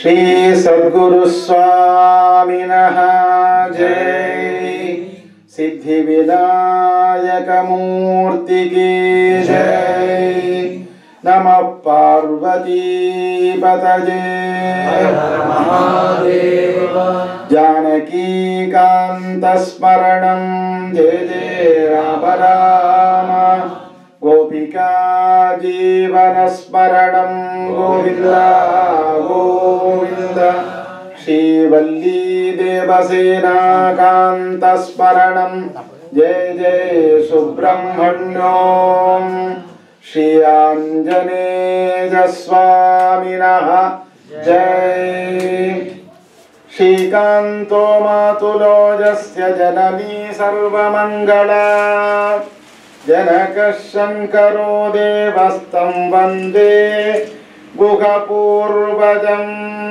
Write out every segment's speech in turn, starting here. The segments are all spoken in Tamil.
श्री सद्गुरु स्वामिनः जय सिद्धि विनायक मूर्ति की जय नमः पार्वती पतये जानकी कान्तस्मरणं जय जय राम राम गोपिका जीवनस्मरणं गोविन्द गोविन्द श्रीवल्ली देवसेना कान्तस्मरणं जय जय सुब्रह्मण्यों श्री आञ्जनेयस्वामिनः जय श्रीकान्तो मातुलोजस्य जननी सर्वमङ्गला जनकः शङ्करो देवस्तं वन्दे गुहपूर्वजम्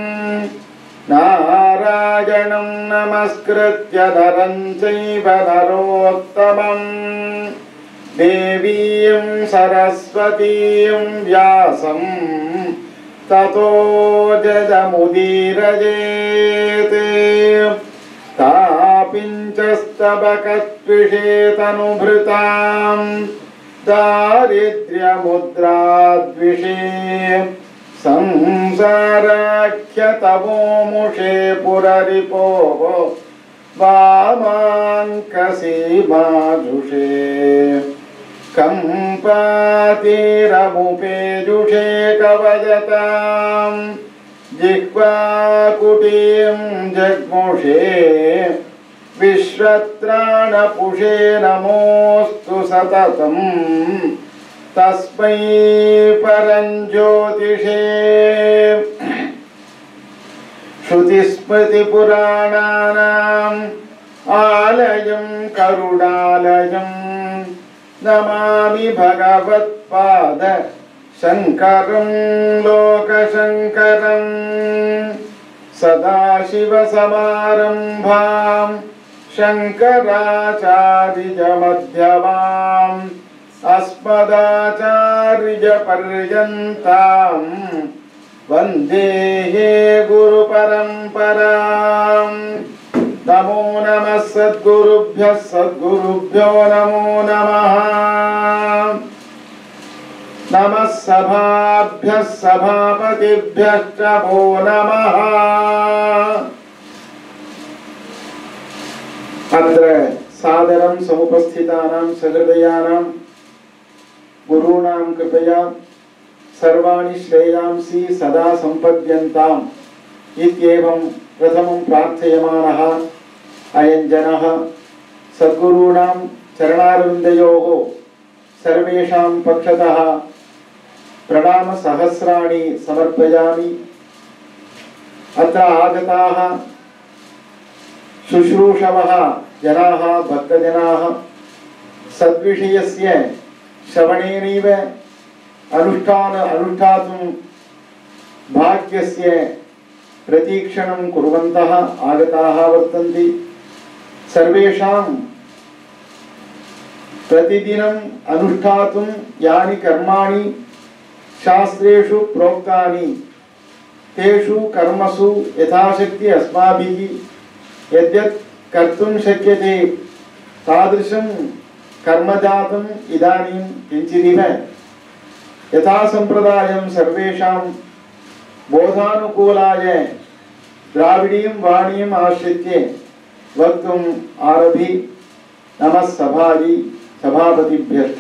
नारायणं नमस्कृत्य नरं चैव नरोत्तमम् देवीं सरस्वतीं व्यासम् ततो जजमुदीरजेत् तापिञ्चस्तबकत्विषेतनुभृताम् दारिद्र्यमुद्राद्विषे संसाराख्यतमोमुषे पुररिपोः वामाङ्कसीमाजुषे कम्पातिरमुपेजुषे कवयताम् जिह्वाकुटीं जग्मुषे विश्वत्राणपुषे नमोऽस्तु सततम् तस्मै परञ्ज्योतिषे श्रुतिस्मृतिपुराणानाम् आलयं करुणालयम् नमामि भगवत्पाद शङ्करं लोकशङ्करम् सदाशिवसमारम्भां शङ्कराचार्यमध्यमाम् अस्मदाचार्यपर्यन्ताम् वन्दे हे गुरुपरम्पराम् नमो नमः सद्गुरुभ्यः सद्गुरुभ्यो नमो नमः नमः सभाभ्यः सभापतिभ्यश्च भो नमः अत्र सादरं समुपस्थितानां सहृदयानां गुरूणां कृपया सर्वाणि श्रेयांसि सदा सम्पद्यन्ताम् इत्येवं प्रथमं प्रार्थयमानः अयं जनः सद्गुरूणां चरणारविन्दयोः सर्वेषां पक्षतः प्रणामसहस्राणि समर्पयामि अत्र आगताः शुश्रूषवः जनाः भक्तजनाः सद्विषयस्य श्रवणेनैव अनुष्ठान अनुष्ठातुं भाग्यस्य प्रतीक्षणं कुर्वन्तः आगताः वर्तन्ते सर्वेषां प्रतिदिनम् अनुष्ठातुं यानि कर्माणि शास्त्रेषु प्रोक्तानि तेषु कर्मसु यथाशक्ति अस्माभिः यद्यत् कर्तुं शक्यते तादृशं कर्मजातम् इदानीं किञ्चिदिव यथा सम्प्रदायं सर्वेषां बोधानुकूलाय द्राविडीं वाणीम् आश्रित्य वक्तुम् आरभि நம சபாதி சபாபதிபியர்த்த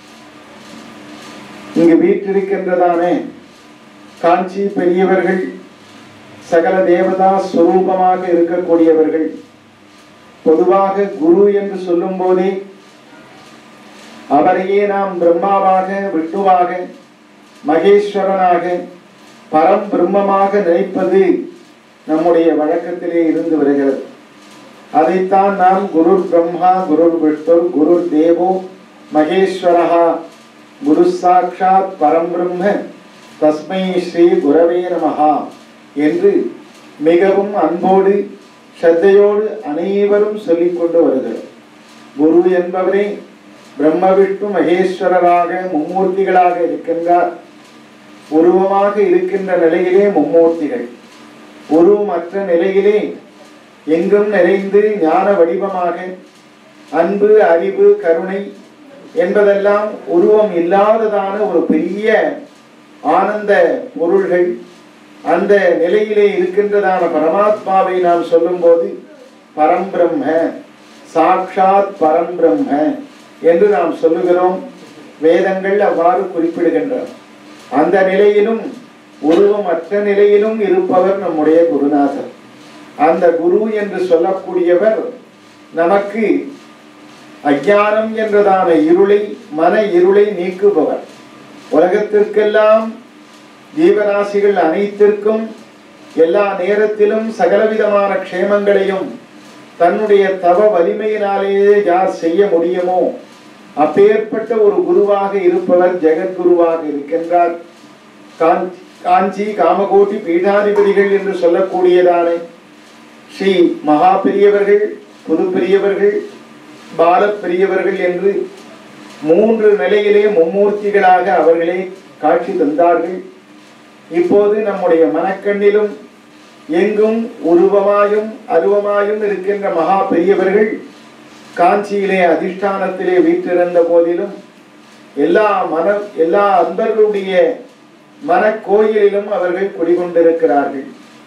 இங்கு வீற்றிருக்கின்றதானே காஞ்சி பெரியவர்கள் சகல தேவதா ஸ்வரூபமாக இருக்கக்கூடியவர்கள் பொதுவாக குரு என்று சொல்லும் போதே அவரையே நாம் பிரம்மாவாக விஷ்ணுவாக மகேஸ்வரனாக பரம் பிரம்மமாக நினைப்பது நம்முடைய வழக்கத்திலே இருந்து வருகிறது அதைத்தான் நாம் குரு பிரம்மா குரு விஷ்ணு குரு தேவோ மகேஸ்வரஹா குரு சாட்சாத் பரம்பிரம்ம தஸ்மை ஸ்ரீ குரவே நமஹா என்று மிகவும் அன்போடு ஸ்ரத்தையோடு அனைவரும் சொல்லிக் கொண்டு வருகிறோம் குரு என்பவரே பிரம்ம விஷ்ணு மகேஸ்வரராக மும்மூர்த்திகளாக இருக்கின்றார் உருவமாக இருக்கின்ற நிலையிலே மும்மூர்த்திகள் உருவமற்ற நிலையிலே எங்கும் நிறைந்து ஞான வடிவமாக அன்பு அறிவு கருணை என்பதெல்லாம் உருவம் இல்லாததான ஒரு பெரிய ஆனந்த பொருள்கள் அந்த நிலையிலே இருக்கின்றதான பரமாத்மாவை நாம் சொல்லும்போது பரம்பிரம்ம சாக்ஷாத் பரம்பிரம்ம என்று நாம் சொல்லுகிறோம் வேதங்கள் அவ்வாறு குறிப்பிடுகின்றன அந்த நிலையிலும் உருவமற்ற நிலையிலும் இருப்பவர் நம்முடைய குருநாதர் அந்த குரு என்று சொல்லக்கூடியவர் நமக்கு அஞ்ஞானம் என்றதான இருளை மன இருளை நீக்குபவர் உலகத்திற்கெல்லாம் ஜீவராசிகள் அனைத்திற்கும் எல்லா நேரத்திலும் சகலவிதமான க்ஷேமங்களையும் தன்னுடைய தவ வலிமையினாலேயே யார் செய்ய முடியுமோ அப்பேற்பட்ட ஒரு குருவாக இருப்பவர் ஜெகத்குருவாக இருக்கின்றார் காஞ்சி காஞ்சி காமகோட்டி பீடாதிபதிகள் என்று சொல்லக்கூடியதானே ஸ்ரீ மகா பெரியவர்கள் புது பெரியவர்கள் பால பெரியவர்கள் என்று மூன்று நிலையிலே மும்மூர்த்திகளாக அவர்களே காட்சி தந்தார்கள் இப்போது நம்முடைய மனக்கண்ணிலும் எங்கும் உருவமாயும் அருவமாயும் இருக்கின்ற மகா பெரியவர்கள் காஞ்சியிலே அதிஷ்டானத்திலே வீற்றிருந்த போதிலும் எல்லா மன எல்லா அன்பர்களுடைய மனக்கோயிலிலும் அவர்கள் குடிகொண்டிருக்கிறார்கள்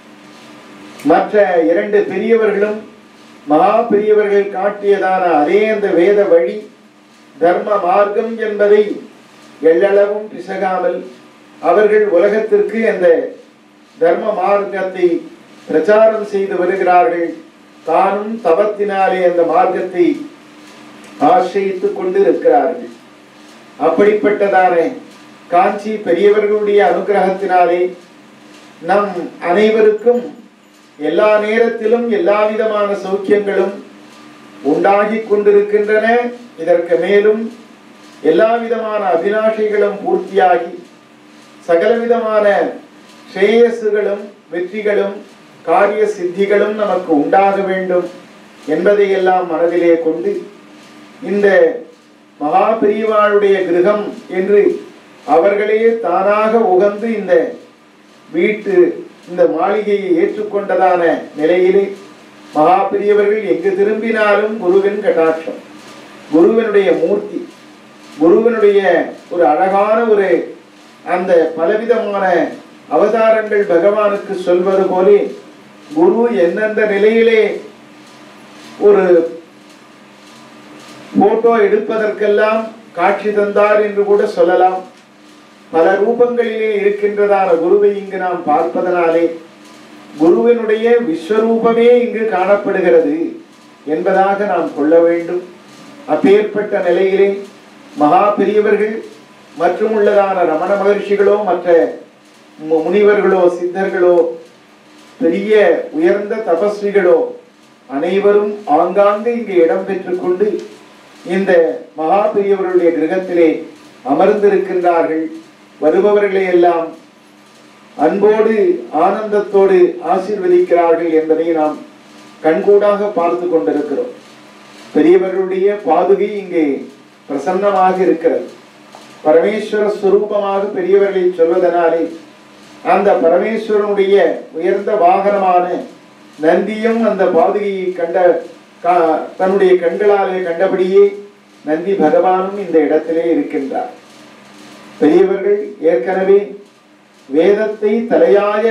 மற்ற இரண்டு பெரியவர்களும் மகா பெரியவர்கள் காட்டியதான அதே அந்த வேத வழி தர்ம மார்க்கம் என்பதை எள்ளளவும் பிசகாமல் அவர்கள் உலகத்திற்கு அந்த தர்ம மார்க்கத்தை பிரச்சாரம் செய்து வருகிறார்கள் தானும் தவத்தினாலே அந்த மார்க்கத்தை ஆசிரித்துக் கொண்டு இருக்கிறார்கள் அப்படிப்பட்டதான காஞ்சி பெரியவர்களுடைய அனுகிரகத்தினாலே நம் அனைவருக்கும் எல்லா நேரத்திலும் எல்லா விதமான சௌக்கியங்களும் உண்டாகி கொண்டிருக்கின்றன இதற்கு மேலும் எல்லா விதமான அபிலாஷைகளும் பூர்த்தியாகி சகலவிதமான ஸ்ரேயஸுகளும் வெற்றிகளும் காரிய சித்திகளும் நமக்கு உண்டாக வேண்டும் என்பதையெல்லாம் மனதிலே கொண்டு இந்த மகா பெரியவாளுடைய கிரகம் என்று அவர்களே தானாக உகந்து இந்த வீட்டு இந்த மாளிகையை ஏற்றுக்கொண்டதான நிலையிலே மகா பெரியவர்கள் எங்கு திரும்பினாலும் குருவின் கட்டாட்சம் குருவினுடைய மூர்த்தி குருவினுடைய ஒரு அழகான ஒரு அந்த பலவிதமான அவதாரங்கள் பகவானுக்கு சொல்வது போலே குரு எந்தெந்த நிலையிலே ஒரு போட்டோ எடுப்பதற்கெல்லாம் காட்சி தந்தார் என்று கூட சொல்லலாம் பல ரூபங்களிலே இருக்கின்றதான குருவை இங்கு நாம் பார்ப்பதனாலே குருவினுடைய விஸ்வரூபமே இங்கு காணப்படுகிறது என்பதாக நாம் கொள்ள வேண்டும் அப்பேற்பட்ட நிலையிலே மகா பெரியவர்கள் மற்றும் உள்ளதான ரமண மகர்ஷிகளோ மற்ற மு- முனிவர்களோ சித்தர்களோ பெரிய உயர்ந்த தபஸ்விகளோ அனைவரும் ஆங்காங்கு இங்கு இடம் பெற்றுக் கொண்டு இந்த மகா பெரியவர்களுடைய கிரகத்திலே அமர்ந்திருக்கின்றார்கள் வருபவர்களை எல்லாம் அன்போடு ஆனந்தத்தோடு ஆசீர்வதிக்கிறார்கள் என்பதை நாம் கண்கூடாக பார்த்து கொண்டிருக்கிறோம் பெரியவர்களுடைய பாதுகை இங்கே பிரசன்னமாக இருக்கிறது பரமேஸ்வர ஸ்வரூபமாக பெரியவர்களை சொல்வதனாலே அந்த பரமேஸ்வரனுடைய உயர்ந்த வாகனமான நந்தியும் அந்த பாதுகையை கண்ட கா- தன்னுடைய கண்களாலே கண்டபடியே நந்தி பகவானும் இந்த இடத்திலே இருக்கின்றார் பெரியவர்கள் ஏற்கனவே வேதத்தை தலையாய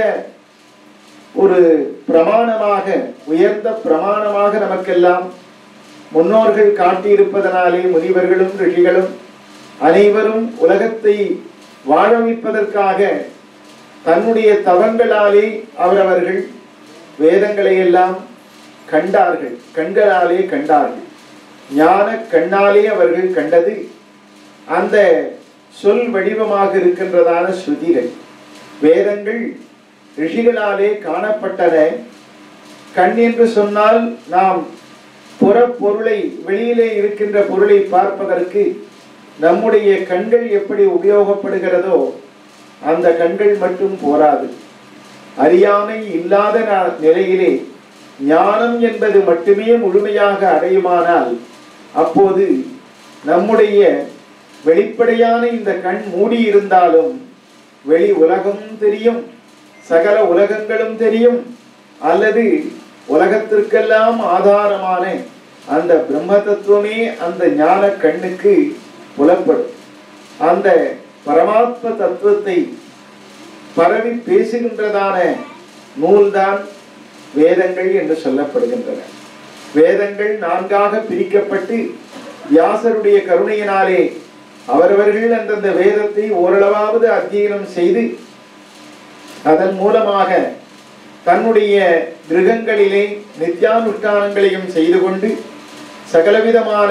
ஒரு பிரமாணமாக உயர்ந்த பிரமாணமாக நமக்கெல்லாம் முன்னோர்கள் காட்டியிருப்பதனாலே முனிவர்களும் ரிஷிகளும் அனைவரும் உலகத்தை வாழ வைப்பதற்காக தன்னுடைய தவங்களாலே அவரவர்கள் வேதங்களை எல்லாம் கண்டார்கள் கண்களாலே கண்டார்கள் ஞான கண்ணாலே அவர்கள் கண்டது அந்த சொல் வடிவமாக இருக்கின்றதான ஸ்ருதிகள் வேதங்கள் ரிஷிகளாலே காணப்பட்டன கண் என்று சொன்னால் நாம் புற பொருளை வெளியிலே இருக்கின்ற பொருளை பார்ப்பதற்கு நம்முடைய கண்கள் எப்படி உபயோகப்படுகிறதோ அந்த கண்கள் மட்டும் போராது அறியாமை இல்லாத நா- நிலையிலே ஞானம் என்பது மட்டுமே முழுமையாக அடையுமானால் அப்போது நம்முடைய வெளிப்படையான இந்த கண் மூடி இருந்தாலும் வெளி உலகமும் தெரியும் சகல உலகங்களும் தெரியும் அல்லது உலகத்திற்கெல்லாம் ஆதாரமான அந்த பிரம்ம தத்துவமே அந்த ஞான கண்ணுக்கு புலப்படும் அந்த பரமாத்ம தத்துவத்தை பரவி பேசுகின்றதான நூல்தான் வேதங்கள் என்று சொல்லப்படுகின்றன வேதங்கள் நான்காக பிரிக்கப்பட்டு வியாசருடைய கருணையினாலே அவரவர்கள் அந்தந்த வேதத்தை ஓரளவாவது அத்தியனம் செய்து அதன் மூலமாக தன்னுடைய கிரகங்களிலே நித்யானுஷ்டானங்களையும் செய்து கொண்டு சகலவிதமான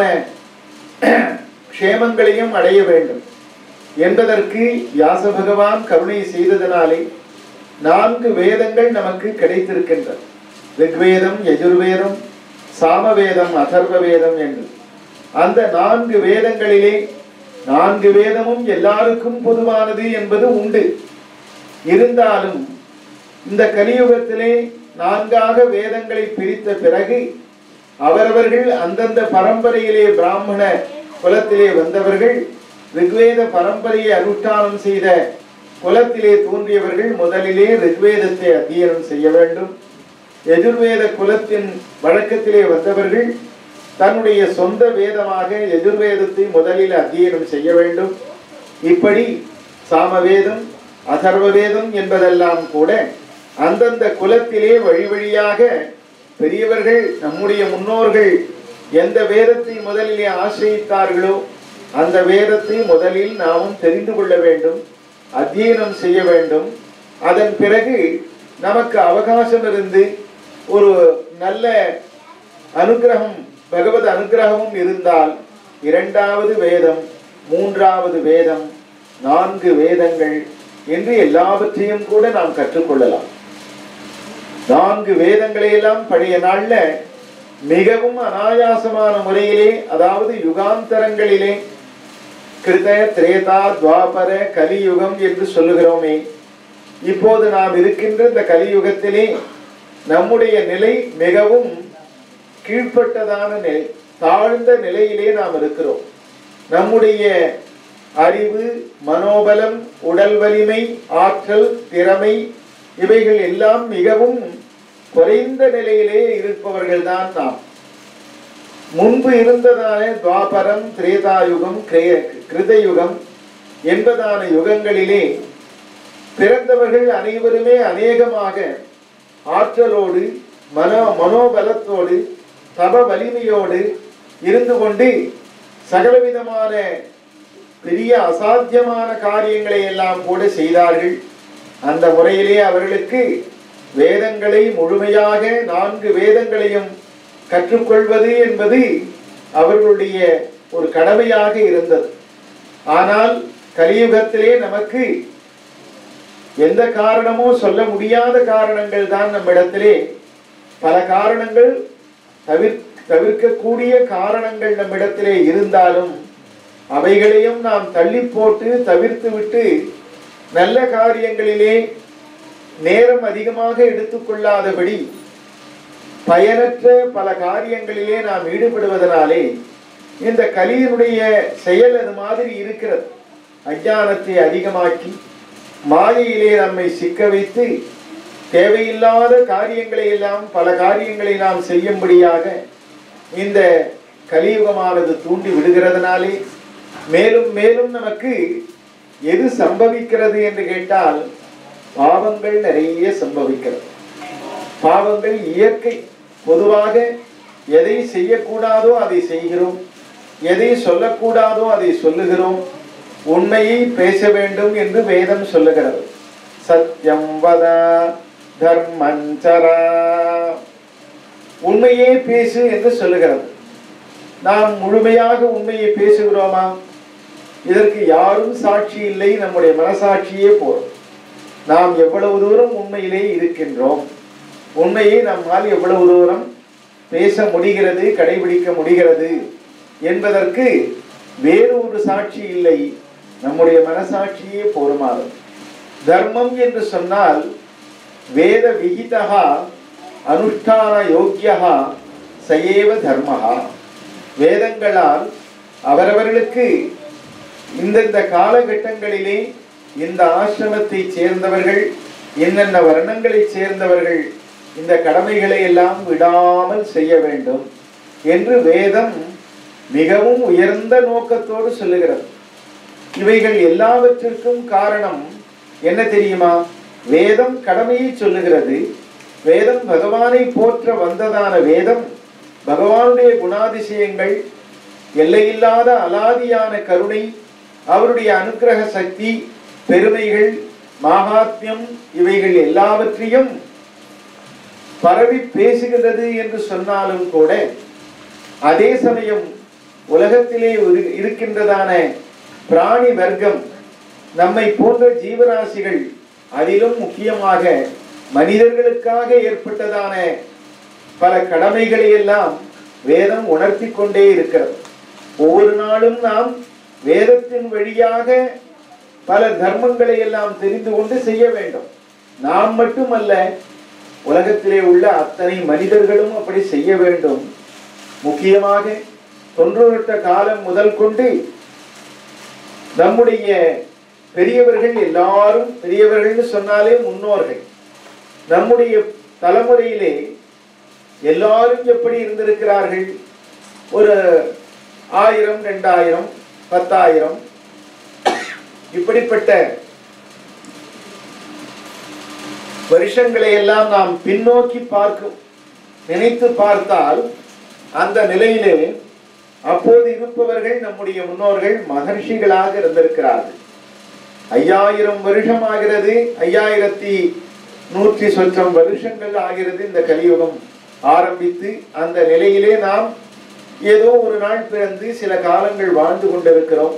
க்ஷேமங்களையும் அடைய வேண்டும் என்பதற்கு வியாச பகவான் கருணை செய்ததனாலே நான்கு வேதங்கள் நமக்கு கிடைத்திருக்கின்றன ரிக்வேதம் யஜுர்வேதம் சாமவேதம் அதர்வ வேதம் என்று அந்த நான்கு வேதங்களிலே நான்கு வேதமும் எல்லாருக்கும் பொதுவானது என்பது உண்டு இருந்தாலும் இந்த கலியுகத்திலே நான்காக வேதங்களை பிரித்த பிறகு அவரவர்கள் அந்தந்த பரம்பரையிலே பிராமண குலத்திலே வந்தவர்கள் ரிக்வேத பரம்பரையை அனுஷ்டானம் செய்த குலத்திலே தோன்றியவர்கள் முதலிலே ரிக்வேதத்தை அத்தியனம் செய்ய வேண்டும் எதிர்வேத குலத்தின் வழக்கத்திலே வந்தவர்கள் தன்னுடைய சொந்த வேதமாக எதிர்வேதத்தை முதலில் அத்தியனம் செய்ய வேண்டும் இப்படி சாமவேதம் அதர்வ வேதம் என்பதெல்லாம் கூட அந்தந்த குலத்திலே வழி வழியாக பெரியவர்கள் நம்முடைய முன்னோர்கள் எந்த வேதத்தை முதலிலே ஆசிரியித்தார்களோ அந்த வேதத்தை முதலில் நாமும் தெரிந்து கொள்ள வேண்டும் அத்தியனம் செய்ய வேண்டும் அதன் பிறகு நமக்கு அவகாசம் இருந்து ஒரு நல்ல அனுகிரகம் பகவத் அனுகிரகமும் இருந்தால் இரண்டாவது வேதம் மூன்றாவது வேதம் நான்கு வேதங்கள் என்று எல்லாவற்றையும் கூட நாம் கற்றுக்கொள்ளலாம் நான்கு வேதங்களை எல்லாம் பழைய நாள்ல மிகவும் அனாயாசமான முறையிலே அதாவது யுகாந்தரங்களிலே கிருத திரேதா துவாபர கலியுகம் என்று சொல்லுகிறோமே இப்போது நாம் இருக்கின்ற இந்த கலியுகத்திலே நம்முடைய நிலை மிகவும் கீழ்ப்பட்டதான நிலை தாழ்ந்த நிலையிலே நாம் இருக்கிறோம் நம்முடைய அறிவு மனோபலம் உடல் வலிமை ஆற்றல் திறமை இவைகள் எல்லாம் மிகவும் குறைந்த நிலையிலே இருப்பவர்கள் தான் நாம் முன்பு இருந்ததான துவாபரம் திரேதாயுகம் கிரே- கிருதயுகம் என்பதான யுகங்களிலே பிறந்தவர்கள் அனைவருமே அநேகமாக ஆற்றலோடு மனோ மனோபலத்தோடு தப வலிமையோடு இருந்து கொண்டு சகலவிதமான பெரிய அசாத்தியமான காரியங்களை எல்லாம் கூட செய்தார்கள் அந்த முறையிலே அவர்களுக்கு வேதங்களை முழுமையாக நான்கு வேதங்களையும் கற்றுக்கொள்வது என்பது அவர்களுடைய ஒரு கடமையாக இருந்தது ஆனால் கலியுகத்திலே நமக்கு எந்த காரணமோ சொல்ல முடியாத காரணங்கள் தான் நம்மிடத்திலே பல காரணங்கள் தவிர் தவிர்க்கக்கூடிய காரணங்கள் நம்மிடத்திலே இருந்தாலும் அவைகளையும் நாம் தள்ளி போட்டு தவிர்த்து விட்டு நல்ல காரியங்களிலே நேரம் அதிகமாக எடுத்துக்கொள்ளாதபடி பயனற்ற பல காரியங்களிலே நாம் ஈடுபடுவதனாலே இந்த கலியினுடைய செயல் அது மாதிரி இருக்கிறது அஞ்ஞானத்தை அதிகமாக்கி மாயையிலே நம்மை சிக்க வைத்து தேவையில்லாத காரியங்களை எல்லாம் பல காரியங்களை நாம் செய்யும்படியாக இந்த கலியுகமானது தூண்டி விடுகிறதுனாலே மேலும் மேலும் நமக்கு எது சம்பவிக்கிறது என்று கேட்டால் பாவங்கள் நிறைய சம்பவிக்கிறது பாவங்கள் இயற்கை பொதுவாக எதை செய்யக்கூடாதோ அதை செய்கிறோம் எதை சொல்லக்கூடாதோ அதை சொல்லுகிறோம் உண்மையை பேச வேண்டும் என்று வேதம் சொல்லுகிறது சத்யம் வத தர்மஞ்சரா உண்மையே பேசு என்று சொல்லுகிறது நாம் முழுமையாக உண்மையை பேசுகிறோமா இதற்கு யாரும் சாட்சி இல்லை நம்முடைய மனசாட்சியே போதும் நாம் எவ்வளவு தூரம் உண்மையிலே இருக்கின்றோம் உண்மையை நம்மால் எவ்வளவு தூரம் பேச முடிகிறது கடைபிடிக்க முடிகிறது என்பதற்கு வேறு ஒரு சாட்சி இல்லை நம்முடைய மனசாட்சியே போருமானது தர்மம் என்று சொன்னால் வேத விகிதா அனுஷ்டான யோக்கியா சயேவ தர்மஹா வேதங்களால் அவரவர்களுக்கு இந்தந்த காலகட்டங்களிலே இந்த ஆசிரமத்தை சேர்ந்தவர்கள் என்னென்ன வர்ணங்களைச் சேர்ந்தவர்கள் இந்த கடமைகளை எல்லாம் விடாமல் செய்ய வேண்டும் என்று வேதம் மிகவும் உயர்ந்த நோக்கத்தோடு சொல்லுகிறது இவைகள் எல்லாவற்றிற்கும் காரணம் என்ன தெரியுமா வேதம் கடமையை சொல்லுகிறது வேதம் பகவானை போற்ற வந்ததான வேதம் பகவானுடைய குணாதிசயங்கள் எல்லையில்லாத அலாதியான கருணை அவருடைய அனுக்கிரக சக்தி பெருமைகள் மகாத்மியம் இவைகள் எல்லாவற்றையும் பரவி பேசுகிறது என்று சொன்னாலும் கூட அதே சமயம் உலகத்திலே இரு- இருக்கின்றதான பிராணி வர்க்கம் நம்மை போன்ற ஜீவராசிகள் அதிலும் முக்கியமாக மனிதர்களுக்காக ஏற்பட்டதான பல கடமைகளை எல்லாம் வேதம் உணர்த்தி கொண்டே இருக்கிறது ஒவ்வொரு நாளும் நாம் வேதத்தின் வழியாக பல தர்மங்களை எல்லாம் தெரிந்து கொண்டு செய்ய வேண்டும் நாம் மட்டுமல்ல உலகத்திலே உள்ள அத்தனை மனிதர்களும் அப்படி செய்ய வேண்டும் முக்கியமாக தொன்றுவிட்ட காலம் முதல் கொண்டு நம்முடைய பெரியவர்கள் எல்லாரும் பெரியவர்கள்னு சொன்னாலே முன்னோர்கள் நம்முடைய தலைமுறையிலே எல்லாரும் எப்படி இருந்திருக்கிறார்கள் ஒரு ஆயிரம் ரெண்டாயிரம் பத்தாயிரம் இப்படிப்பட்ட வருஷங்களை எல்லாம் நாம் பின்னோக்கி பார்க்கும் நினைத்து பார்த்தால் அந்த நிலையிலே அப்போது இருப்பவர்கள் நம்முடைய முன்னோர்கள் மகர்ஷிகளாக இருந்திருக்கிறார்கள் ஐயாயிரம் வருஷம் ஆகிறது ஐயாயிரத்தி நூற்றி சொச்சம் வருஷங்கள் ஆகிறது இந்த கலியுகம் ஆரம்பித்து அந்த நிலையிலே நாம் ஏதோ ஒரு நாள் பிறந்து சில காலங்கள் வாழ்ந்து கொண்டிருக்கிறோம்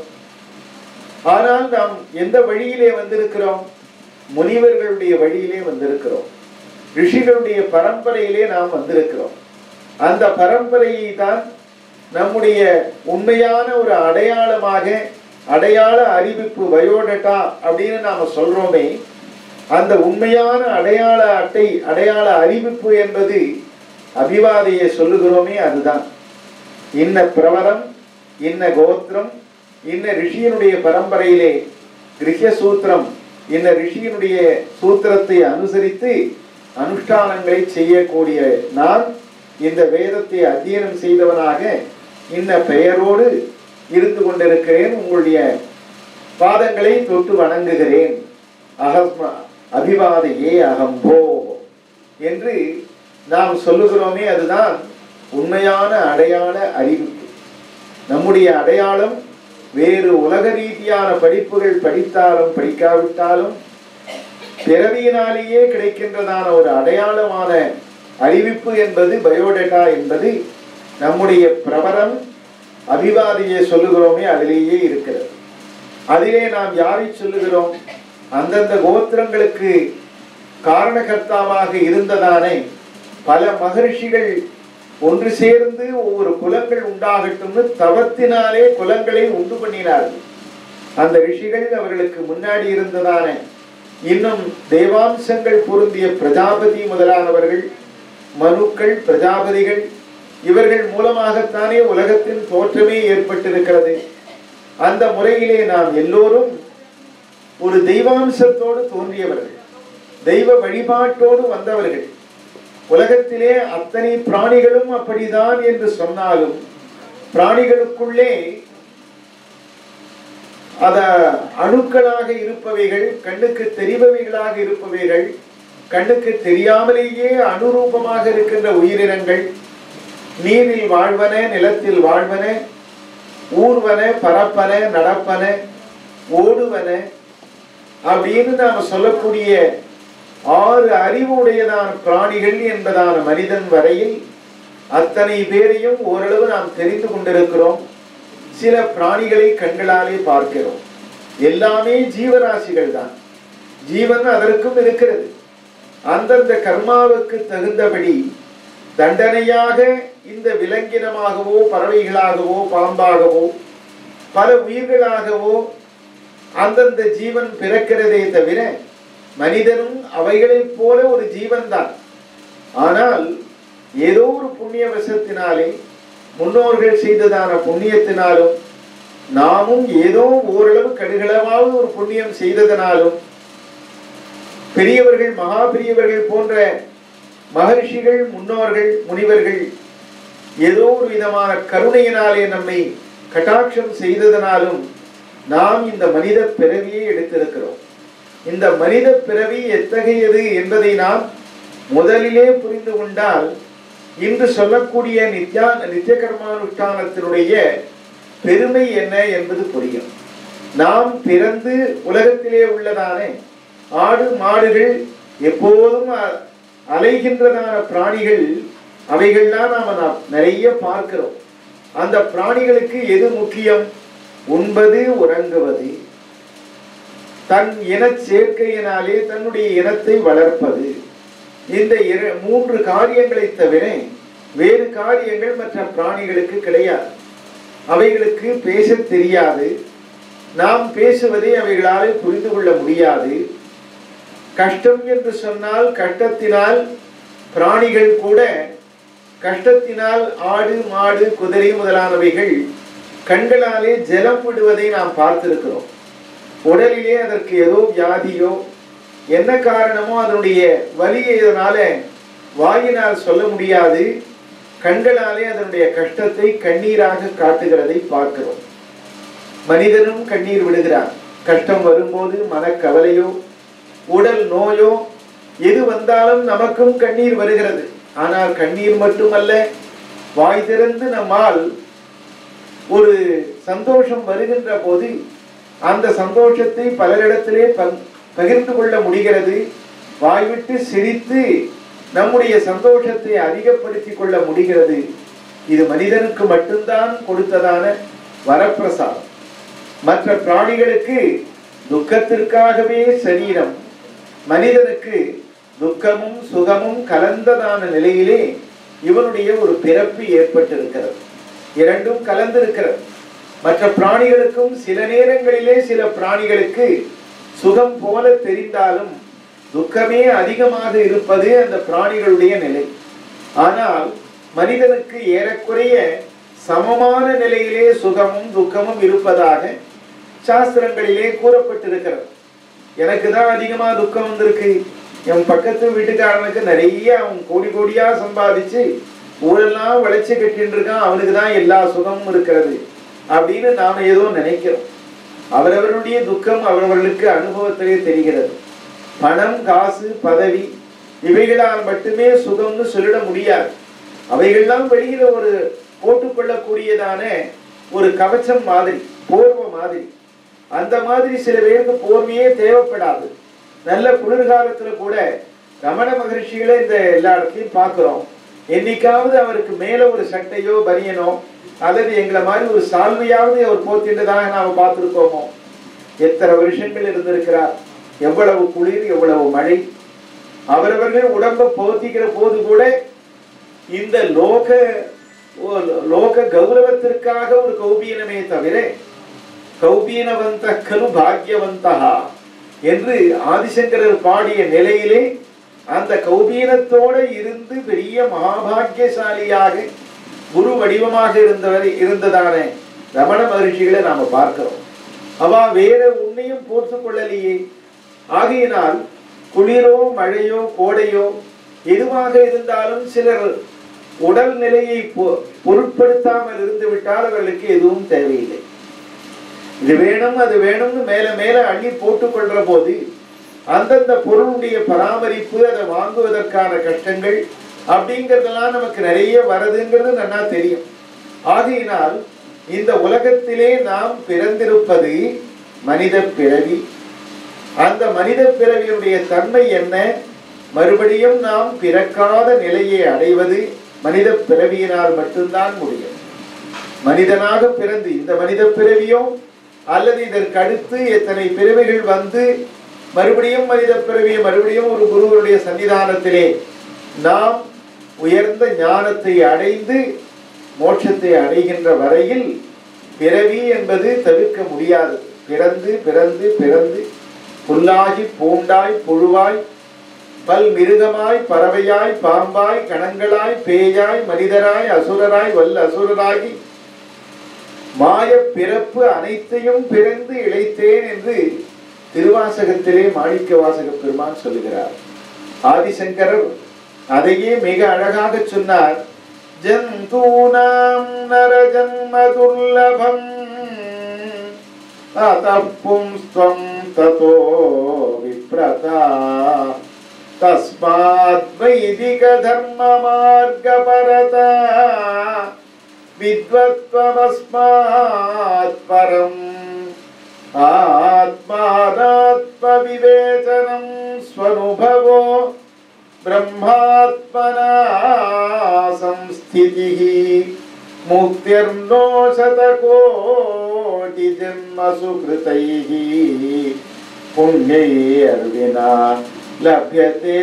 ஆனால் நாம் எந்த வழியிலே வந்திருக்கிறோம் முனிவர்களுடைய வழியிலே வந்திருக்கிறோம் ரிஷிகளுடைய பரம்பரையிலே நாம் வந்திருக்கிறோம் அந்த பரம்பரையை தான் நம்முடைய உண்மையான ஒரு அடையாளமாக அடையாள அறிவிப்பு பயோடேட்டா அப்படின்னு நாம சொல்றோமே அந்த உண்மையான அடையாள அட்டை அடையாள அறிவிப்பு என்பது அபிவாதையை சொல்லுகிறோமே அதுதான் இன்ன பிரவரம் இன்ன கோத்திரம் இன்ன ரிஷியனுடைய பரம்பரையிலே கிரகிய சூத்திரம் இன்ன ரிஷியனுடைய சூத்திரத்தை அனுசரித்து அனுஷ்டானங்களை செய்யக்கூடிய நான் இந்த வேதத்தை அத்தியனம் செய்தவனாக இன்ன பெயரோடு இருந்து கொண்டிருக்கிறேன் உங்களுடைய பாதங்களை தொட்டு வணங்குகிறேன் அகஸ்ம அபிவாதையே அகம்போ என்று நாம் சொல்லுகிறோமே அதுதான் உண்மையான அடையாள அறிவிப்பு நம்முடைய அடையாளம் வேறு உலக ரீதியான படிப்புகள் படித்தாலும் படிக்காவிட்டாலும் பிறவியினாலேயே கிடைக்கின்றதான ஒரு அடையாளமான அறிவிப்பு என்பது பயோடேட்டா என்பது நம்முடைய பிரபலம் அபிவாதியை சொல்லுகிறோமே அதிலேயே இருக்கிறது அதிலே நாம் யாரை சொல்லுகிறோம் அந்தந்த கோத்திரங்களுக்கு காரணகர்த்தாவாக இருந்ததானே பல மகரிஷிகள் ஒன்று சேர்ந்து ஒவ்வொரு குலங்கள் உண்டாகட்டும்னு தவத்தினாலே குலங்களை உண்டு பண்ணினார்கள் அந்த ரிஷிகள் அவர்களுக்கு முன்னாடி இருந்ததான இன்னும் தேவாம்சங்கள் பொருந்திய பிரஜாபதி முதலானவர்கள் மனுக்கள் பிரஜாபதிகள் இவர்கள் மூலமாகத்தானே உலகத்தின் தோற்றமே ஏற்பட்டிருக்கிறது அந்த முறையிலே நாம் எல்லோரும் ஒரு தெய்வாம்சத்தோடு தோன்றியவர்கள் தெய்வ வழிபாட்டோடு வந்தவர்கள் உலகத்திலே அத்தனை பிராணிகளும் அப்படிதான் என்று சொன்னாலும் பிராணிகளுக்குள்ளே அத அணுக்களாக இருப்பவைகள் கண்ணுக்கு தெரிபவைகளாக இருப்பவைகள் கண்ணுக்கு தெரியாமலேயே அனுரூபமாக இருக்கின்ற உயிரினங்கள் நீரில் வாழ்வன நிலத்தில் வாழ்வன ஊர்வன பரப்பன நடப்பன ஓடுவன அப்படின்னு நாம சொல்லக்கூடிய ஆறு அறிவு உடையதான பிராணிகள் என்பதான மனிதன் வரையில் அத்தனை பேரையும் ஓரளவு நாம் தெரிந்து கொண்டிருக்கிறோம் சில பிராணிகளை கண்களாலே பார்க்கிறோம் எல்லாமே ஜீவராசிகள் தான் ஜீவன் அதற்கும் இருக்கிறது அந்தந்த கர்மாவுக்கு தகுந்தபடி தண்டனையாக இந்த விலங்கினமாகவோ பறவைகளாகவோ பாம்பாகவோ பல உயிர்களாகவோ அந்தந்த ஜீவன் பிறக்கிறதே தவிர மனிதனும் அவைகளைப் போல ஒரு ஜீவன் தான் ஆனால் ஏதோ ஒரு புண்ணிய வசத்தினாலே முன்னோர்கள் செய்ததான புண்ணியத்தினாலும் நாமும் ஏதோ ஓரளவு கடுகளவாவது ஒரு புண்ணியம் செய்ததனாலும் பெரியவர்கள் மகா பெரியவர்கள் போன்ற மகர்ஷிகள் முன்னோர்கள் முனிவர்கள் ஏதோ ஒரு விதமான கருணையினாலே நம்மை கட்டாட்சம் செய்ததனாலும் நாம் இந்த மனித பிறவியை எடுத்திருக்கிறோம் இந்த மனித பிறவி எத்தகையது என்பதை நாம் முதலிலே புரிந்து கொண்டால் இன்று சொல்லக்கூடிய நித்யா நித்திய கர்மானுஷ்டானத்தினுடைய பெருமை என்ன என்பது புரியும் நாம் பிறந்து உலகத்திலே உள்ளதான ஆடு மாடுகள் எப்போதும் அ- அலைகின்றதான பிராணிகள் அவைகள்லாம் நாம நாம் நிறைய பார்க்கிறோம் அந்த பிராணிகளுக்கு எது முக்கியம் உண்பது உறங்குவது தன் இனச் சேர்க்கையினாலே தன்னுடைய இனத்தை வளர்ப்பது இந்த இர- மூன்று காரியங்களை தவிர வேறு காரியங்கள் மற்ற பிராணிகளுக்கு கிடையாது அவைகளுக்கு பேசத் தெரியாது நாம் பேசுவதை அவைகளாலே புரிந்து கொள்ள முடியாது கஷ்டம் என்று சொன்னால் கஷ்டத்தினால் பிராணிகள் கூட கஷ்டத்தினால் ஆடு மாடு குதிரை முதலானவைகள் கண்களாலே ஜலம் விடுவதை நாம் பார்த்திருக்கிறோம் உடலிலே அதற்கு ஏதோ வியாதியோ என்ன காரணமோ அதனுடைய வலியை இதனால வாயினால் சொல்ல முடியாது கண்களாலே அதனுடைய கஷ்டத்தை கண்ணீராக காட்டுகிறதை பார்க்கிறோம் மனிதனும் கண்ணீர் விடுகிறான் கஷ்டம் வரும்போது மனக்கவலையோ உடல் நோயோ எது வந்தாலும் நமக்கும் கண்ணீர் வருகிறது ஆனால் கண்ணீர் மட்டுமல்ல வாய் திறந்து நம்மால் ஒரு சந்தோஷம் வருகின்ற போது அந்த சந்தோஷத்தை பலரிடத்திலே பங்- பகிர்ந்து கொள்ள முடிகிறது வாய்விட்டு சிரித்து நம்முடைய சந்தோஷத்தை அதிகப்படுத்திக் கொள்ள முடிகிறது இது மனிதனுக்கு மட்டும்தான் கொடுத்ததான வரப்பிரசாதம் மற்ற பிராணிகளுக்கு துக்கத்திற்காகவே சரீரம் மனிதனுக்கு துக்கமும் சுகமும் கலந்ததான நிலையிலே இவனுடைய ஒரு பிறப்பு ஏற்பட்டிருக்கிறது இரண்டும் கலந்திருக்கிறது மற்ற பிராணிகளுக்கும் சில நேரங்களிலே சில பிராணிகளுக்கு சுகம் போல தெரிந்தாலும் துக்கமே அதிகமாக இருப்பது அந்த பிராணிகளுடைய நிலை ஆனால் மனிதனுக்கு ஏறக்குறைய சமமான நிலையிலே சுகமும் துக்கமும் இருப்பதாக சாஸ்திரங்களிலே கூறப்பட்டிருக்கிறது எனக்கு தான் அதிகமா துக்கம் வந்திருக்கு என் பக்கத்து வீட்டுக்காரனுக்கு நிறைய அவன் கோடி கோடியா சம்பாதிச்சு ஊரெல்லாம் விளைச்சு கட்டின்னு இருக்கான் அவனுக்கு தான் எல்லா சுகமும் இருக்கிறது அப்படின்னு நாம ஏதோ நினைக்கிறோம் அவரவருடைய துக்கம் அவரவர்களுக்கு அனுபவத்திலே தெரிகிறது பணம் காசு பதவி இவைகளால் மட்டுமே சுகம்னு சொல்லிட முடியாது அவைகள்லாம் வெளியில ஒரு போட்டுக்கொள்ளக்கூடியதான ஒரு கவச்சம் மாதிரி போர்வை மாதிரி அந்த மாதிரி சில பேருக்கு போர்வையே தேவைப்படாது நல்ல குளிர்காலத்துல கூட ரமண மகரிஷிகளை இந்த எல்லா இடத்துலையும் பார்க்கிறோம் என்னைக்காவது அவருக்கு மேல ஒரு சட்டையோ பனியனோ அல்லது எங்களை மாதிரி ஒரு சால்வையாவது அவர் போத்தின்றதாக நாம பார்த்திருக்கோமோ எத்தனை வருஷங்கள் இருந்திருக்கிறார் எவ்வளவு குளிர் எவ்வளவு மழை அவரவர்கள் உடம்ப போத்திக்கிற போது கூட இந்த லோக ஓ- லோக கௌரவத்திற்காக ஒரு கௌபீனமே தவிர கௌபீனவந்த கலு பாக்யவந்தா என்று ஆதிசங்கரர் பாடிய நிலையிலே அந்த கௌபீனத்தோட இருந்து பெரிய மகாபாகியசாலியாக குரு வடிவமாக இருந்தவர் இருந்ததான ரமண மகர்ஷிகளை நாம பார்க்கிறோம் அவ வேற உன்னையும் போர்த்து கொள்ளலையே ஆகையினால் குளிரோ மழையோ கோடையோ எதுவாக இருந்தாலும் சிலர் உடல் நிலையை பொ- பொருட்படுத்தாமல் இருந்து விட்டால் அவர்களுக்கு எதுவும் தேவையில்லை இது வேணும் அது வேணும்னு மேல மேல அள்ளி போட்டுக் கொள்ற போது அந்தந்த பொருளுடைய பராமரிப்பு அதை வாங்குவதற்கான கஷ்டங்கள் அப்படிங்கறதெல்லாம் நமக்கு நிறைய வருதுங்கிறது நன்னா தெரியும் ஆகையினால் இந்த உலகத்திலே நாம் பிறந்திருப்பது மனித பிறவி அந்த மனித பிறவியுடைய தன்மை என்ன மறுபடியும் நாம் பிறக்காத நிலையை அடைவது மனித பிறவியினால் மட்டும்தான் முடியும் மனிதனாக பிறந்து இந்த மனித பிறவியோ அல்லது இதற்கு அடுத்து எத்தனை பிறவிகள் வந்து மறுபடியும் மனித பிறவியை மறுபடியும் ஒரு குருவருடைய சன்னிதானத்திலே நாம் உயர்ந்த ஞானத்தை அடைந்து மோட்சத்தை அடைகின்ற வரையில் பிறவி என்பது தவிர்க்க முடியாது பிறந்து பிறந்து பிறந்து புல்லாகி பூண்டாய் புழுவாய் பல் மிருகமாய் பறவையாய் பாம்பாய் கணங்களாய் பேயாய் மனிதராய் அசுரராய் வல்ல அசுரராகி மாய பிறப்பு அனைத்தையும் பிறந்து இழைத்தேன் என்று திருவாசகத்திலே மாணிக்க வாசக பெருமான் சொல்லுகிறார் ஆதிசங்கரர் அதையே மிக அழகாக சொன்னார் ஜந்தூனாம் நரஜன்ம துர்லபம் अतः पुंस्त्वं ततो विप्रता तस्मात् वैदिकधर्ममार्गपरता विद्वत्त्वमस्मात् परम् आत्मानात्मविवेचनं स्वनुभवो ब्रह्मात्मना संस्थितिः मुक्तिर्नो शतकोटिजन्मसु कृतैः पुण्यैर्विना लभ्यते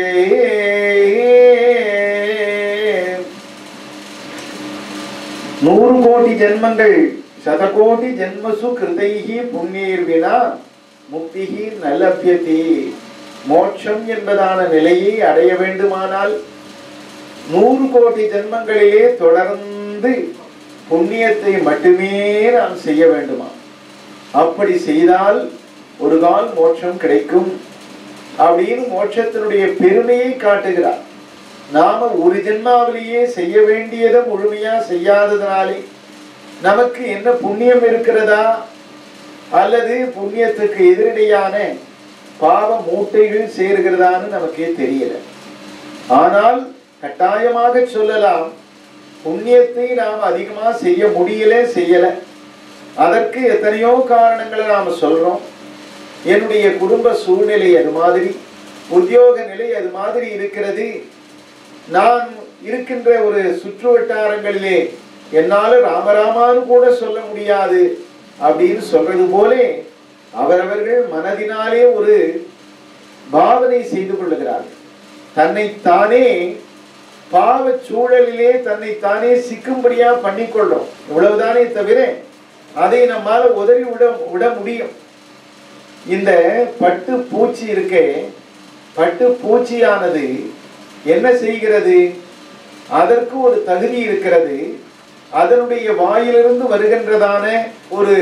நூறு கோடி ஜென்மங்கள் சதகோடி ஜென்மசு கிருதைகி புண்ணியர் வினா முக்திகி நலபியதி மோட்சம் என்பதான நிலையை அடைய வேண்டுமானால் நூறு கோடி ஜென்மங்களிலே தொடர்ந்து புண்ணியத்தை மட்டுமே நாம் செய்ய வேண்டுமா அப்படி செய்தால் ஒரு கால் மோட்சம் கிடைக்கும் அப்படின்னு மோட்சத்தினுடைய பெருமையை காட்டுகிறார் நாம ஒரு ஜென்மாவிலேயே செய்ய வேண்டியதை முழுமையா செய்யாததுனாலே நமக்கு என்ன புண்ணியம் இருக்கிறதா அல்லது புண்ணியத்துக்கு எதிரடியான பாவ மூட்டைகள் சேர்கிறதான்னு நமக்கே தெரியல ஆனால் கட்டாயமாக சொல்லலாம் புண்ணியத்தை நாம் அதிகமா செய்ய முடியல செய்யல அதற்கு எத்தனையோ காரணங்களை நாம சொல்றோம் என்னுடைய குடும்ப சூழ்நிலை அது மாதிரி உத்தியோக நிலை அது மாதிரி இருக்கிறது நான் இருக்கின்ற ஒரு சுற்று வட்டாரங்களிலே என்னால ராமராமான்னு கூட சொல்ல முடியாது அப்படின்னு சொல்றது போலே அவரவர்கள் மனதினாலே ஒரு பாவனை செய்து கொள்ளுகிறார்கள் தன்னைத்தானே பாவ சூழலிலே தன்னைத்தானே சிக்கும்படியா பண்ணிக்கொள்றோம் இவ்வளவுதானே தவிர அதை நம்மால உதறி விட விட முடியும் இந்த பட்டு பூச்சி இருக்கே பட்டு பூச்சியானது என்ன செய்கிறது அதற்கு ஒரு தகுதி இருக்கிறது அதனுடைய வாயிலிருந்து வருகின்றதான ஒரு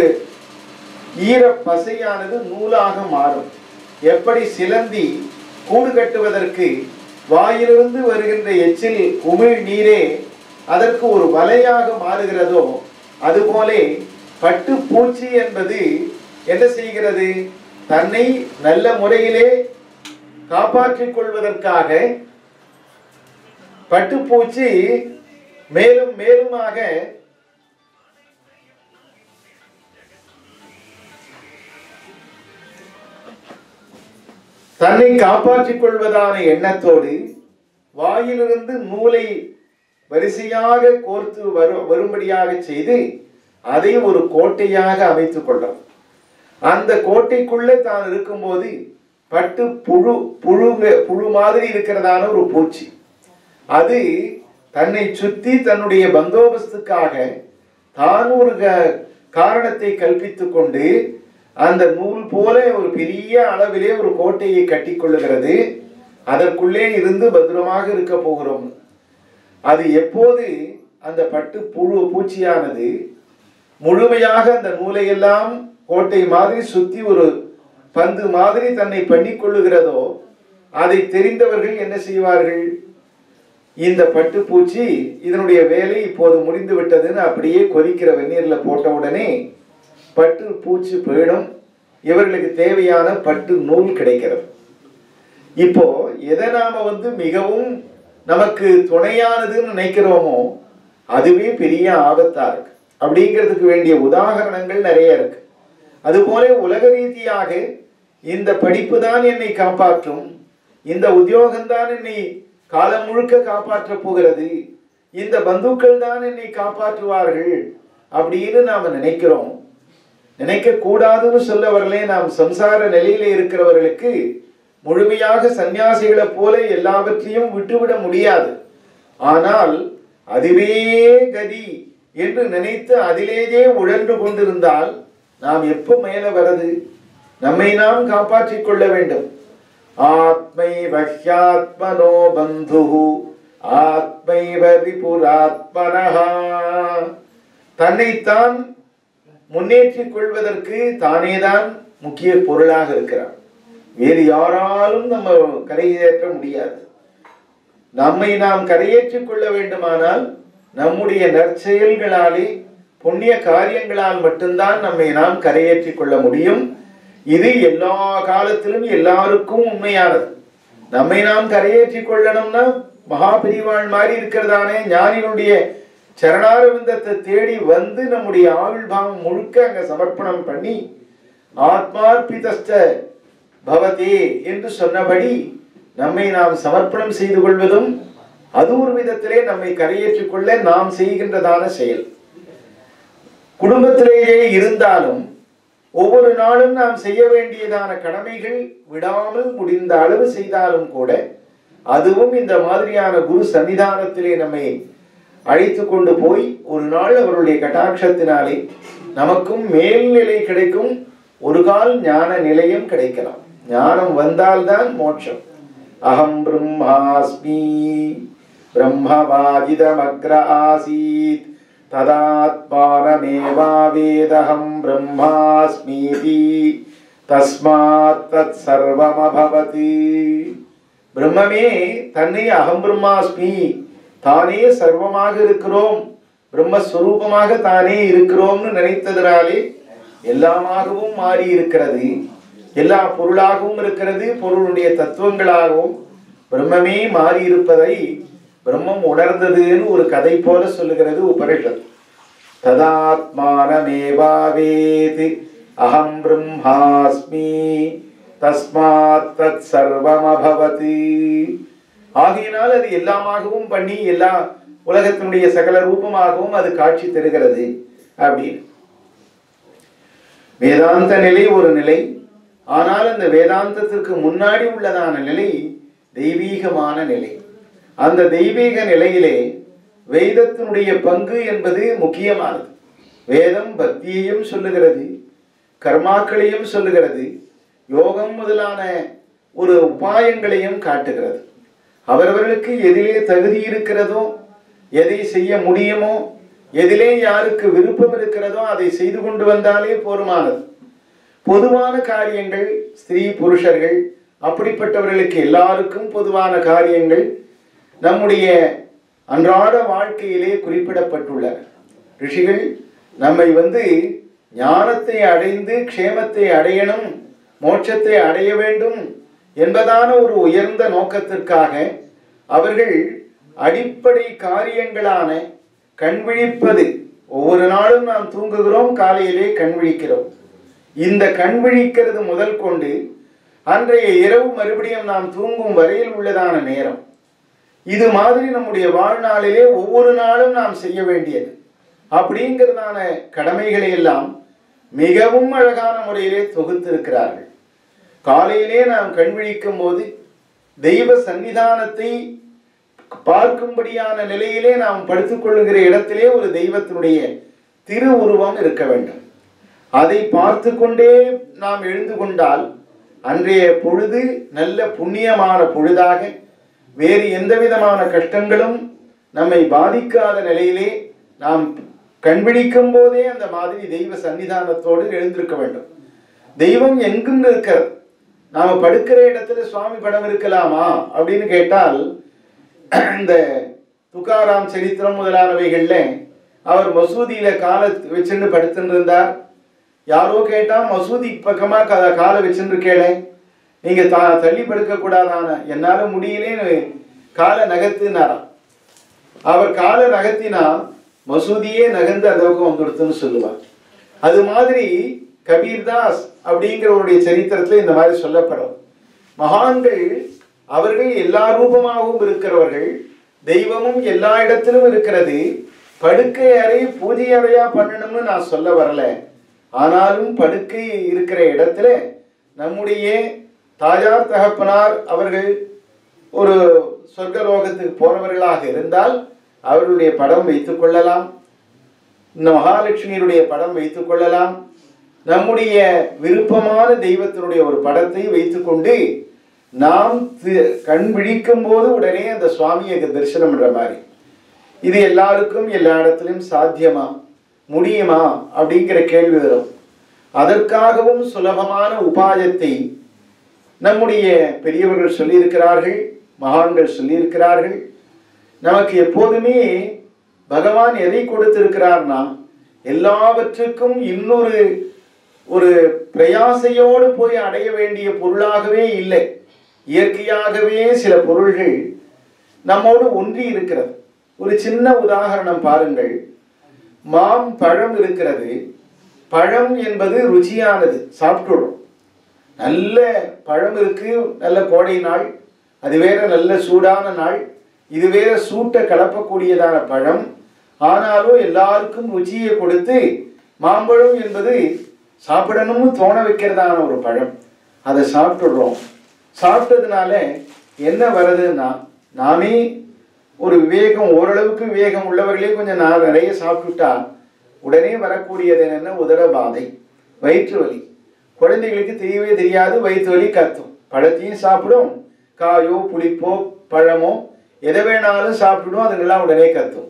ஈர பசையானது நூலாக மாறும் எப்படி சிலந்தி கூடு கட்டுவதற்கு வாயிலிருந்து வருகின்ற எச்சில் உமிழ் நீரே அதற்கு ஒரு வலையாக மாறுகிறதோ அதுபோலே பட்டு பூச்சி என்பது என்ன செய்கிறது தன்னை நல்ல முறையிலே காப்பாற்றிக் கொள்வதற்காக பட்டுப்பூச்சி மேலும் மேலுமாக தன்னை காப்பாற்றிக் கொள்வதான எண்ணத்தோடு வாயிலிருந்து நூலை வரிசையாக கோர்த்து வரு வரும்படியாக செய்து அதை ஒரு கோட்டையாக அமைத்துக் கொள்ளும் அந்த கோட்டைக்குள்ளே தான் இருக்கும்போது பட்டு புழு புழு புழு மாதிரி இருக்கிறதான ஒரு பூச்சி அது தன்னை சுத்தி தன்னுடைய பந்தோபஸ்துக்காக தான் ஒரு க- காரணத்தை கல்பித்துக் கொண்டு அந்த நூல் போல ஒரு பெரிய அளவிலே ஒரு கோட்டையை கட்டிக்கொள்ளுகிறது அதற்குள்ளே இருந்து பத்திரமாக இருக்க போகிறோம் அது எப்போது அந்த பட்டு புழு பூச்சியானது முழுமையாக அந்த நூலையெல்லாம் கோட்டை மாதிரி சுத்தி ஒரு பந்து மாதிரி தன்னை பண்ணிக் கொள்ளுகிறதோ அதை தெரிந்தவர்கள் என்ன செய்வார்கள் இந்த பட்டுப்பூச்சி இதனுடைய வேலை இப்போது முடிந்து விட்டதுன்னு அப்படியே கொதிக்கிற வெந்நீர்ல போட்ட உடனே பட்டு பூச்சி போயிடும் இவர்களுக்கு தேவையான பட்டு நூல் கிடைக்கிறது இப்போ எதை நாம வந்து மிகவும் நமக்கு துணையானதுன்னு நினைக்கிறோமோ அதுவே பெரிய ஆபத்தா இருக்கு அப்படிங்கிறதுக்கு வேண்டிய உதாகரணங்கள் நிறைய இருக்கு அதுபோல உலக ரீதியாக இந்த படிப்பு தான் என்னை காப்பாற்றும் இந்த உத்தியோகம்தான் என்னை காலம் முழுக்க காப்பாற்றப் போகிறது இந்த பந்துக்கள் தான் என்னை காப்பாற்றுவார்கள் அப்படின்னு நாம நினைக்கிறோம் நினைக்க கூடாதுன்னு சொல்ல வரலே நாம் சம்சார நிலையில இருக்கிறவர்களுக்கு முழுமையாக சந்நியாசிகளை போல எல்லாவற்றையும் விட்டுவிட முடியாது ஆனால் அதுவே கதி என்று நினைத்து அதிலேயே உழன்று கொண்டிருந்தால் நாம் எப்ப மேல வரது நம்மை நாம் காப்பாற்றிக் கொள்ள வேண்டும் ஆத்மை வஹ்யாத்மனோ பந்து ஆத்மைவ ரிபுராத்மனஹா தன்னைத்தான் முன்னேற்றிக் கொள்வதற்கு தானேதான் முக்கிய பொருளாக இருக்கிறார் வேறு யாராலும் நம்ம கரையேற்ற முடியாது நம்மை நாம் கரையேற்றிக் கொள்ள வேண்டுமானால் நம்முடைய நற்செயல்களாலே புண்ணிய காரியங்களால் மட்டும்தான் நம்மை நாம் கரையேற்றிக் கொள்ள முடியும் இது எல்லா காலத்திலும் எல்லாருக்கும் உண்மையானது நம்மை நாம் கரையேற்றிக் கொள்ளணும்னா மகாபிரிவாள் மாதிரி இருக்கிறதானே ஞானிகளுடைய சரணாரவிந்தத்தை தேடி வந்து நம்முடைய ஆயுள் பாவம் முழுக்க அங்க சமர்ப்பணம் பண்ணி ஆத்மார்பிதஸ்த பவதே என்று சொன்னபடி நம்மை நாம் சமர்ப்பணம் செய்து கொள்வதும் அது ஒரு விதத்திலே நம்மை கரையேற்றிக் கொள்ள நாம் செய்கின்றதான செயல் குடும்பத்திலேயே இருந்தாலும் ஒவ்வொரு நாளும் நாம் செய்ய வேண்டியதான கடமைகள் விடாமல் முடிந்த அளவு செய்தாலும் கூட அதுவும் இந்த மாதிரியான குரு சன்னிதானத்திலே நம்மை அழைத்து கொண்டு போய் ஒரு நாள் அவருடைய கட்டாட்சத்தினாலே நமக்கும் மேல்நிலை கிடைக்கும் ஒரு கால் ஞான நிலையும் கிடைக்கலாம் ஞானம் வந்தால்தான் மோட்சம் அகம் பிரம்மாஸ்மி பிரம்மவாதிதமக்ர ஆசீத் ததாத்மானமேவாவேதகம் பிரம்மாஸ்மீதி தஸ்மாத் தத் சர்வமபவதி பிரம்மமே தன்னை அகம் பிரம்மாஸ்மி தானே சர்வமாக இருக்கிறோம் பிரம்மஸ்வரூபமாக தானே இருக்கிறோம்னு நினைத்ததினாலே எல்லாமாகவும் மாறி இருக்கிறது எல்லா பொருளாகவும் இருக்கிறது பொருளுடைய தத்துவங்களாகவும் பிரம்மமே மாறி இருப்பதை பிரம்மம் உணர்ந்ததுன்னு ஒரு கதை போல சொல்லுகிறது உபனிஷத் ததாத்மானமேவாவேதி அகம் பிரம்மாஸ்மி தஸ்மாத் தத் சர்வமபவதி ஆகையினால் அது எல்லாமாகவும் பண்ணி எல்லா உலகத்தினுடைய சகல ரூபமாகவும் அது காட்சி தருகிறது அப்படின்னு வேதாந்த நிலை ஒரு நிலை ஆனால் அந்த வேதாந்தத்திற்கு முன்னாடி உள்ளதான நிலை தெய்வீகமான நிலை அந்த தெய்வீக நிலையிலே வேதத்தினுடைய பங்கு என்பது முக்கியமானது வேதம் பக்தியையும் சொல்லுகிறது கர்மாக்களையும் சொல்லுகிறது யோகம் முதலான ஒரு உபாயங்களையும் காட்டுகிறது அவரவர்களுக்கு எதிலே தகுதி இருக்கிறதோ எதை செய்ய முடியுமோ எதிலே யாருக்கு விருப்பம் இருக்கிறதோ அதை செய்து கொண்டு வந்தாலே போருமானது பொதுவான காரியங்கள் ஸ்திரீ புருஷர்கள் அப்படிப்பட்டவர்களுக்கு எல்லாருக்கும் பொதுவான காரியங்கள் நம்முடைய அன்றாட வாழ்க்கையிலே குறிப்பிடப்பட்டுள்ளன ரிஷிகள் நம்மை வந்து ஞானத்தை அடைந்து க்ஷேமத்தை அடையணும் மோட்சத்தை அடைய வேண்டும் என்பதான ஒரு உயர்ந்த நோக்கத்திற்காக அவர்கள் அடிப்படை காரியங்களான கண்விழிப்பது ஒவ்வொரு நாளும் நாம் தூங்குகிறோம் காலையிலே கண்விழிக்கிறோம் இந்த கண்விழிக்கிறது முதல் கொண்டு அன்றைய இரவு மறுபடியும் நாம் தூங்கும் வரையில் உள்ளதான நேரம் இது மாதிரி நம்முடைய வாழ்நாளிலே ஒவ்வொரு நாளும் நாம் செய்ய வேண்டியது அப்படிங்கிறதான கடமைகளை எல்லாம் மிகவும் அழகான முறையிலே தொகுத்திருக்கிறார்கள் காலையிலே நாம் கண்விழிக்கும் போது தெய்வ சன்னிதானத்தை பார்க்கும்படியான நிலையிலே நாம் படுத்துக்கொள்ளுகிற இடத்திலே ஒரு தெய்வத்தினுடைய திரு உருவம் இருக்க வேண்டும் அதை பார்த்து கொண்டே நாம் எழுந்து கொண்டால் அன்றைய பொழுது நல்ல புண்ணியமான பொழுதாக வேறு எந்த விதமான கஷ்டங்களும் நம்மை பாதிக்காத நிலையிலே நாம் கண்பிடிக்கும் போதே அந்த மாதிரி தெய்வ சன்னிதானத்தோடு எழுந்திருக்க வேண்டும் தெய்வம் எங்கும் இருக்கிறது நாம படுக்கிற இடத்துல சுவாமி படம் இருக்கலாமா அப்படின்னு கேட்டால் இந்த துக்காராம் சரித்திரம் முதலானவைகள்ல அவர் மசூதியில காலை வச்சுன்னு படுத்துன்னு இருந்தார் யாரோ கேட்டா மசூதி பக்கமா கா- காலை வச்சுன்னு இருக்கேளே நீங்க தா தள்ளி படுக்க கூடாதான என்னால முடியலேன்னு காலை நகர்த்துனாராம் அவர் காலை நகர்த்தினா மசூதியே நகர்ந்து அந்த பக்கம் வந்துடுத்துன்னு சொல்லுவார் அது மாதிரி கபீர்தாஸ் அப்படிங்கிறவருடைய சரித்திரத்துல இந்த மாதிரி சொல்லப்படும் மகான்கள் அவர்கள் எல்லா ரூபமாகவும் இருக்கிறவர்கள் தெய்வமும் எல்லா இடத்திலும் இருக்கிறது படுக்கை அறை பூஜை அறையா பண்ணணும்னு நான் சொல்ல வரல ஆனாலும் படுக்கை இருக்கிற இடத்துல நம்முடைய தாயார் தகப்பனார் அவர்கள் ஒரு சொர்க்கலோகத்துக்கு போனவர்களாக இருந்தால் அவர்களுடைய படம் வைத்துக் கொள்ளலாம் இந்த மகாலட்சுமியினுடைய படம் வைத்துக் கொள்ளலாம் நம்முடைய விருப்பமான தெய்வத்தினுடைய ஒரு படத்தை வைத்துக்கொண்டு நாம் தி- கண் விழிக்கும் போது உடனே அந்த சுவாமியை தரிசனம் பண்ற மாதிரி இது எல்லாருக்கும் எல்லா இடத்திலும் சாத்தியமா முடியுமா அப்படிங்கிற கேள்வி வரும் அதற்காகவும் சுலபமான உபாயத்தை நம்முடைய பெரியவர்கள் சொல்லியிருக்கிறார்கள் மகான்கள் சொல்லியிருக்கிறார்கள் நமக்கு எப்போதுமே பகவான் எதை கொடுத்திருக்கிறார்னா எல்லாவற்றுக்கும் இன்னொரு ஒரு பிரயாசையோடு போய் அடைய வேண்டிய பொருளாகவே இல்லை இயற்கையாகவே சில பொருள்கள் நம்மோடு ஒன்றி இருக்கிறது ஒரு சின்ன உதாரணம் பாருங்கள் மாம் பழம் இருக்கிறது பழம் என்பது ருச்சியானது சாப்பிட்டுடும் நல்ல பழம் இருக்கு நல்ல கோடை நாள் அது வேற நல்ல சூடான நாள் இது வேற சூட்டை கலப்பக்கூடியதான பழம் ஆனாலும் எல்லாருக்கும் ருச்சியை கொடுத்து மாம்பழம் என்பது சாப்பிடணும்னு தோண வைக்கிறதான ஒரு பழம் அதை சாப்பிட்டுடுறோம் சாப்பிட்டதுனால என்ன வருதுன்னா நாமே ஒரு விவேகம் ஓரளவுக்கு விவேகம் உள்ளவர்களே கொஞ்சம் நான் நிறைய சாப்பிட்டுட்டா உடனே வரக்கூடியது என்னென்ன உதரபாதை வயிற்று வலி குழந்தைகளுக்கு தெரியவே தெரியாது வயிற்று வலி கத்தும் பழத்தையும் சாப்பிடும் காயோ புளிப்போ பழமோ எதை வேணாலும் சாப்பிட்டுடும் அதுங்கெல்லாம் உடனே கத்தும்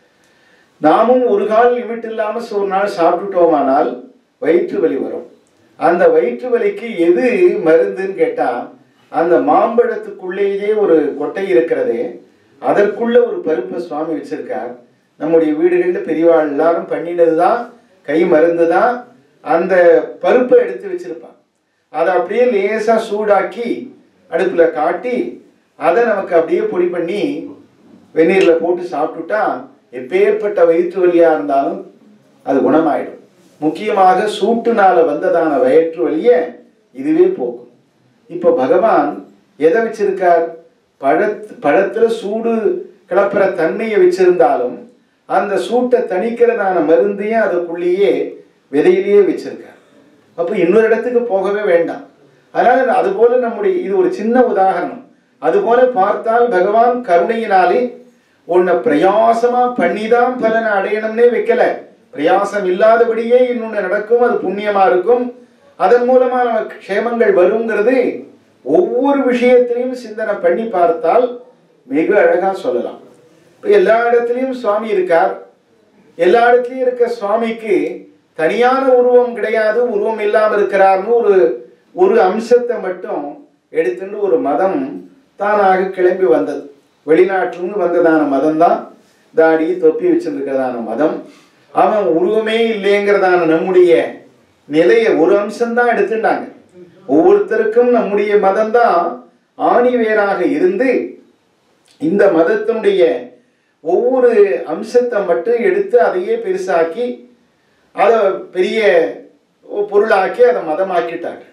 நாமும் ஒரு கால் லிமிட் இல்லாமல் ஒரு நாள் சாப்பிட்டுட்டோமானால் வயிற்று வலி வரும் அந்த வயிற்று வலிக்கு எது மருந்துன்னு கேட்டால் அந்த மாம்பழத்துக்குள்ளேயே ஒரு கொட்டை இருக்கிறதே அதற்குள்ள ஒரு பருப்பை சுவாமி வச்சிருக்கார் நம்முடைய வீடுகளில் பெரியவாள் எல்லாரும் பண்ணினது தான் கை மருந்து தான் அந்த பருப்பை எடுத்து வச்சிருப்பான் அதை அப்படியே லேசாக சூடாக்கி அடுப்பில் காட்டி அதை நமக்கு அப்படியே பொடி பண்ணி வெந்நீரில் போட்டு சாப்பிட்டுட்டா எப்பேற்பட்ட வயிற்று வலியாக இருந்தாலும் அது குணமாயிடும் முக்கியமாக சூட்டுனால வந்ததான வயிற்று வலியை இதுவே போக்கும் இப்போ பகவான் எதை வச்சிருக்கார் பழத் பழத்துல சூடு கிளப்புற தன்மையை வச்சிருந்தாலும் அந்த சூட்டை தணிக்கிறதான மருந்தையும் அதுக்குள்ளேயே விதையிலேயே வச்சிருக்கார் அப்போ இன்னொரு இடத்துக்கு போகவே வேண்டாம் அதனால அதுபோல நம்முடைய இது ஒரு சின்ன உதாரணம் அதுபோல பார்த்தால் பகவான் கருணையினாலே உன்னை பிரயாசமா பண்ணிதான் பலனை அடையணும்னே வைக்கல பிரயாசம் இல்லாதபடியே இன்னொன்று நடக்கும் அது புண்ணியமா இருக்கும் அதன் மூலமா நமக்கு க்ஷேமங்கள் வருங்கிறது ஒவ்வொரு விஷயத்திலையும் சிந்தனை பண்ணி பார்த்தால் மிக அழகா சொல்லலாம் இப்போ எல்லா இடத்துலையும் சுவாமி இருக்கார் எல்லா இடத்துலையும் இருக்க சுவாமிக்கு தனியான உருவம் கிடையாது உருவம் இல்லாமல் இருக்கிறார்னு ஒரு ஒரு அம்சத்தை மட்டும் எடுத்துட்டு ஒரு மதம் தானாக கிளம்பி வந்தது வெளிநாட்டிலிருந்து வந்ததான மதம் தான் தாடி தொப்பி வச்சிருக்கிறதான மதம் அவன் உருவமே இல்லைங்கிறதான நம்முடைய நிலையை ஒரு அம்சம்தான் எடுத்துட்டாங்க ஒவ்வொருத்தருக்கும் நம்முடைய மதம் தான் ஆணி வேராக இருந்து இந்த மதத்தினுடைய ஒவ்வொரு அம்சத்தை மட்டும் எடுத்து அதையே பெருசாக்கி அதை பெரிய பொருளாக்கி அதை மதமாக்கிட்டாங்க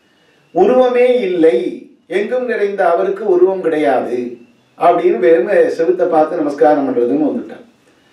உருவமே இல்லை எங்கும் நிறைந்த அவருக்கு உருவம் கிடையாது அப்படின்னு வெறும் செவுத்தை பார்த்து நமஸ்காரம் பண்றதுன்னு வந்துட்டான்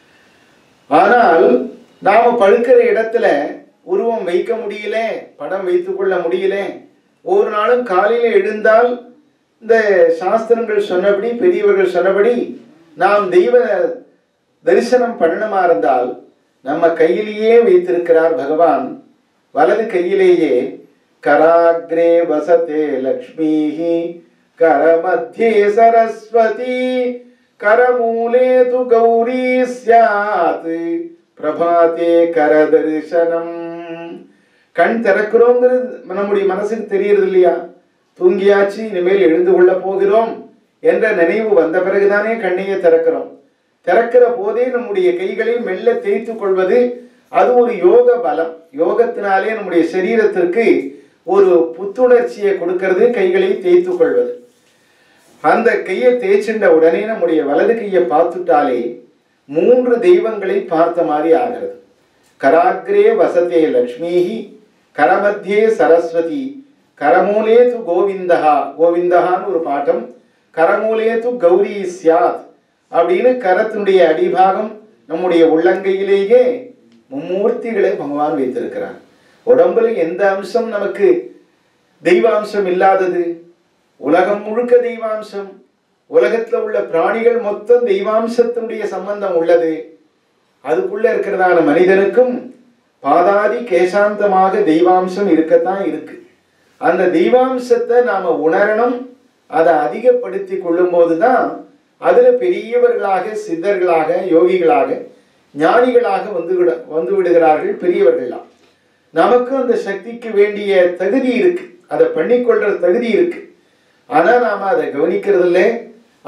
ஆனால் நாம படுக்கிற இடத்துல உருவம் வைக்க முடியல படம் வைத்துக் கொள்ள முடியல ஒவ்வொரு நாளும் காலையில எழுந்தால் இந்த சாஸ்திரங்கள் சொன்னபடி பெரியவர்கள் சொன்னபடி நாம் தெய்வ தரிசனம் பண்ணணுமா இருந்தால் நம்ம கையிலேயே வைத்திருக்கிறார் பகவான் வலது கையிலேயே கராக்ரே வசதே லக்ஷ்மீஹி கரமத்தியே சரஸ்வதி கரமூலே து கௌரி ஸ்யாத் பிரபாதே கரதர்சனம் கண் திறக்கிறோங்கிறது நம்முடைய மனசுக்கு தெரியறது இல்லையா தூங்கியாச்சு இனிமேல் எழுந்து கொள்ள போகிறோம் என்ற நினைவு வந்த பிறகுதானே கண்ணையை திறக்கிறோம் திறக்கிற போதே நம்முடைய கைகளை மெல்ல தேய்த்து கொள்வது அது ஒரு யோக பலம் யோகத்தினாலே நம்முடைய சரீரத்திற்கு ஒரு புத்துணர்ச்சியை கொடுக்கிறது கைகளை தேய்த்து கொள்வது அந்த கையை தேய்ச்சின்ற உடனே நம்முடைய வலது கையை பார்த்துட்டாலே மூன்று தெய்வங்களை பார்த்த மாதிரி ஆகிறது கராக்ரே வசதே லக்ஷ்மிஹி கரமத்தியே சரஸ்வதி கரமூலே து கோவிந்தஹா கோவிந்தஹான்னு ஒரு பாட்டம் கரமூலே து கௌரி சியாத் அப்படின்னு கரத்தினுடைய அடிபாகம் நம்முடைய உள்ளங்கையிலேயே மும்மூர்த்திகளை பகவான் வைத்திருக்கிறார் உடம்புல எந்த அம்சம் நமக்கு தெய்வாம்சம் இல்லாதது உலகம் முழுக்க தெய்வாம்சம் உலகத்துல உள்ள பிராணிகள் மொத்தம் தெய்வாம்சத்தினுடைய சம்பந்தம் உள்ளது அதுக்குள்ள இருக்கிறதான மனிதனுக்கும் பாதாதி கேசாந்தமாக தெய்வாம்சம் இருக்கத்தான் இருக்கு அந்த தெய்வாம்சத்தை நாம உணரணும் அதை அதிகப்படுத்தி கொள்ளும் போதுதான் அதுல பெரியவர்களாக சித்தர்களாக யோகிகளாக ஞானிகளாக வந்து விட வந்து விடுகிறார்கள் பெரியவர்கள்லாம் நமக்கும் அந்த சக்திக்கு வேண்டிய தகுதி இருக்கு அதை பண்ணிக்கொள்ற தகுதி இருக்கு ஆனா நாம அதை கவனிக்கிறது இல்லை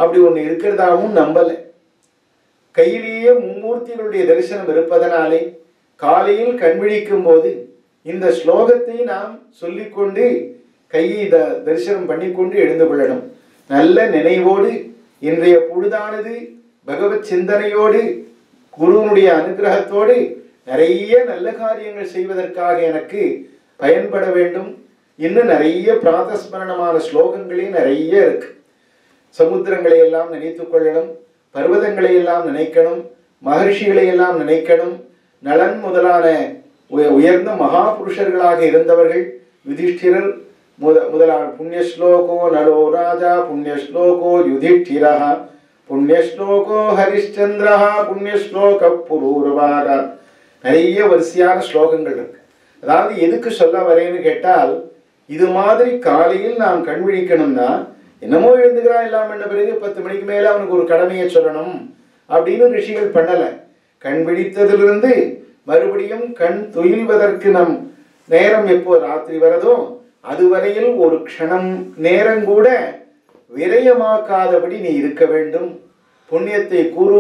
அப்படி ஒன்று இருக்கிறதாகவும் நம்பலை கையிலேயே மும்மூர்த்திகளுடைய தரிசனம் இருப்பதனாலே காலையில் கண்விழிக்கும் போது இந்த ஸ்லோகத்தை நாம் சொல்லிக்கொண்டு கையை த தரிசனம் பண்ணிக்கொண்டு எழுந்து கொள்ளணும் நல்ல நினைவோடு இன்றைய பொழுதானது பகவத் சிந்தனையோடு குருவனுடைய அனுகிரகத்தோடு நிறைய நல்ல காரியங்கள் செய்வதற்காக எனக்கு பயன்பட வேண்டும் இன்னும் நிறைய பிராதஸ்மரணமான ஸ்லோகங்களே நிறைய இருக்கு சமுத்திரங்களை எல்லாம் நினைத்துக் கொள்ளணும் பர்வதங்களை எல்லாம் நினைக்கணும் மகர்ஷிகளை எல்லாம் நினைக்கணும் நலன் முதலான உய- உயர்ந்த மகா புருஷர்களாக இருந்தவர்கள் யுதிஷ்டிரர் முத முதலான புண்ணியஸ்லோகோ நலோ ராஜா புண்ணியஸ்லோகோ யுதிஷ்டிரா புண்ணியஸ்லோகோ ஹரிಶ್ಚಂದ್ரா புண்ணியஸ்லோக புரூரவாக நிறைய வரிசையான ஸ்லோகங்கள் இருக்கு அதாவது எதுக்கு சொல்ல வரேன்னு கேட்டால் இது மாதிரி காலையில் நாம் கண் விழிக்கணும்னா என்னமோ எழுந்துக்கிறான் எல்லாம் பண்ண பிறகு பத்து மணிக்கு மேல அவனுக்கு ஒரு கடமையை சொல்லணும் அப்படின்னு ரிஷிகள் பண்ணல கண் விழித்ததிலிருந்து மறுபடியும் கண் துயில்வதற்கு நம் நேரம் எப்போ ராத்திரி வரதோ அதுவரையில் ஒரு க்ஷணம் நேரம் கூட விரயமாக்காதபடி நீ இருக்க வேண்டும் புண்ணியத்தை குரு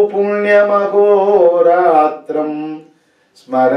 புண்ணியமகோராத்திரம் ஸ்மர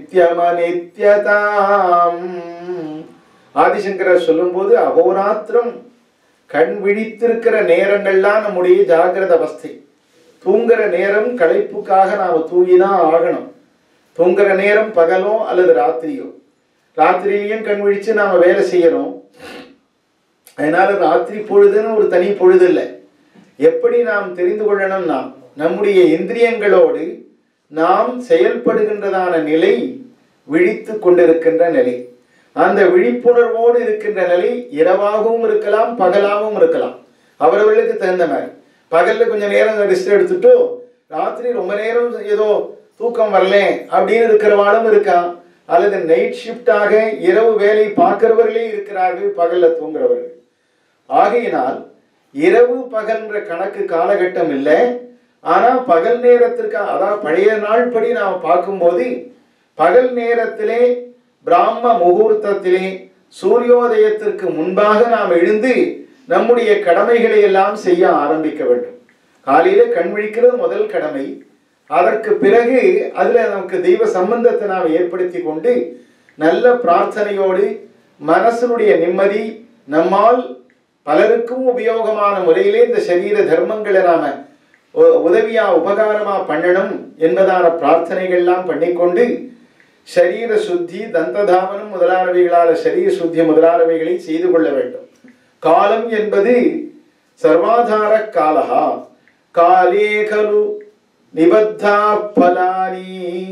நித்யமனித்யதாம் ஆதிசங்கரர் சொல்லும்போது அகோராத்திரம் கண் விழித்திருக்கிற நேரங்கள்லாம் நம்முடைய ஜாகிரத அவஸ்தை தூங்குற நேரம் களைப்புக்காக நாம தூங்கிதான் ஆகணும் தூங்குற நேரம் பகலோ அல்லது ராத்திரியோ ராத்திரியிலையும் கண் விழிச்சு நாம வேலை செய்யணும் அதனால ராத்திரி பொழுதுன்னு ஒரு தனி பொழுது இல்லை எப்படி நாம் தெரிந்து கொள்ளணும்னா நம்முடைய இந்திரியங்களோடு நாம் செயல்படுகின்றதான நிலை விழித்து கொண்டிருக்கின்ற நிலை அந்த விழிப்புணர்வோடு இருக்கின்ற நிலை இரவாகவும் இருக்கலாம் பகலாகவும் இருக்கலாம் அவரவர்களுக்கு தகுந்த மாதிரி பகல்ல கொஞ்சம் நேரம் ரெஸ்ட் எடுத்துட்டு ராத்திரி ரொம்ப நேரம் ஏதோ தூக்கம் வரல அப்படின்னு இருக்கிறவாளும் இருக்கா அல்லது நைட் ஷிஃப்டாக இரவு வேலை பார்க்கிறவர்களே இருக்கிறார்கள் பகல்ல தூங்குறவர்கள் ஆகையினால் இரவு பகல்ன்ற கணக்கு காலகட்டம் இல்லை ஆனா பகல் நேரத்திற்கு அதாவது பழைய நாள் படி நாம் பார்க்கும்போது பகல் நேரத்திலே பிராம முகூர்த்தத்திலே சூரியோதயத்திற்கு முன்பாக நாம் எழுந்து நம்முடைய கடமைகளை எல்லாம் செய்ய ஆரம்பிக்க வேண்டும் காலையில கண் விழிக்கிறது முதல் கடமை அதற்கு பிறகு அதுல நமக்கு தெய்வ சம்பந்தத்தை நாம் ஏற்படுத்தி கொண்டு நல்ல பிரார்த்தனையோடு மனசனுடைய நிம்மதி நம்மால் பலருக்கும் உபயோகமான முறையிலே இந்த சரீர தர்மங்களை நாம உ- உதவியா உபகாரமா பண்ணணும் என்பதான பிரார்த்தனைகள்லாம் பண்ணிக்கொண்டு சரீர சுத்தி தந்ததாவனம் முதலானவைகளால சரீர சுத்தி முதலானவைகளை செய்து கொள்ள வேண்டும் காலம் என்பது சர்வாதார காலஹா காலே கலு நிபத்தா பலானி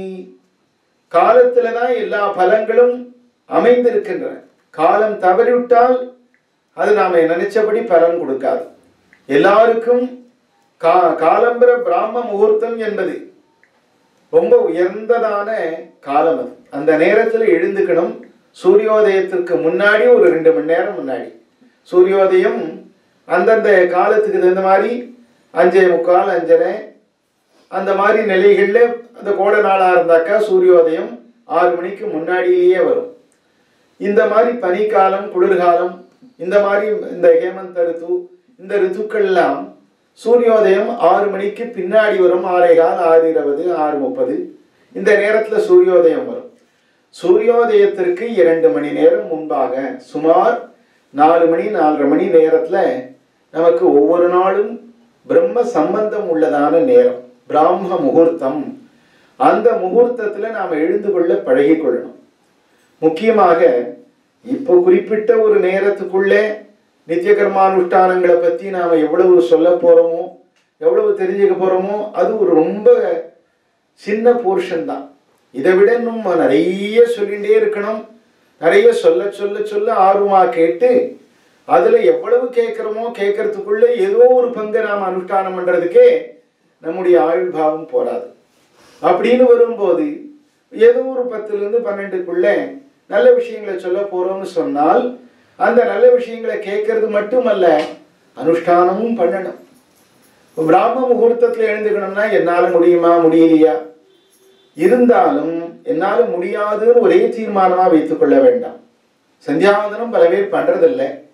காலத்துல தான் எல்லா பலங்களும் அமைந்திருக்கின்றன காலம் தவறிவிட்டால் அது நாம நினைச்சபடி பலன் கொடுக்காது எல்லாருக்கும் கா காலம்பர பிராம முகூர்த்தம் என்பது ரொம்ப உயர்ந்ததான காலம் அது அந்த நேரத்தில் எழுந்துக்கணும் சூரியோதயத்திற்கு முன்னாடி ஒரு ரெண்டு மணி நேரம் முன்னாடி சூரியோதயம் அந்தந்த காலத்துக்கு தகுந்த மாதிரி அஞ்சே முக்கால் அஞ்சரை அந்த மாதிரி நிலைகளில் அந்த கோடை நாளாக இருந்தாக்கா சூரியோதயம் ஆறு மணிக்கு முன்னாடியிலேயே வரும் இந்த மாதிரி பனிக்காலம் குளிர்காலம் இந்த மாதிரி இந்த ஹேமந்த ரித்து இந்த ரித்துக்கள்லாம் சூரியோதயம் ஆறு மணிக்கு பின்னாடி வரும் ஆறே கால் ஆறு இருபது ஆறு முப்பது இந்த நேரத்தில் சூரியோதயம் வரும் சூரியோதயத்திற்கு இரண்டு மணி நேரம் முன்பாக சுமார் நாலு மணி நாலரை மணி நேரத்தில் நமக்கு ஒவ்வொரு நாளும் பிரம்ம சம்பந்தம் உள்ளதான நேரம் பிராம முகூர்த்தம் அந்த முகூர்த்தத்தில் நாம் எழுந்து கொள்ள பழகிக் கொள்ளணும் முக்கியமாக இப்போ குறிப்பிட்ட ஒரு நேரத்துக்குள்ளே நித்திய கர்மானுஷ்டானங்களை பற்றி நாம் எவ்வளவு சொல்ல போகிறோமோ எவ்வளவு தெரிஞ்சுக்க போகிறோமோ அது ஒரு ரொம்ப சின்ன போர்ஷன் தான் இதை விட இன்னும் நிறைய சொல்லிகிட்டே இருக்கணும் நிறைய சொல்ல சொல்ல சொல்ல ஆர்வமாக கேட்டு அதில் எவ்வளவு கேட்குறோமோ கேட்கறதுக்குள்ள ஏதோ ஒரு பங்கை நாம் அனுஷ்டானம் பண்ணுறதுக்கே நம்முடைய ஆயுள்பாவம் போராது அப்படின்னு வரும்போது ஏதோ ஒரு பத்துலேருந்து பன்னெண்டுக்குள்ள நல்ல விஷயங்களை சொல்ல போறோம்னு சொன்னால் அந்த நல்ல விஷயங்களை கேட்கறது மட்டுமல்ல அனுஷ்டானமும் பண்ணணும் இப்ப பிராம முகூர்த்தத்தில் எழுந்துக்கணும்னா என்னால் முடியுமா முடியலையா இருந்தாலும் என்னால் முடியாதுன்னு ஒரே தீர்மானமாக வைத்துக்கொள்ள வேண்டாம் சந்தியாவந்தனம் பல பேர் பண்றதில்லை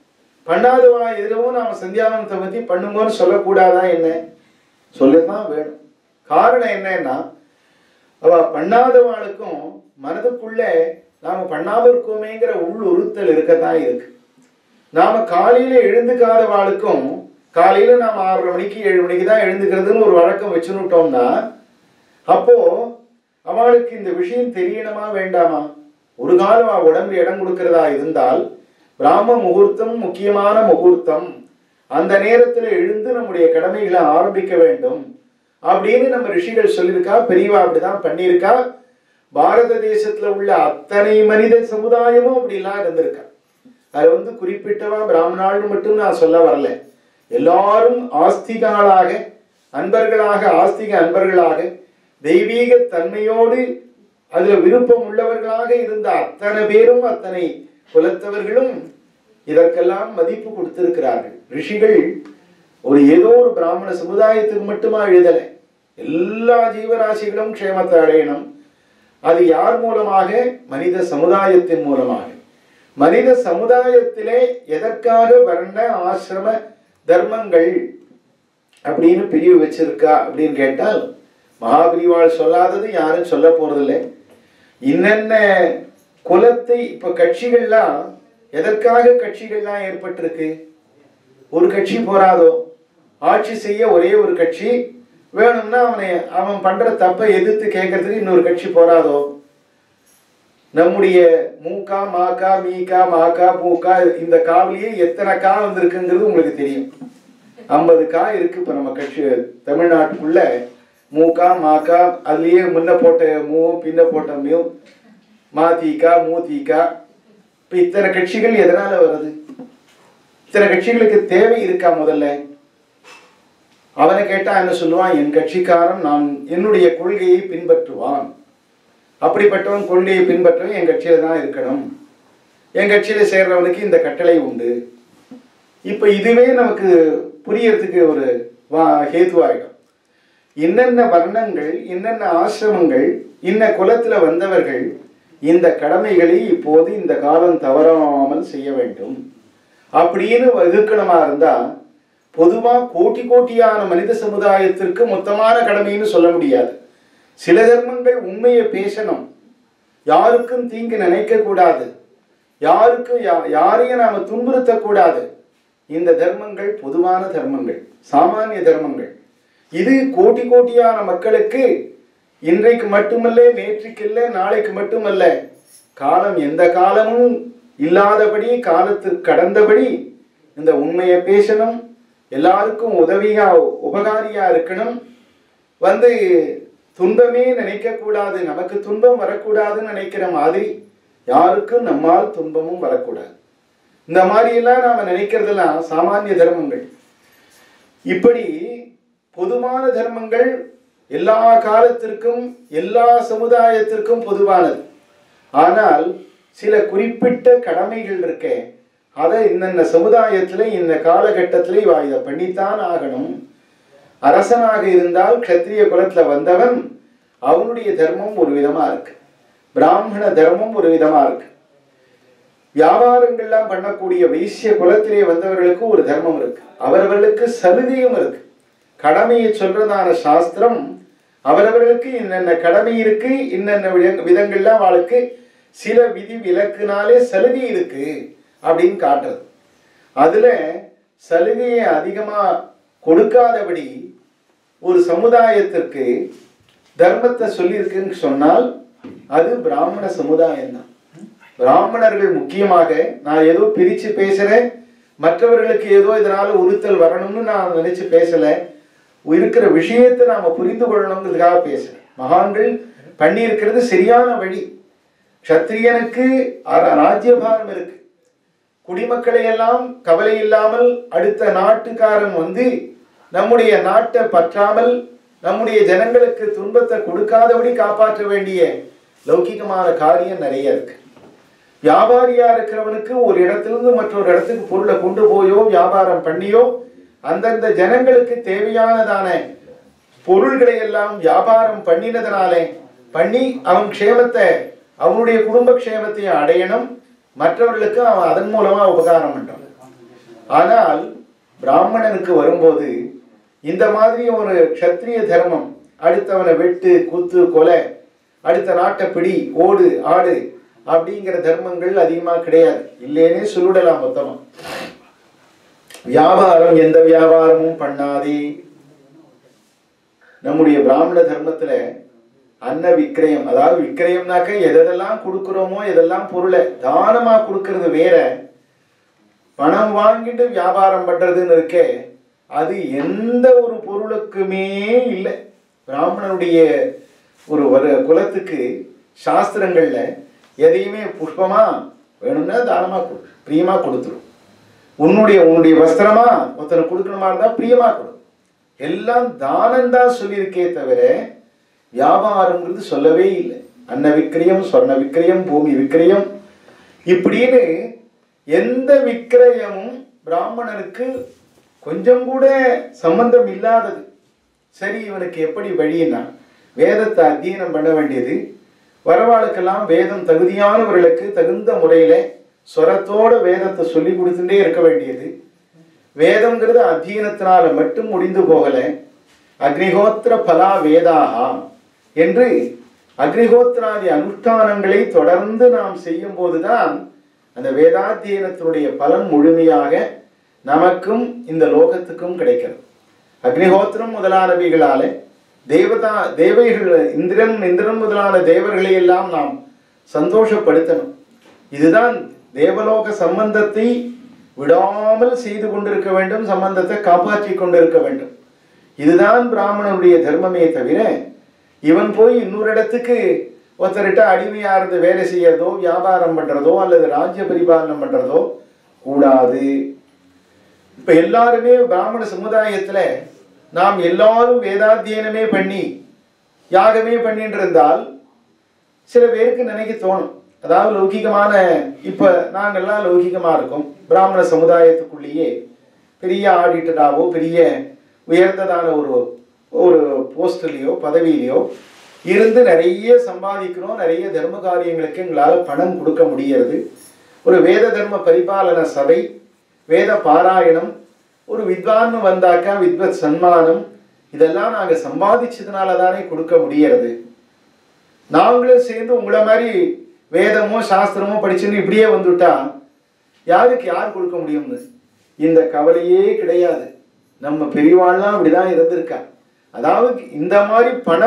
பண்ணாதவா எதிரவும் நாம சந்தியாவனத்தை பத்தி பண்ணுங்கன்னு சொல்லக்கூடாதா என்ன சொல்லத்தான் வேணும் காரணம் என்னன்னா அவ பண்ணாதவாளுக்கும் மனதுக்குள்ள நாம பண்ணாம இருக்கோமேங்கிற உள் உறுத்தல் இருக்கத்தான் இருக்கு நாம காலையில எழுந்துக்காதவாளுக்கும் காலையில நாம ஆறரை மணிக்கு ஏழு மணிக்கு தான் எழுந்துக்கிறதுன்னு ஒரு வழக்கம் வச்சுன்னுட்டோம்னா அப்போ அவளுக்கு இந்த விஷயம் தெரியணுமா வேண்டாமா ஒரு காலம் அவ உடம்பு இடம் கொடுக்கிறதா இருந்தால் பிராம முகூர்த்தம் முக்கியமான முகூர்த்தம் அந்த நேரத்துல எழுந்து நம்முடைய கடமைகளை ஆரம்பிக்க வேண்டும் அப்படின்னு நம்ம ரிஷிகள் சொல்லியிருக்கா பெரியவா அப்படிதான் பண்ணியிருக்கா பாரத தேசத்துல உள்ள அத்தனை மனித சமுதாயமும் அப்படிலாம் இருந்திருக்கா அது வந்து குறிப்பிட்டவா பிராமணாள்னு மட்டும் நான் சொல்ல வரல எல்லாரும் ஆஸ்திகாளாக அன்பர்களாக ஆஸ்திக அன்பர்களாக தெய்வீக தன்மையோடு அதுல விருப்பம் உள்ளவர்களாக இருந்த அத்தனை பேரும் அத்தனை குலத்தவர்களும் இதற்கெல்லாம் மதிப்பு கொடுத்திருக்கிறார்கள் ரிஷிகள் ஒரு ஏதோ ஒரு பிராமண சமுதாயத்துக்கு மட்டுமா எழுதலை எல்லா ஜீவராசிகளும் க்ஷேமத்தை அடையணும் அது யார் மூலமாக மனித சமுதாயத்தின் மூலமாக மனித சமுதாயத்திலே எதற்காக வர்ண ஆசிரம தர்மங்கள் அப்படின்னு பிரிவு வச்சிருக்கா அப்படின்னு கேட்டால் மகாபிரிவாள் சொல்லாதது யாரும் சொல்ல போறதில்லை இன்னென்ன குலத்தை இப்ப கட்சிகள்லாம் எதற்காக கட்சிகள்லாம் ஏற்பட்டிருக்கு ஒரு கட்சி போராதோ ஆட்சி செய்ய ஒரே ஒரு கட்சி வேணும்னா அவனை அவன் பண்ற தப்பை எதிர்த்து கேட்கறதுக்கு இன்னொரு கட்சி போராதோ நம்முடைய மூக்கா மாக்கா மீக்கா மாக்கா பூக்கா இந்த காவிலேயே எத்தனை கா வந்திருக்குங்கிறது உங்களுக்கு தெரியும் ஐம்பது கா இருக்கு இப்ப நம்ம கட்சி தமிழ்நாட்டுக்குள்ள மூக்கா மாக்கா அதுலயே முன்ன போட்ட மூ பின்ன போட்ட மியூ மாதீக்கா மூதீக்கா இப்ப இத்தனை கட்சிகள் எதனால வருது இத்தனை கட்சிகளுக்கு தேவை இருக்கா முதல்ல அவனை கேட்டா என்ன சொல்லுவான் என் கட்சிக்காரன் நான் என்னுடைய கொள்கையை பின்பற்றுவான் அப்படிப்பட்டவன் கொள்கையை பின்பற்றவன் என் கட்சியில தான் இருக்கணும் என் கட்சியில சேர்றவனுக்கு இந்த கட்டளை உண்டு இப்ப இதுவே நமக்கு புரியறதுக்கு ஒரு வா ஹேதுவாயிடும் என்னென்ன வர்ணங்கள் என்னென்ன ஆசிரமங்கள் இன்ன குலத்துல வந்தவர்கள் இந்த கடமைகளை இப்போது இந்த காலம் தவறாமல் செய்ய வேண்டும் அப்படின்னு வகுக்கணமா இருந்தா பொதுவா கோட்டி கோட்டியான மனித சமுதாயத்திற்கு மொத்தமான கடமைன்னு சொல்ல முடியாது சில தர்மங்கள் உண்மையை பேசணும் யாருக்கும் தீங்கு நினைக்க கூடாது யாருக்கும் யா- யாரையும் நாம துன்புறுத்தக்கூடாது இந்த தர்மங்கள் பொதுவான தர்மங்கள் சாமானிய தர்மங்கள் இது கோட்டி கோட்டியான மக்களுக்கு இன்றைக்கு மட்டுமல்ல நேற்றுக்கில்ல நாளைக்கு மட்டுமல்ல காலம் எந்த காலமும் இல்லாதபடி காலத்துக்கு கடந்தபடி இந்த உண்மையை பேசணும் எல்லாருக்கும் உதவியா உபகாரியா இருக்கணும் வந்து துன்பமே நினைக்க கூடாது நமக்கு துன்பம் வரக்கூடாதுன்னு நினைக்கிற மாதிரி யாருக்கும் நம்மால் துன்பமும் வரக்கூடாது இந்த மாதிரி எல்லாம் நாம நினைக்கிறதெல்லாம் சாமானிய தர்மங்கள் இப்படி பொதுவான தர்மங்கள் எல்லா காலத்திற்கும் எல்லா சமுதாயத்திற்கும் பொதுவானது ஆனால் சில குறிப்பிட்ட கடமைகள் இருக்க அதை இன்னென்ன சமுதாயத்துல இந்த காலகட்டத்துல இவா இதை பண்ணித்தான் ஆகணும் அரசனாக இருந்தால் க்ஷத்திரிய குலத்துல வந்தவன் அவனுடைய தர்மம் ஒரு விதமா இருக்கு பிராமண தர்மம் ஒரு விதமா இருக்கு வியாபாரங்கள்லாம் பண்ணக்கூடிய வைசிய குலத்திலே வந்தவர்களுக்கு ஒரு தர்மம் இருக்கு அவரவர்களுக்கு சலுகையும் இருக்கு கடமையை சொல்றதான சாஸ்திரம் அவரவர்களுக்கு இன்னென்ன கடமை இருக்கு இன்னென்ன வித- விதங்கள்லாம் அவளுக்கு சில விதி விலக்குனாலே சலுகை இருக்கு அப்படின்னு காட்டுறது அதுல சலுகையை அதிகமா கொடுக்காதபடி ஒரு சமுதாயத்திற்கு தர்மத்தை சொல்லியிருக்குன்னு சொன்னால் அது பிராமண சமுதாயம் தான் பிராமணர்கள் முக்கியமாக நான் ஏதோ பிரிச்சு பேசுறேன் மற்றவர்களுக்கு ஏதோ இதனால உறுத்தல் வரணும்னு நான் நினைச்சு பேசல இருக்கிற விஷயத்தை நாம புரிந்து கொள்ளணுங்கிறதுக்காக பேசுறேன் மகான்கள் பண்ணியிருக்கிறது சரியான வழி க்ஷத்திரியனுக்கு அர- ராஜ்யபாரம் இருக்கு குடிமக்களை எல்லாம் கவலை இல்லாமல் அடுத்த நாட்டுக்காரன் வந்து நம்முடைய நாட்டை பற்றாமல் நம்முடைய ஜனங்களுக்கு துன்பத்தை கொடுக்காதபடி காப்பாற்ற வேண்டிய லௌகிகமான காரியம் நிறைய இருக்கு வியாபாரியா இருக்கிறவனுக்கு ஒரு இடத்திலிருந்து மற்றொரு இடத்துக்கு பொருளை கொண்டு போயோ வியாபாரம் பண்ணியோ அந்தந்த ஜனங்களுக்கு தேவையானதான பொருள்களை எல்லாம் வியாபாரம் பண்ணினதுனாலே பண்ணி அவன் க்ஷேமத்தை அவனுடைய குடும்ப க்ஷேமத்தை அடையணும் மற்றவர்களுக்கு அவன் அதன் மூலமா உபகாரம் பண்றான் ஆனால் பிராமணனுக்கு வரும்போது இந்த மாதிரி ஒரு க்ஷத்ரிய தர்மம் அடுத்தவனை வெட்டு குத்து கொலை அடுத்த நாட்டை பிடி ஓடு ஆடு அப்படிங்கிற தர்மங்கள் அதிகமாக கிடையாது இல்லைன்னே சொல்லிடலாம் மொத்தமா வியாபாரம் எந்த வியாபாரமும் பண்ணாதே நம்முடைய பிராமண தர்மத்துல அன்ன விக்கிரயம் அதாவது விக்கிரயம்னாக்க எதெல்லாம் கொடுக்குறோமோ எதெல்லாம் பொருளை தானமா கொடுக்கறது வேற பணம் வாங்கிட்டு வியாபாரம் பண்றதுன்னு இருக்கே அது எந்த ஒரு பொருளுக்குமே இல்லை பிராமணனுடைய ஒரு ஒரு குலத்துக்கு சாஸ்திரங்கள்ல எதையுமே புஷ்பமா வேணும்னா தானமா கொடு பிரியமா கொடுத்துரும் உன்னுடைய உன்னுடைய வஸ்திரமா ஒருத்தனை கொடுக்கணுமா இருந்தா பிரியமா கொடு எல்லாம் தானம் தான் சொல்லியிருக்கே தவிர வியாபாரம்ங்கிறது சொல்லவே இல்லை அன்ன விக்கிரயம் சொர்ண விக்கிரயம் பூமி விக்கிரயம் இப்படின்னு எந்த விக்கிரயமும் பிராமணனுக்கு கொஞ்சம் கூட சம்பந்தம் இல்லாதது சரி இவனுக்கு எப்படி வழின்னா வேதத்தை அத்தியனம் பண்ண வேண்டியது வரவாளுக்கெல்லாம் வேதம் தகுதியானவர்களுக்கு தகுந்த முறையில சொரத்தோட வேதத்தை சொல்லி கொடுத்துட்டே இருக்க வேண்டியது வேதம்ங்கிறது அத்தியனத்தினால மட்டும் முடிந்து போகல அக்னிஹோத்திர பலா வேதாகா என்று அக்னிஹோத்திராதி அனுஷ்டானங்களை தொடர்ந்து நாம் செய்யும் போதுதான் அந்த வேதாத்தியனத்தினுடைய பலன் முழுமையாக நமக்கும் இந்த லோகத்துக்கும் கிடைக்கிறது அக்னிஹோத்திரம் முதலானவைகளால தேவதா தேவைகள் இந்திரன் இந்திரன் முதலான தேவர்களை எல்லாம் நாம் சந்தோஷப்படுத்தணும் இதுதான் தேவலோக சம்பந்தத்தை விடாமல் செய்து கொண்டிருக்க வேண்டும் சம்பந்தத்தை காப்பாற்றி கொண்டிருக்க வேண்டும் இதுதான் பிராமணனுடைய தர்மமே தவிர இவன் போய் இன்னொரு இடத்துக்கு ஒருத்தர்கிட்ட அடிமையா இருந்து வேலை செய்யறதோ வியாபாரம் பண்றதோ அல்லது ராஜ்ய பரிபாலனம் பண்றதோ கூடாது இப்ப எல்லாருமே பிராமண சமுதாயத்துல நாம் எல்லாரும் வேதாத்தியனமே பண்ணி யாகமே பண்ணிட்டு இருந்தால் சில பேருக்கு நினைக்க தோணும் அதாவது லௌகிகமான இப்ப நாங்கெல்லாம் லௌகிகமா இருக்கோம் பிராமண சமுதாயத்துக்குள்ளேயே பெரிய ஆடிட்டராவோ பெரிய உயர்ந்ததான ஒரு ஒரு போஸ்ட்லேயோ பதவியிலையோ இருந்து நிறைய சம்பாதிக்கிறோம் நிறைய தர்ம காரியங்களுக்கு எங்களால் பணம் கொடுக்க முடிகிறது ஒரு வேத தர்ம பரிபாலன சபை வேத பாராயணம் ஒரு வித்வான்னு வந்தாக்கா வித்வத் சன்மானம் இதெல்லாம் நாங்கள் சம்பாதிச்சதுனால தானே கொடுக்க முடியறது நாங்களும் சேர்ந்து உங்களை மாதிரி வேதமோ சாஸ்திரமோ படிச்சுன்னு இப்படியே வந்துட்டா யாருக்கு யார் கொடுக்க முடியும்னு இந்த கவலையே கிடையாது நம்ம பெரியவாள்லாம் அப்படிதான் இருந்திருக்கா அதாவது இந்த மாதிரி பண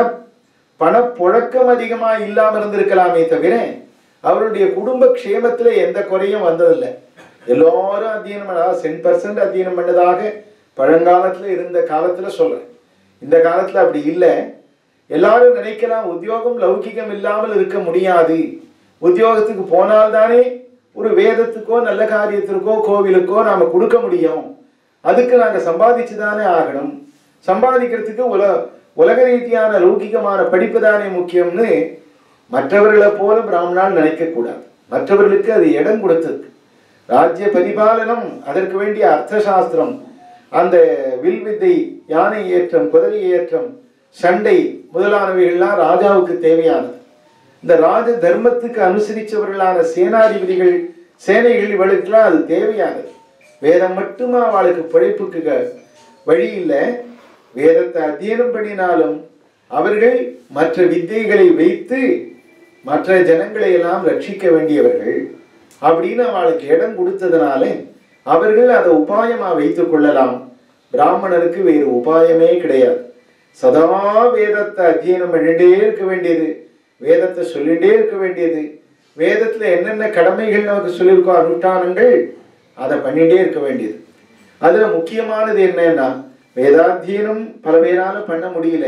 பணப்புழக்கம் அதிகமா இல்லாம இருந்திருக்கலாமே தவிர அவருடைய குடும்ப க்ஷேமத்துல எந்த குறையும் வந்ததில்லை எல்லாரும் அத்தியனம் பண்ண சென் பர்சன்ட் அத்தியனம் பண்ணதாக பழங்காலத்துல இருந்த காலத்துல சொல்றேன் இந்த காலத்துல அப்படி இல்லை எல்லாரும் நினைக்கலாம் உத்தியோகம் லௌகிகம் இல்லாமல் இருக்க முடியாது உத்தியோகத்துக்கு போனால்தானே ஒரு வேதத்துக்கோ நல்ல காரியத்திற்கோ கோவிலுக்கோ நாம கொடுக்க முடியும் அதுக்கு நாங்க சம்பாதிச்சு தானே ஆகணும் சம்பாதிக்கிறதுக்கு உல உலக ரீதியான லௌகிகமான படிப்பு தானே முக்கியம்னு மற்றவர்களை போல பிராமணால் நினைக்க கூடாது மற்றவர்களுக்கு அது இடம் கொடுத்திருக்கு ராஜ்ய பரிபாலனம் அதற்கு வேண்டிய அர்த்த சாஸ்திரம் அந்த வில் வித்தை யானை ஏற்றம் குதிரை ஏற்றம் சண்டை முதலானவைகள்லாம் ராஜாவுக்கு தேவையானது இந்த ராஜ தர்மத்துக்கு அனுசரிச்சவர்களான சேனாதிபதிகள் சேனைகள் இவளுக்கெல்லாம் அது தேவையானது வேதம் மட்டுமா அவளுக்கு பிழைப்புக்கு க- வழி இல்லை வேதத்தை அத்தியனம் பண்ணினாலும் அவர்கள் மற்ற வித்தைகளை வைத்து மற்ற ஜனங்களை எல்லாம் ரட்சிக்க வேண்டியவர்கள் அப்படின்னு அவளுக்கு இடம் கொடுத்ததுனால அவர்கள் அதை உபாயமா வைத்துக் கொள்ளலாம் பிராமணருக்கு வேறு உபாயமே கிடையாது சதா வேதத்தை அத்தியனம் பண்ணிட்டே இருக்க வேண்டியது வேதத்தை சொல்லிட்டே இருக்க வேண்டியது வேதத்துல என்னென்ன கடமைகள் நமக்கு சொல்லியிருக்கோ அனுஷ்டானங்கள் அதை பண்ணிட்டே இருக்க வேண்டியது அதுல முக்கியமானது என்னன்னா வேதாத்தியனம் பல பேரால பண்ண முடியல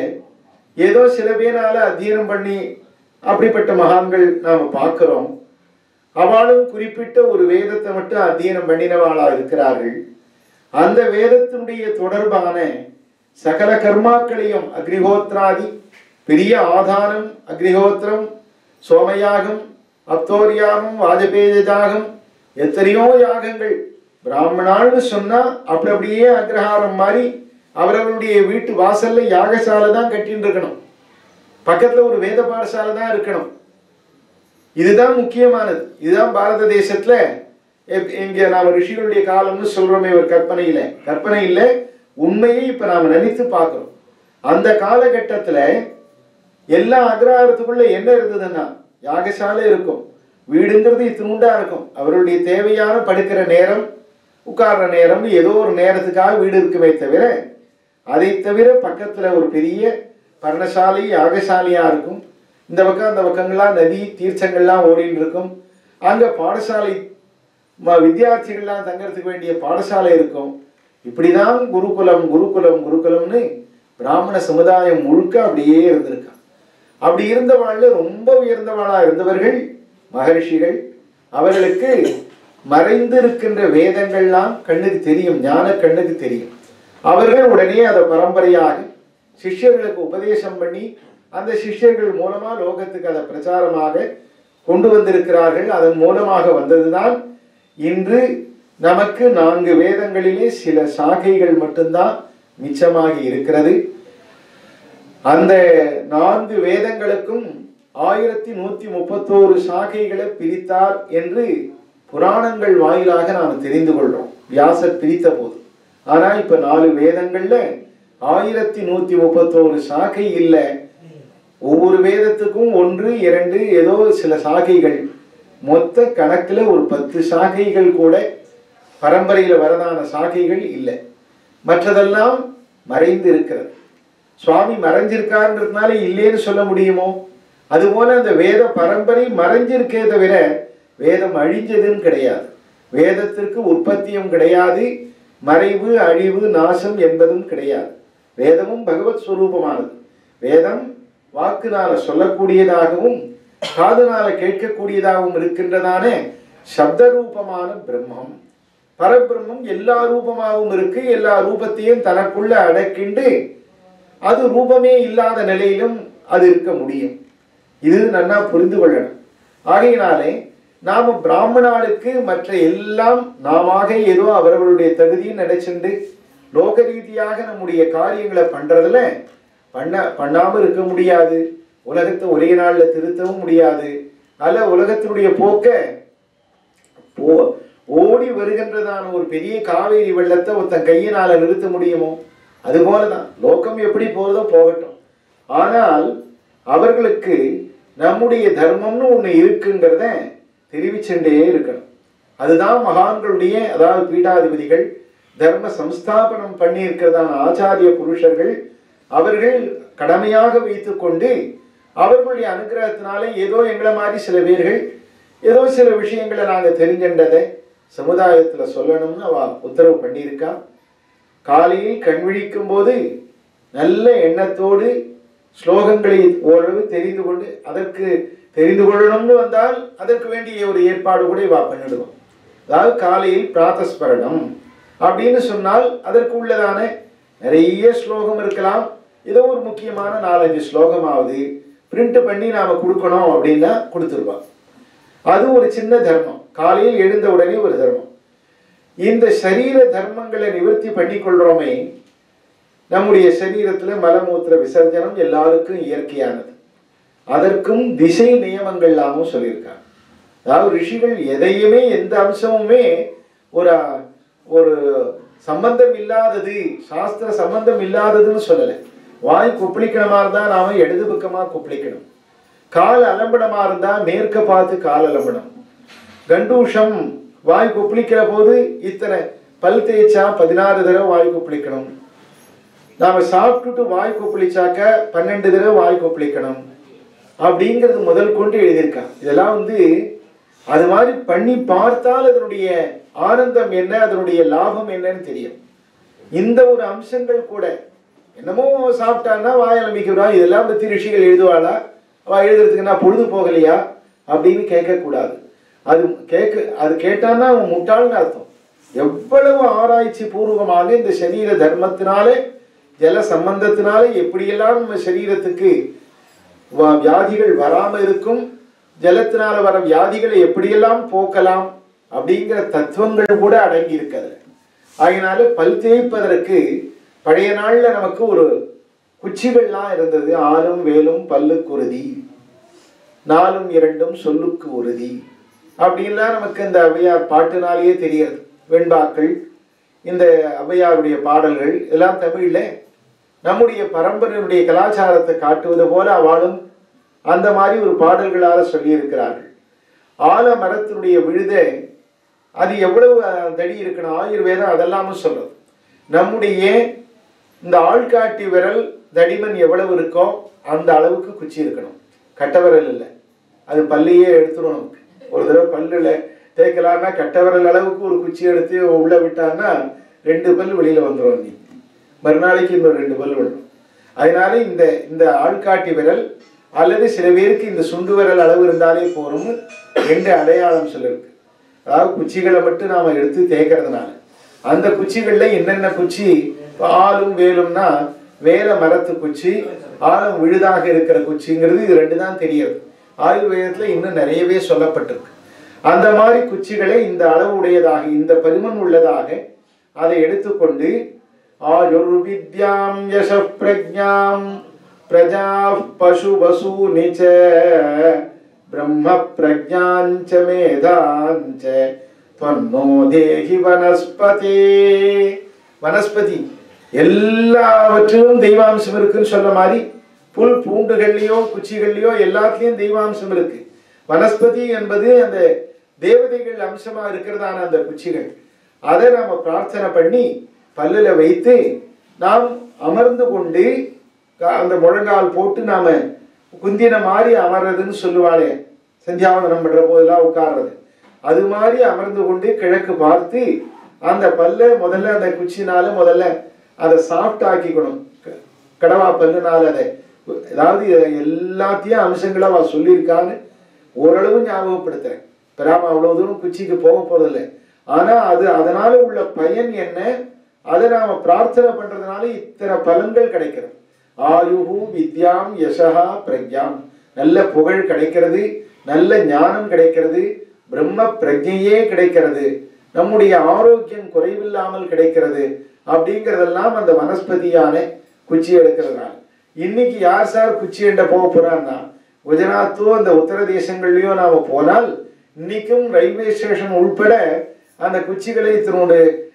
ஏதோ சில பேரால அத்தியனம் பண்ணி அப்படிப்பட்ட மகான்கள் நாம பார்க்கிறோம் அவளும் குறிப்பிட்ட ஒரு வேதத்தை மட்டும் அத்தியனம் பண்ணினவாளா இருக்கிறார்கள் அந்த வேதத்தினுடைய தொடர்பான சகல கர்மாக்களையும் அக்னிஹோத்ராதி பெரிய ஆதானம் அக்னிஹோத்திரம் சோமயாகம் அப்தோரியாகம் வாஜபேய யாகம் எத்தனையோ யாகங்கள் பிராமணான்னு சொன்னா அப்படி அப்படியே அக்ரஹாரம் மாதிரி அவரவருடைய வீட்டு வாசல்ல யாகசாலை தான் கட்டின்னு இருக்கணும் பக்கத்துல ஒரு வேத பாடசாலை தான் இருக்கணும் இதுதான் முக்கியமானது இதுதான் பாரத தேசத்துல இப்- இங்க நாம ரிஷிகளுடைய காலம்னு சொல்றோமே ஒரு கற்பனை இல்லை கற்பனை இல்லை உண்மையை இப்ப நாம நினைத்து பார்க்கிறோம் அந்த காலகட்டத்துல எல்லா அக்ரஹாரத்துக்குள்ள என்ன இருந்ததுன்னா யாகசாலை இருக்கும் வீடுங்கிறது இத்தினுண்டா இருக்கும் அவருடைய தேவையான படுக்கிற நேரம் உட்கார்ற நேரம் ஏதோ ஒரு நேரத்துக்காக வீடு இருக்குமே தவிர அதை தவிர பக்கத்துல ஒரு பெரிய பர்ணசாலை யாகசாலையா இருக்கும் இந்த பக்கம் அந்த பக்கங்கள்லாம் நதி தீர்த்தங்கள்லாம் ஓடின்னு இருக்கும் அங்க பாடசாலை ம- வித்தியார்த்திகள்லாம் தங்கறதுக்கு வேண்டிய பாடசாலை இருக்கும் இப்படிதான் குருகுலம் குருகுலம் குருகுலம்னு பிராமண சமுதாயம் முழுக்க அப்படியே இருந்திருக்கான் அப்படி இருந்தவாழ்ல ரொம்ப உயர்ந்தவாளா இருந்தவர்கள் மகரிஷிகள் அவர்களுக்கு மறைந்திருக்கின்ற வேதங்கள்லாம் கண்ணுக்கு தெரியும் ஞான கண்ணுக்கு தெரியும் அவர்கள் உடனே அதை பரம்பரையாக சிஷ்யர்களுக்கு உபதேசம் பண்ணி அந்த சிஷ்யர்கள் மூலமா லோகத்துக்கு அதை பிரச்சாரமாக கொண்டு வந்திருக்கிறார்கள் அதன் மூலமாக வந்ததுதான் இன்று நமக்கு நான்கு வேதங்களிலே சில சாகைகள் மட்டும்தான் மிச்சமாகி இருக்கிறது அந்த நான்கு வேதங்களுக்கும் ஆயிரத்தி நூத்தி முப்பத்தோரு சாகைகளை பிரித்தார் என்று புராணங்கள் வாயிலாக நாம் தெரிந்து கொள்றோம் வியாசர் பிரித்த போது ஆனா இப்ப நாலு வேதங்கள்ல ஆயிரத்தி நூத்தி முப்பத்தோரு சாகை இல்லை ஒவ்வொரு வேதத்துக்கும் ஒன்று இரண்டு ஏதோ சில சாகைகள் மொத்த கணக்குல ஒரு பத்து சாகைகள் கூட பரம்பரையில வரதான சாகைகள் இல்லை மற்றதெல்லாம் மறைந்து இருக்கிறது சுவாமி மறைஞ்சிருக்காருன்றதுனால இல்லைன்னு சொல்ல முடியுமோ அதுபோல அந்த வேத பரம்பரை மறைஞ்சிருக்கே தவிர வேதம் அழிஞ்சதுன்னு கிடையாது வேதத்திற்கு உற்பத்தியும் கிடையாது மறைவு அழிவு நாசம் என்பதும் கிடையாது வேதமும் பகவத் ஸ்வரூபமானது வேதம் வாக்குனால சொல்லக்கூடியதாகவும் காதுனால கேட்கக்கூடியதாகவும் இருக்கின்றதான சப்த ரூபமான பிரம்மம் பரபிரம்மம் எல்லா ரூபமாகவும் இருக்கு எல்லா ரூபத்தையும் தனக்குள்ள அடக்கிண்டு அது ரூபமே இல்லாத நிலையிலும் அது இருக்க முடியும் இது நன்னா புரிந்து கொள்ளணும் ஆகையினாலே நாம பிராமணாளுக்கு மற்ற எல்லாம் நாமாக ஏதோ அவரவருடைய தகுதியை நினைச்சுண்டு லோக ரீதியாக நம்முடைய காரியங்களை பண்றதுல பண்ண பண்ணாம இருக்க முடியாது உலகத்தை ஒரே நாள்ல திருத்தவும் முடியாது அல்ல உலகத்தினுடைய போக்க போ ஓடி வருகின்றதான ஒரு பெரிய காவேரி வெள்ளத்தை ஒருத்தன் கையினால நிறுத்த முடியுமோ அதுபோலதான் லோகம் எப்படி போறதோ போகட்டும் ஆனால் அவர்களுக்கு நம்முடைய தர்மம்னு ஒண்ணு இருக்குங்கிறத தெரிவிச்சுட்டே இருக்கணும் அதுதான் மகான்களுடைய அதாவது பீடாதிபதிகள் தர்ம சம்ஸ்தாபனம் பண்ணி இருக்கிறதான ஆச்சாரிய புருஷர்கள் அவர்கள் கடமையாக வைத்துக்கொண்டு அவர்களுடைய அனுகிரகத்தினாலே ஏதோ எங்களை மாதிரி சில பேர்கள் ஏதோ சில விஷயங்களை நாங்கள் தெரிஞ்சின்றதை சமுதாயத்துல சொல்லணும்னு அவ உத்தரவு பண்ணியிருக்கா காலையில் கண் விழிக்கும் போது நல்ல எண்ணத்தோடு ஸ்லோகங்களை ஓரளவு தெரிந்து கொண்டு அதற்கு தெரிந்து கொள்ளணும்னு வந்தால் அதற்கு வேண்டிய ஒரு ஏற்பாடு கூட இவா பண்ணிடுவோம் அதாவது காலையில் பிராத்தஸ்மரணம் அப்படின்னு சொன்னால் அதற்கு உள்ளதான நிறைய ஸ்லோகம் இருக்கலாம் ஏதோ ஒரு முக்கியமான நாலஞ்சு ஸ்லோகமாவது பிரிண்ட் பண்ணி நாம கொடுக்கணும் அப்படின்னா கொடுத்துருவான் அது ஒரு சின்ன தர்மம் காலையில் எழுந்த உடனே ஒரு தர்மம் இந்த சரீர தர்மங்களை நிவர்த்தி பண்ணிக்கொள்றோமே நம்முடைய சரீரத்துல மலமூத்திர விசர்ஜனம் எல்லாருக்கும் இயற்கையானது அதற்கும் திசை நியமங்கள் எல்லாமும் சொல்லியிருக்காங்க அதாவது ரிஷிகள் எதையுமே எந்த அம்சமுமே ஒரு ஒரு சம்பந்தம் இல்லாதது சாஸ்திர சம்பந்தம் இல்லாததுன்னு சொல்லலை வாய் குப்பளிக்கணமா இருந்தா நாம இடது பக்கமா குப்பளிக்கணும் கால் அலம்படமா இருந்தா மேற்க பார்த்து கால் அலம்படம் கண்டூஷம் வாய் குப்பளிக்கிற போது இத்தனை பல் தேய்ச்சா பதினாறு தடவை வாய் குப்பளிக்கணும் நாம சாப்பிட்டுட்டு வாய் கொப்பளிச்சாக்க பன்னெண்டு தடவை வாய் கொப்பளிக்கணும் அப்படிங்கிறது முதல் கொண்டு எழுதியிருக்கான் இதெல்லாம் வந்து அது மாதிரி பண்ணி பார்த்தால் அதனுடைய ஆனந்தம் என்ன அதனுடைய லாபம் என்னன்னு தெரியும் இந்த ஒரு அம்சங்கள் கூட என்னமோ சாப்பிட்டான்னா வாய் அலம்பிக்கிறான் இதெல்லாம் பத்தி ரிஷிகள் எழுதுவாளா அவ எழுதுறதுக்கு நான் பொழுது போகலையா அப்படின்னு கேட்கக்கூடாது அது கேட்க அது கேட்டான்னா அவன் முட்டாள்னு அர்த்தம் எவ்வளவு ஆராய்ச்சி பூர்வமாக இந்த சரீர தர்மத்தினாலே ஜல சம்பந்தத்தினாலே எப்படியெல்லாம் நம்ம சரீரத்துக்கு வ- வியாதிகள் வராம இருக்கும் ஜலத்தினால வர வியாதிகளை எப்படியெல்லாம் போக்கலாம் அப்படிங்கிற தத்துவங்கள் கூட அடங்கி இருக்கிறது ஆகையினால பல் தேய்ப்பதற்கு பழைய நாள்ல நமக்கு ஒரு குச்சிகள்லாம் இருந்தது ஆலும் வேலும் பல்லுக்கு உறுதி நாலும் இரண்டும் சொல்லுக்கு உறுதி அப்படின்லாம் நமக்கு இந்த ஔவையார் பாட்டுனாலேயே தெரியாது வெண்பாக்கள் இந்த ஔவையாருடைய பாடல்கள் எல்லாம் தமிழில் நம்முடைய பரம்பரையினுடைய கலாச்சாரத்தை காட்டுவது போல அவளும் அந்த மாதிரி ஒரு பாடல்களால் சொல்லியிருக்கிறார்கள் ஆலமரத்தினுடைய விழுதை அது எவ்வளவு அஹ், தடி இருக்கணும் ஆயுர்வேதம் அதெல்லாமும் சொல்லுது நம்முடைய இந்த ஆள்காட்டி விரல் தடிமன் எவ்வளவு இருக்கோ அந்த அளவுக்கு குச்சி இருக்கணும் கட்ட விரல் இல்லை அது பல்லையே எடுத்துரும் நமக்கு ஒரு தடவை பல்லில் தேய்க்கலாம்னா கட்ட விரல் அளவுக்கு ஒரு குச்சி எடுத்து உள்ள விட்டான்னா ரெண்டு பல் வெளியில வந்துடும் நீ மறுநாளைக்கு இன்னும் ரெண்டு பல் விடணும் அதனால இந்த இந்த ஆள்காட்டி விரல் அல்லது சில பேருக்கு இந்த சுண்டு விரல் அளவு இருந்தாலே போதும்னு ரெண்டு அடையாளம் சொல்லிருக்கு அதாவது குச்சிகளை மட்டும் நாம எடுத்து தேய்க்கிறதுனால அந்த குச்சிகள்ல என்னென்ன குச்சி இப்ப ஆலும் வேலும்னா வேல மரத்து குச்சி ஆலும் விழுதாக இருக்கிற குச்சிங்கிறது இது ரெண்டு தான் தெரியுது ஆயுர்வேதத்துல இன்னும் நிறையவே சொல்லப்பட்டிருக்கு அந்த மாதிரி குச்சிகளை இந்த அளவு உடையதாக இந்த பருமன் உள்ளதாக அதை எடுத்துக்கொண்டு ஆயுர்வித்யாம் யச பிரஜாம் பிரஜா பசு வசு நிச்ச பிரம்ம பிரஜாஞ்ச மேதாஞ்ச त्वन्नो தேகி வனஸ்பதி வனஸ்பதி எல்லாவற்றிலும் தெய்வாம்சம் இருக்குன்னு சொல்ல மாதிரி புல் பூண்டுகள்லயோ குச்சிகள்லயோ எல்லாத்துலயும் தெய்வாம்சம் இருக்கு வனஸ்பதி என்பது அந்த தேவதைகள் அம்சமா இருக்கிறதான அந்த குச்சிகள் அதை நாம பிரார்த்தனை பண்ணி பல்லுல வைத்து நாம் அமர்ந்து கொண்டு கா- அந்த முழங்கால் போட்டு நாம குந்தின மாதிரி அமர்றதுன்னு சொல்லுவாளே சந்தியாவந்தனம் பண்ற போதெல்லாம் உட்கார்றது அது மாதிரி அமர்ந்து கொண்டு கிழக்கு பார்த்து அந்த பல்ல முதல்ல அந்த குச்சினால முதல்ல அதை சாஃப்ட் ஆக்கிக்கணும் க- கடவா பல்லுனால அதை அதாவது எல்லாத்தையும் அம்சங்களா அவ சொல்லியிருக்கான்னு ஓரளவு ஞாபகப்படுத்துறேன் பெறாம அவ்வளவு தூரம் குச்சிக்கு போக போறதில்லை ஆனா அது அதனால உள்ள பயன் என்ன அதை நாம பிரார்த்தனை பண்றதுனால இத்தனை பலன்கள் கிடைக்கிறது ஆயுகு வித்யாம் யசகா பிரக்யாம் நல்ல புகழ் கிடைக்கிறது நல்ல ஞானம் கிடைக்கிறது பிரம்ம பிரஜையே கிடைக்கிறது நம்முடைய ஆரோக்கியம் குறைவில்லாமல் கிடைக்கிறது அப்படிங்கறதெல்லாம் அந்த வனஸ்பதியான குச்சி எடுக்கிறதுனால இன்னைக்கு யார் சார் குச்சி என்ற போக போறான்னா குஜராத்தோ அந்த உத்தரதேசங்கள்லயோ நாம போனால் இன்னைக்கும் ரயில்வே ஸ்டேஷன் உள்பட அந்த குச்சிகளை இத்தனோடு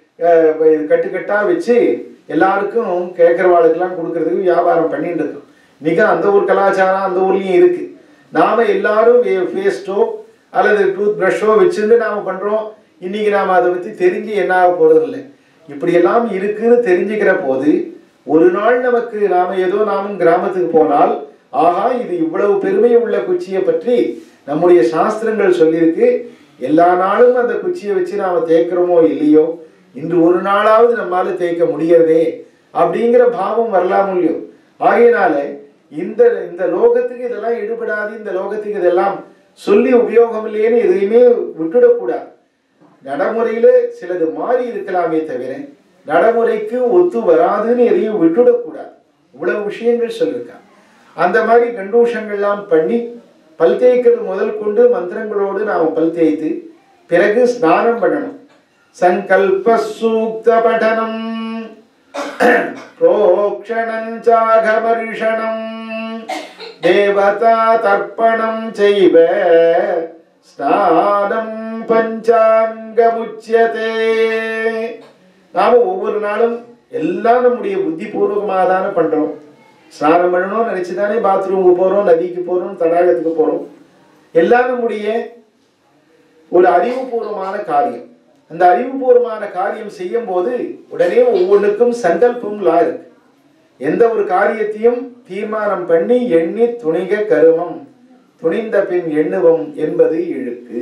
கட்டுக்கட்டா வச்சு எல்லாருக்கும் கேட்கறவாளுக்கெல்லாம் கொடுக்கறதுக்கு வியாபாரம் பண்ணிட்டு இருக்கோம் மிக அந்த ஒரு கலாச்சாரம் அந்த ஊர்லயும் இருக்கு நாம எல்லாரும் பேஸ்டோ அல்லது டூத் ப்ரஷோ வச்சுட்டு நாம பண்றோம் இன்னைக்கு நாம அதை பத்தி தெரிஞ்சு என்ன ஆக போறது இல்லை இப்படியெல்லாம் இருக்குன்னு தெரிஞ்சுக்கிற போது ஒரு நாள் நமக்கு நாம ஏதோ நாமும் கிராமத்துக்கு போனால் ஆஹா இது இவ்வளவு பெருமை உள்ள குச்சியை பற்றி நம்முடைய சாஸ்திரங்கள் சொல்லியிருக்கு எல்லா நாளும் அந்த குச்சியை வச்சு நாம தேய்க்கிறோமோ இல்லையோ இன்று ஒரு நாளாவது நம்மால தேய்க்க முடியறதே அப்படிங்கிற பாவம் வரலாம் இல்லையோ ஆகையினால இந்த இந்த லோகத்துக்கு இதெல்லாம் ஈடுபடாது இந்த லோகத்துக்கு இதெல்லாம் சொல்லி உபயோகம் இல்லையேன்னு எதையுமே விட்டுடக்கூடாது நடைமுறையில சிலது மாறி இருக்கலாமே தவிர நடைமுறைக்கு ஒத்து வராதுன்னு எதையும் விட்டுடக்கூடாது இவ்வளவு விஷயங்கள் சொல்லியிருக்காங்க அந்த மாதிரி கண்டூஷங்கள்லாம் பண்ணி பல் தேய்க்கிறது முதல் கொண்டு மந்திரங்களோடு நாம் பல் தேய்த்து பிறகு ஸ்நானம் பண்ணணும் சங்கல்ப சூக்த படனம் प्रोक्षणञ्चाघमर्षणम् देवता तर्पणं चैव ஸ்நானம் பஞ்சாங்கமுச்சியதே நாம ஒவ்வொரு நாளும் எல்லாம் நம்முடைய புத்தி பூர்வமாக தானே பண்றோம் ஸ்நானம் பண்ணணும் நினைச்சுதானே பாத்ரூமுக்கு போறோம் நதிக்கு போறோம் தடாகத்துக்கு போறோம் எல்லாம் நம்முடைய ஒரு அறிவுபூர்வமான காரியம் அந்த அறிவுபூர்வமான காரியம் செய்யும் போது உடனே ஒவ்வொன்றுக்கும் சங்கல்பம் லா இருக்கு எந்த ஒரு காரியத்தையும் தீர்மானம் பண்ணி எண்ணி துணிக கருமம் துணிந்த பின் எண்ணுவம் என்பது இழுக்கு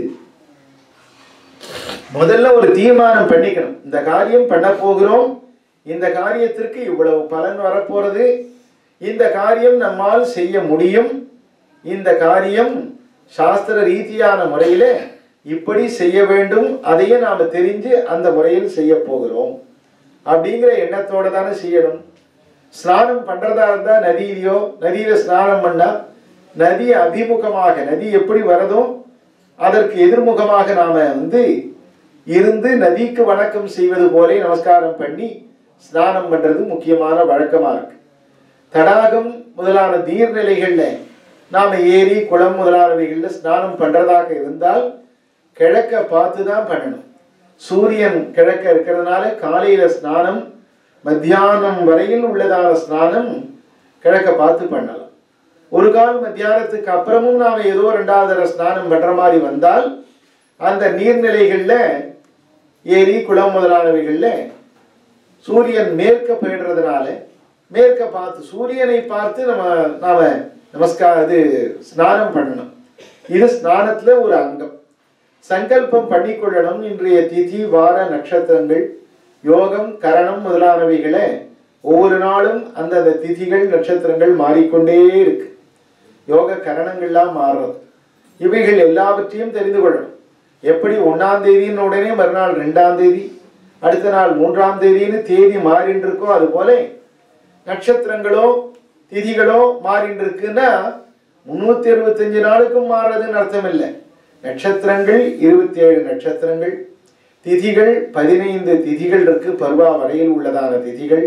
முதல்ல ஒரு தீர்மானம் பண்ணிக்கணும் இந்த காரியம் பண்ண போகிறோம் இந்த காரியத்திற்கு இவ்வளவு பலன் வரப்போறது இந்த காரியம் நம்மால் செய்ய முடியும் இந்த காரியம் சாஸ்திர ரீதியான முறையில இப்படி செய்ய வேண்டும் அதையே நாம தெரிஞ்சு அந்த முறையில் செய்ய போகிறோம் அப்படிங்கிற எண்ணத்தோட தானே செய்யணும் ஸ்நானம் பண்றதா இருந்தா நதியிலையோ நதியில ஸ்நானம் பண்ணா நதி அபிமுகமாக நதி எப்படி வரதோ அதற்கு எதிர்முகமாக நாம வந்து இருந்து நதிக்கு வணக்கம் செய்வது போலே நமஸ்காரம் பண்ணி ஸ்நானம் பண்றது முக்கியமான வழக்கமா இருக்கு தடாகம் முதலான நீர்நிலைகள்ல நாம ஏரி குளம் முதலானவைகள்ல ஸ்நானம் பண்றதாக இருந்தால் கிழக்க பார்த்து தான் பண்ணணும் சூரியன் கிழக்க இருக்கிறதுனால காலையில ஸ்நானம் மத்தியானம் வரையில் உள்ளதான ஸ்நானம் கிழக்க பார்த்து பண்ணலாம் ஒரு கால் மத்தியானத்துக்கு அப்புறமும் நாம ஏதோ ரெண்டாவது தடவை ஸ்நானம் பண்ற மாதிரி வந்தால் அந்த நீர்நிலைகள்ல ஏரி குளம் முதலானவைகள்ல சூரியன் மேற்க போயிடுறதுனால மேற்க பார்த்து சூரியனை பார்த்து நம்ம நாம நமஸ்கார இது ஸ்நானம் பண்ணணும் இது ஸ்நானத்துல ஒரு அங்கம் சங்கல்பம் பண்ணிக்கொள்ளணும் இன்றைய திதி வார நட்சத்திரங்கள் யோகம் கரணம் முதலானவைகளை ஒவ்வொரு நாளும் அந்தந்த திதிகள் நட்சத்திரங்கள் மாறிக்கொண்டே இருக்கு யோக கரணங்கள்லாம் மாறுறது இவைகள் எல்லாவற்றையும் தெரிந்து கொள்ளணும் எப்படி ஒன்னாம் தேதின்னு உடனே மறுநாள் ரெண்டாம் தேதி அடுத்த நாள் மூன்றாம் தேதின்னு தேதி மாறின்னு இருக்கோ அது போல நட்சத்திரங்களோ திதிகளோ மாறின்னு இருக்குன்னா முன்னூத்தி அறுபத்தஞ்சு நாளுக்கும் மாறுறதுன்னு அர்த்தம் இல்லை நட்சத்திரங்கள் இருபத்தி ஏழு நட்சத்திரங்கள் திதிகள் பதினைந்து திதிகள் இருக்கு பருவா வரையில் உள்ளதான திதிகள்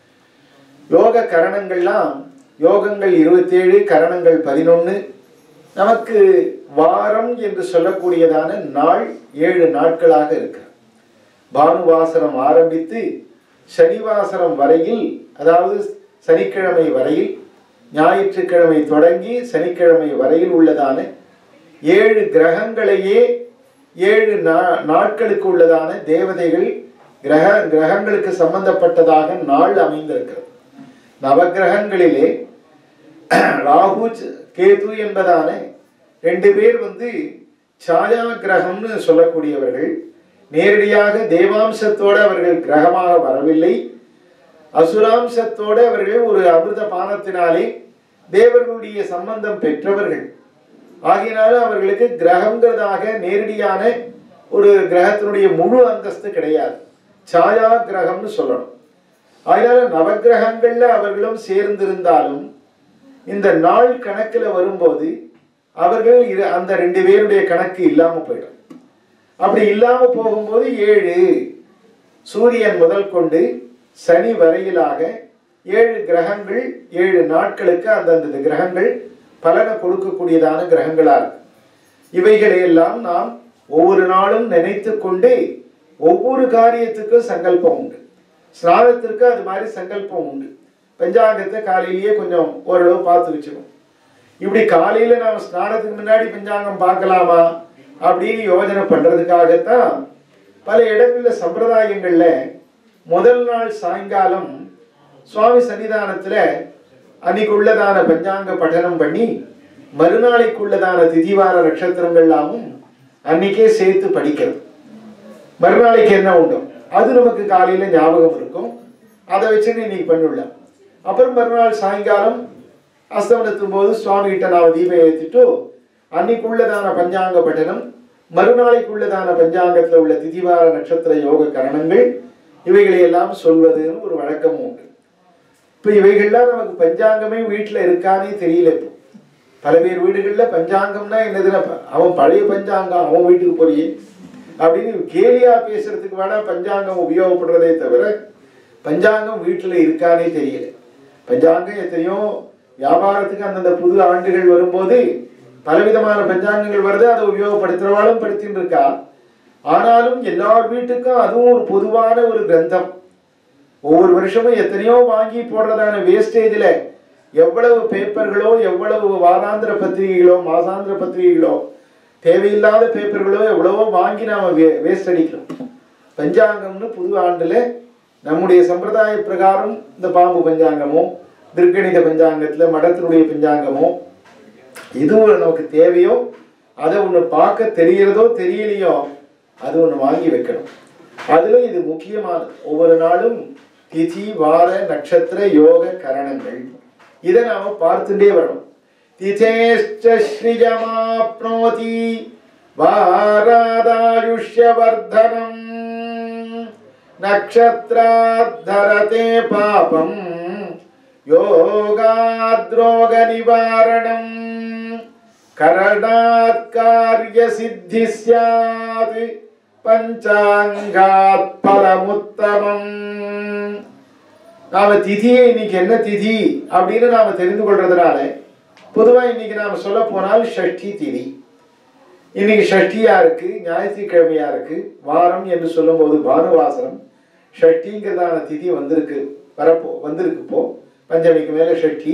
யோக கரணங்கள்லாம் யோகங்கள் இருபத்தேழு கரணங்கள் பதினொன்று நமக்கு வாரம் என்று சொல்லக்கூடியதான நாள் ஏழு நாட்களாக இருக்கு பானுவாசனம் ஆரம்பித்து சனிவாசனம் வரையில் அதாவது சனிக்கிழமை வரையில் ஞாயிற்றுக்கிழமை தொடங்கி சனிக்கிழமை வரையில் உள்ளதான ஏழு கிரகங்களையே ஏழு நா- நாட்களுக்கு உள்ளதான தேவதைகள் கிரக கிரகங்களுக்கு சம்பந்தப்பட்டதாக நாள் அமைந்திருக்கிறது நவக்கிரகங்களிலே ராகு ச- கேது என்பதான ரெண்டு பேர் வந்து சாயா கிரகம்னு சொல்லக்கூடியவர்கள் நேரடியாக தேவாம்சத்தோடு அவர்கள் கிரகமாக வரவில்லை அசுராம்சத்தோடு அவர்கள் ஒரு அமிர்த பானத்தினாலே தேவர்களுடைய சம்பந்தம் பெற்றவர்கள் ஆகையினால அவர்களுக்கு கிரகங்கிறதாக நேரடியான ஒரு கிரகத்தினுடைய முழு அந்தஸ்து கிடையாது சாயா கிரகம்னு சொல்லணும் அதனால நவக்கிரகங்கள்ல அவர்களும் சேர்ந்திருந்தாலும் இந்த நாள் கணக்குல வரும்போது அவர்கள் இரு- அந்த ரெண்டு பேருடைய கணக்கு இல்லாம போயிடும் அப்படி இல்லாம போகும்போது ஏழு சூரியன் முதல் கொண்டு சனி வரையிலாக ஏழு கிரகங்கள் ஏழு நாட்களுக்கு அந்தந்த கிரகங்கள் பலனை கொடுக்கக்கூடியதான கிரகங்களா இருக்கு இவைகளை எல்லாம் நாம் ஒவ்வொரு நாளும் நினைத்து கொண்டு ஒவ்வொரு காரியத்துக்கும் சங்கல்பம் உண்டு ஸ்நானத்திற்கு அது மாதிரி சங்கல்பம் உண்டு பஞ்சாங்கத்தை காலையிலேயே கொஞ்சம் ஓரளவு பார்த்து வச்சுக்கணும் இப்படி காலையில நாம் ஸ்நானத்துக்கு முன்னாடி பஞ்சாங்கம் பார்க்கலாமா அப்படின்னு யோஜனை பண்றதுக்காகத்தான் பல இடங்கள்ல சம்பிரதாயங்கள்ல முதல் நாள் சாயங்காலம் சுவாமி சன்னிதானத்துல அன்னைக்கு உள்ளதான பஞ்சாங்க பఠனம் பண்ணி மறுநாளைக்கு உள்ளதான திதிவார நட்சத்திரங்கள்லாமும் அன்னைக்கே சேர்த்து படிக்கிறது மறுநாளைக்கு என்ன உண்டோ அது நமக்கு காலையில ஞாபகம் இருக்கும் அதை வச்சுன்னு இன்னைக்கு பண்ணிவிடலாம் அப்புறம் மறுநாள் சாயங்காலம் அஸ்தமனத்தும் போது சுவாமி கிட்ட நான் தீபம் ஏற்றிட்டு அன்னைக்குள்ளதான பஞ்சாங்க பட்டனம் மறுநாளைக்குள்ளதான பஞ்சாங்கத்தில் உள்ள திதிவார நட்சத்திர யோக கரணங்கள் இவைகளை எல்லாம் சொல்வதுன்னு ஒரு வழக்கமும் உண்டு இப்போ இவைகள்லாம் நமக்கு பஞ்சாங்கமே வீட்டில் இருக்கானே தெரியல இப்போ பல பேர் வீடுகளில் பஞ்சாங்கம்னா என்னதுன்னா ப- அவன் பழைய பஞ்சாங்கம் அவன் வீட்டுக்கு போய் அப்படின்னு கேலியா பேசுறதுக்கு வேணா பஞ்சாங்கம் உபயோகப்படுறதே தவிர பஞ்சாங்கம் வீட்டில் இருக்கானே தெரியல பஞ்சாங்கம் எத்தனையோ வியாபாரத்துக்கு அந்தந்த புது ஆண்டுகள் வரும்போது பலவிதமான பஞ்சாங்கங்கள் வருது அதை உபயோகப்படுத்துறவாளும் படுத்தின்னு இருக்கா ஆனாலும் எல்லார் வீட்டுக்கும் அதுவும் ஒரு பொதுவான ஒரு கிரந்தம் ஒவ்வொரு வருஷமும் எத்தனையோ வாங்கி போடுறதான வேஸ்டேஜில் எவ்வளவு பேப்பர்களோ எவ்வளவு வாராந்திர பத்திரிகைகளோ மாசாந்திர பத்திரிகைகளோ தேவையில்லாத பேப்பர்களோ எவ்வளவோ வாங்கி நாம வே வேஸ்ட் அடிக்கிறோம் பஞ்சாங்கம்னு புது ஆண்டுல நம்முடைய சம்பிரதாய பிரகாரம் இந்த பாம்பு பஞ்சாங்கமோ திருக்கணித பஞ்சாங்கத்துல மடத்தினுடைய பஞ்சாங்கமோ எது ஒண்ணு நமக்கு தேவையோ அதை ஒண்ணு பார்க்க தெரியறதோ தெரியலையோ அது ஒண்ணு வாங்கி வைக்கணும் அதுல இது முக்கியமானது ஒவ்வொரு நாளும் திதி வார நட்சத்திர யோக கரணங்கள் இதை நாம பார்த்துட்டே வரணும் திதேஷ்ட ஸ்ரீஜமாப்னோதி வாராதாயுஷ்யவர்தனம் நக்ஷத்ராத்தரதே பாபம் யோகாத்ரோக நிவாரணம் கரணாத் காரிய சித்தி சியாத் பஞ்சாங்காத் பலமுத்தமம் நாம திதியை இன்னைக்கு என்ன திதி அப்படின்னு நாம தெரிந்து கொள்றதுனால பொதுவா இன்னைக்கு நாம சொல்ல போனால் ஷஷ்டி திதி இன்னைக்கு ஷஷ்டியா இருக்கு ஞாயிற்றுக்கிழமையா இருக்கு வாரம் என்று சொல்லும்போது பானுவாசனம் ஷஷ்டிங்கிறதான திதி வந்திருக்கு வரப்போ வந்திருக்கு இப்போ பஞ்சமிக்கு மேல ஷஷ்டி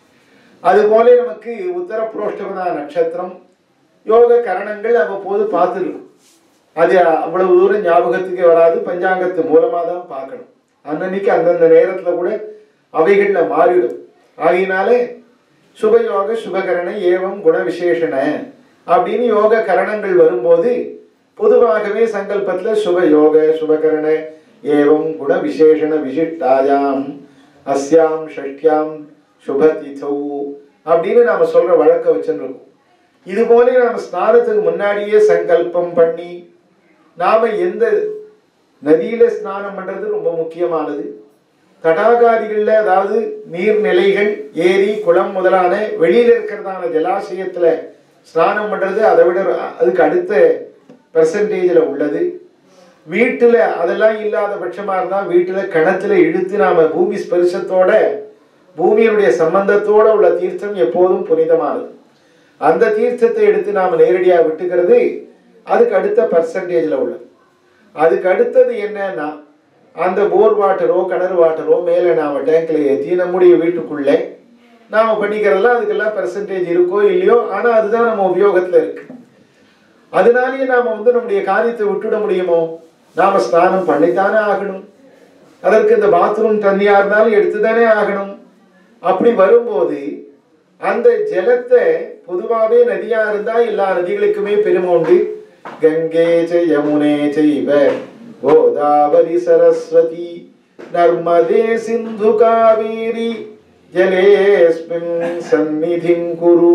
அதுபோல நமக்கு உத்தர புரோஷ்டமனா நட்சத்திரம் யோக கரணங்கள் அவ்வப்போது பார்த்துருக்கும் அது அவ்வளவு தூரம் ஞாபகத்துக்கு வராது பஞ்சாங்கத்து மூலமா தான் பார்க்கணும் அன்னன்னைக்கு அந்தந்த நேரத்துல கூட அவைகள்ல மாறிடும் ஆகையினாலே சுபயோக சுபகரண ஏவம் குண விசேஷண அப்படின்னு யோக கரணங்கள் வரும்போது பொதுவாகவே சங்கல்பத்துல சுபயோக சுபகரண ஏவம் குண விசேஷண விசிஷ்டாயாம் அஸ்யாம் ஷஷ்டியாம் சுபதிதௌ அப்படின்னு நாம சொல்ற வழக்க வச்சுருக்கோம் இது போல நாம ஸ்நானத்துக்கு முன்னாடியே சங்கல்பம் பண்ணி நாம எந்த நதியில ஸ்நானம் பண்றது ரொம்ப முக்கியமானது தடாகாதிகள்ல அதாவது நீர்நிலைகள் ஏரி குளம் முதலான வெளியில இருக்கிறதான ஜலாசயத்துல ஸ்நானம் பண்றது அதை விட அதுக்கு அடுத்த பெர்சன்டேஜில் உள்ளது வீட்டுல அதெல்லாம் இல்லாத பட்சமா இருந்தா வீட்டுல கிணத்துல இழுத்து நாம பூமி ஸ்பரிசத்தோட பூமியினுடைய சம்பந்தத்தோட உள்ள தீர்த்தம் எப்போதும் புனிதமானது அந்த தீர்த்தத்தை எடுத்து நாம நேரடியா விட்டுக்கிறது அதுக்கு அடுத்த பர்சன்டேஜில் உள்ளது அதுக்கு அடுத்தது என்னன்னா அந்த போர் வாட்டரோ கிணறு வாட்டரோ மேலே நாம டேங்க்ல ஏற்றி நம்முடைய வீட்டுக்குள்ளே நாம பண்ணிக்கிறதெல்லாம் அதுக்கெல்லாம் பெர்சன்டேஜ் இருக்கோ இல்லையோ ஆனா அதுதான் நம்ம உபயோகத்துல இருக்கு அதனாலேயே நாம வந்து நம்முடைய காரியத்தை விட்டுட முடியுமோ நாம ஸ்நானம் பண்ணித்தானே ஆகணும் அதற்கு இந்த பாத்ரூம் தண்ணியா இருந்தாலும் எடுத்துதானே ஆகணும் அப்படி வரும்போது அந்த ஜலத்தை பொதுவாகவே நதியா இருந்தா எல்லா நதிகளுக்குமே பெருமை உண்டு கங்கே ச யமுனே செய்வ கோதாவரி சரஸ்வதி நர்மதே சிந்து காவேரி ஜலேஸ்மின் சந்நிதிம் குரு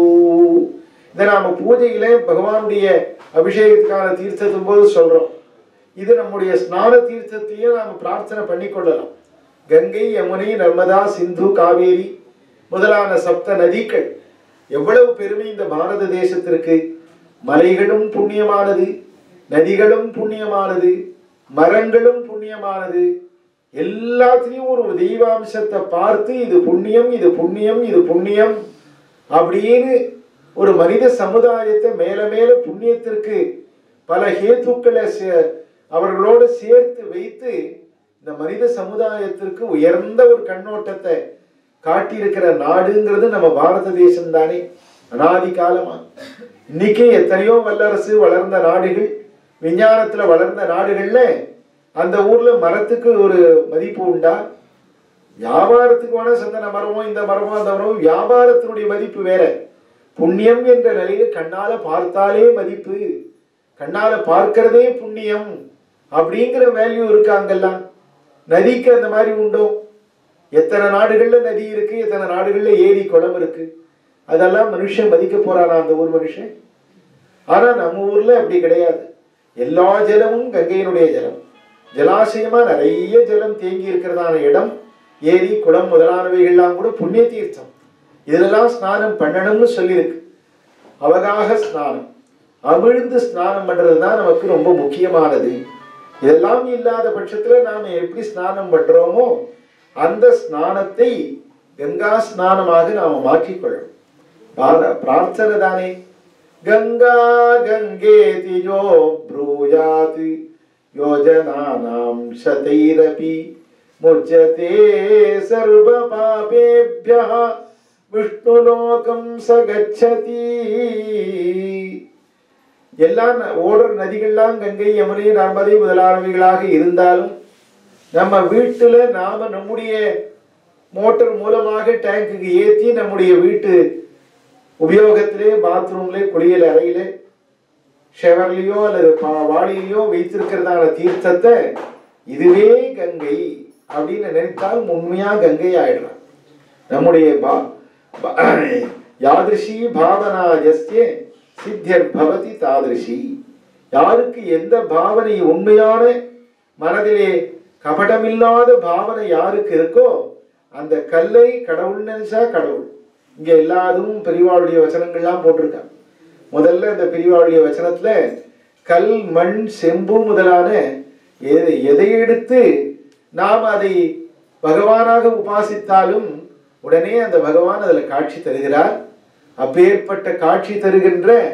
இதை நாம பூஜையில பகவானுடைய அபிஷேகத்துக்கான தீர்த்தத்தும் போது சொல்றோம் இது நம்முடைய ஸ்நான தீர்த்தத்தையும் நாம பிரார்த்தனை பண்ணிக்கொள்ளலாம் கங்கை யமுனை நர்மதா சிந்து காவேரி முதலான சப்த நதிகள் எவ்வளவு பெருமை இந்த பாரத தேசத்திற்கு மலைகளும் புண்ணியமானது நதிகளும் புண்ணியமானது மரங்களும் புண்ணியமானது எல்லாத்துலயும் ஒரு தெய்வாம்சத்தை பார்த்து இது புண்ணியம் இது புண்ணியம் இது புண்ணியம் அப்படின்னு ஒரு மனித சமுதாயத்தை மேல மேல புண்ணியத்திற்கு பல ஹேத்துக்களை சே- அவர்களோடு சேர்த்து வைத்து இந்த மனித சமுதாயத்திற்கு உயர்ந்த ஒரு கண்ணோட்டத்தை காட்டியிருக்கிற நாடுங்கிறது நம்ம பாரத தேசம் தானே அனாதி காலமா இன்னைக்கே எத்தனையோ வல்லரசு வளர்ந்த நாடுகள் விஞ்ஞானத்துல வளர்ந்த நாடுகள்ல அந்த ஊர்ல மரத்துக்கு ஒரு மதிப்பு உண்டா வியாபாரத்துக்கு வேணா சந்தன மரமோ இந்த மரமோ அந்த மரமோ வியாபாரத்தினுடைய மதிப்பு வேற புண்ணியம் என்ற நிலையில கண்ணால பார்த்தாலே மதிப்பு கண்ணால பார்க்கிறதே புண்ணியம் அப்படிங்கிற வேல்யூ இருக்கு அங்கெல்லாம் நதிக்கு அந்த மாதிரி உண்டோ எத்தனை நாடுகள்ல நதி இருக்கு எத்தனை நாடுகள்ல ஏரி குளம் இருக்கு அதெல்லாம் மனுஷன் மதிக்க போறானா அந்த ஊர் மனுஷன் ஆனா நம்ம ஊர்ல அப்படி கிடையாது எல்லா ஜலமும் கங்கையினுடைய ஜலம் ஜலாசயமா நிறைய ஜலம் தேங்கி இருக்கிறதான இடம் ஏரி குளம் முதலானவைகள்லாம் கூட புண்ணிய தீர்த்தம் இதெல்லாம் ஸ்நானம் பண்ணணும்னு சொல்லியிருக்கு அவகாக ஸ்நானம் அமிழ்ந்து ஸ்நானம் பண்றது தான் நமக்கு ரொம்ப முக்கியமானது இதெல்லாம் இல்லாத பட்சத்துல நாம எப்படி ஸ்நானம் பண்றோமோ அந்த ஸ்நானத்தை கங்கா ஸ்நானமாக நாம மாற்றிக்கொள்ளணும் பார- பிரார்த்தனை தானே கங்கா கங்கேதி யோ ப்ரூயாத் யோஜனானாம் சதைரபி முஜ்ஜதே சர்வ பாபேபியः விஷ்ணுலோகம் சகச்சதி எல்லா ந- ஓடுற நதிகள்லாம் கங்கை யமுனை நர்மதை முதலானவைகளாக இருந்தாலும் நம்ம வீட்டுல நாம நம்முடைய மோட்டார் மூலமாக டேங்குக்கு ஏத்தி நம்முடைய வீட்டு உபயோகத்திலே பாத்ரூம்ல குளியல் அறையில ஷெவர்லயோ அல்லது பா- வாளியிலையோ வைத்திருக்கிறதான தீர்த்தத்தை இதுவே கங்கை அப்படின்னு நினைத்தால் உண்மையா கங்கை ஆயிடலாம் நம்முடைய பா பா- யாதிருஷி பாவனா ஜஸ்ய சித்தியர் பவதி தாதிருஷி யாருக்கு எந்த பாவனை உண்மையான மனதிலே கபடமில்லாத பாவனை யாருக்கு இருக்கோ அந்த கல்லை கடவுள் நினைச்சா கடவுள் இங்க எல்லாதும் பெரியவாளுடைய வசனங்கள்லாம் போட்டிருக்காங்க முதல்ல இந்த பெரியவாளுடைய வசனத்துல கல் மண் செம்பு முதலான எதை எதை எடுத்து நாம் அதை பகவானாக உபாசித்தாலும் உடனே அந்த பகவான் அதுல காட்சி தருகிறார் அப்பேற்பட்ட காட்சி தருகின்ற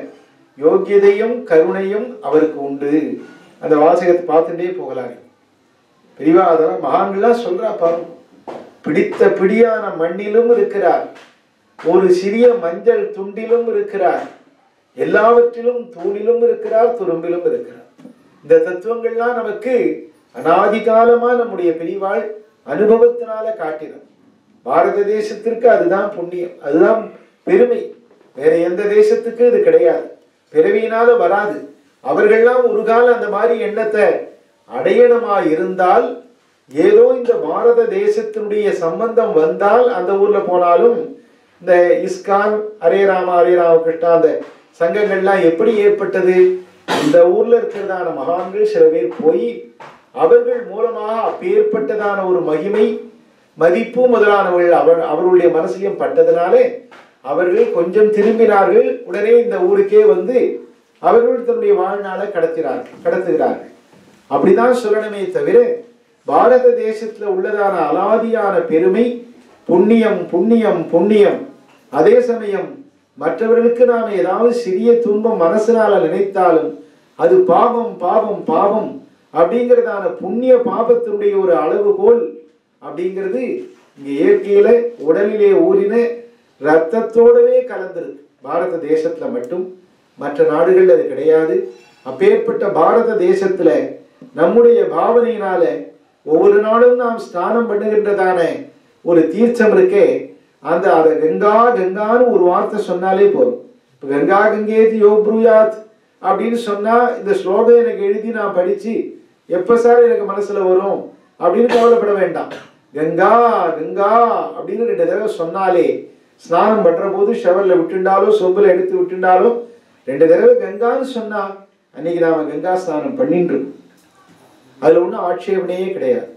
யோக்கியதையும் கருணையும் அவருக்கு உண்டு அந்த வாசகத்தை பார்த்துட்டே போகலாம் பெரியவா அதெல்லாம் மகான்கள்லாம் சொல்றா பாருங்க பிடித்த பிடியான மண்ணிலும் இருக்கிறார் ஒரு சிறிய மஞ்சள் துண்டிலும் இருக்கிறார் எல்லாவற்றிலும் தூணிலும் இருக்கிறார் துரும்பிலும் இருக்கிறார் இந்த தத்துவங்கள்லாம் நமக்கு அனாதி காலமா நம்முடைய பெரியவாள் அனுபவத்தினால காட்டினோம் பாரத தேசத்திற்கு அதுதான் புண்ணியம் அதுதான் பெருமை வேற எந்த தேசத்துக்கு இது கிடையாது பிறவியினால வராது அவர்கள்லாம் ஒரு காலம் அந்த மாதிரி எண்ணத்தை அடையணுமா இருந்தால் ஏதோ இந்த பாரத தேசத்தினுடைய சம்பந்தம் வந்தால் அந்த ஊர்ல போனாலும் இந்த இஸ்கான் ஹரே ராம ஹரே ராமகிருஷ்ணா அந்த சங்கங்கள்லாம் எப்படி ஏற்பட்டது இந்த ஊர்ல இருக்கிறதான மகான்கள் சில பேர் போய் அவர்கள் மூலமாக அப்பேற்பட்டதான ஒரு மகிமை மதிப்பு முதலானவர்கள் அவர் அவர்களுடைய மனசிலும் பட்டதனாலே அவர்கள் கொஞ்சம் திரும்பினார்கள் உடனே இந்த ஊருக்கே வந்து அவர்கள் தன்னுடைய வாழ்நாளை கடத்தினார்கள் கடத்துகிறார்கள் அப்படிதான் சொல்லணுமே தவிர பாரத தேசத்துல உள்ளதான அலாதியான பெருமை புண்ணியம் புண்ணியம் புண்ணியம் அதே சமயம் மற்றவர்களுக்கு நாம் ஏதாவது சிறிய துன்பம் மனசினால நினைத்தாலும் அது பாவம் பாவம் பாவம் அப்படிங்கிறதான புண்ணிய பாபத்தினுடைய ஒரு அளவுகோல் அப்படிங்கிறது இங்க இயற்கையில உடலிலே ஊறின ரத்தத்தோடவே கலந்திருக்கு பாரத தேசத்துல மட்டும் மற்ற நாடுகள்ல அது கிடையாது அப்பேற்பட்ட பாரத தேசத்துல நம்முடைய பாவனையினால ஒவ்வொரு நாளும் நாம் ஸ்நானம் பண்ணுகின்றதான ஒரு தீர்த்தம் இருக்கே அந்த அதை கங்கா கங்கான்னு ஒரு வார்த்தை சொன்னாலே போதும் இப்போ கங்கா கங்கேதி யோ ப்ரூயாத் அப்படின்னு சொன்னா இந்த ஸ்லோகம் எனக்கு எழுதி நான் படிச்சு எப்ப சார் எனக்கு மனசுல வரும் அப்படின்னு கவலைப்பட வேண்டாம் கங்கா கங்கா அப்படின்னு ரெண்டு தடவை சொன்னாலே ஸ்நானம் பண்ற போது ஷவர்ல விட்டுண்டாலும் சொம்புல எடுத்து விட்டுண்டாலும் ரெண்டு தடவை கங்கான்னு சொன்னா அன்னைக்கு நாம கங்கா ஸ்நானம் பண்ணிட்டு இருக்கோம். அதுல ஒன்றும் ஆட்சேபனையே கிடையாது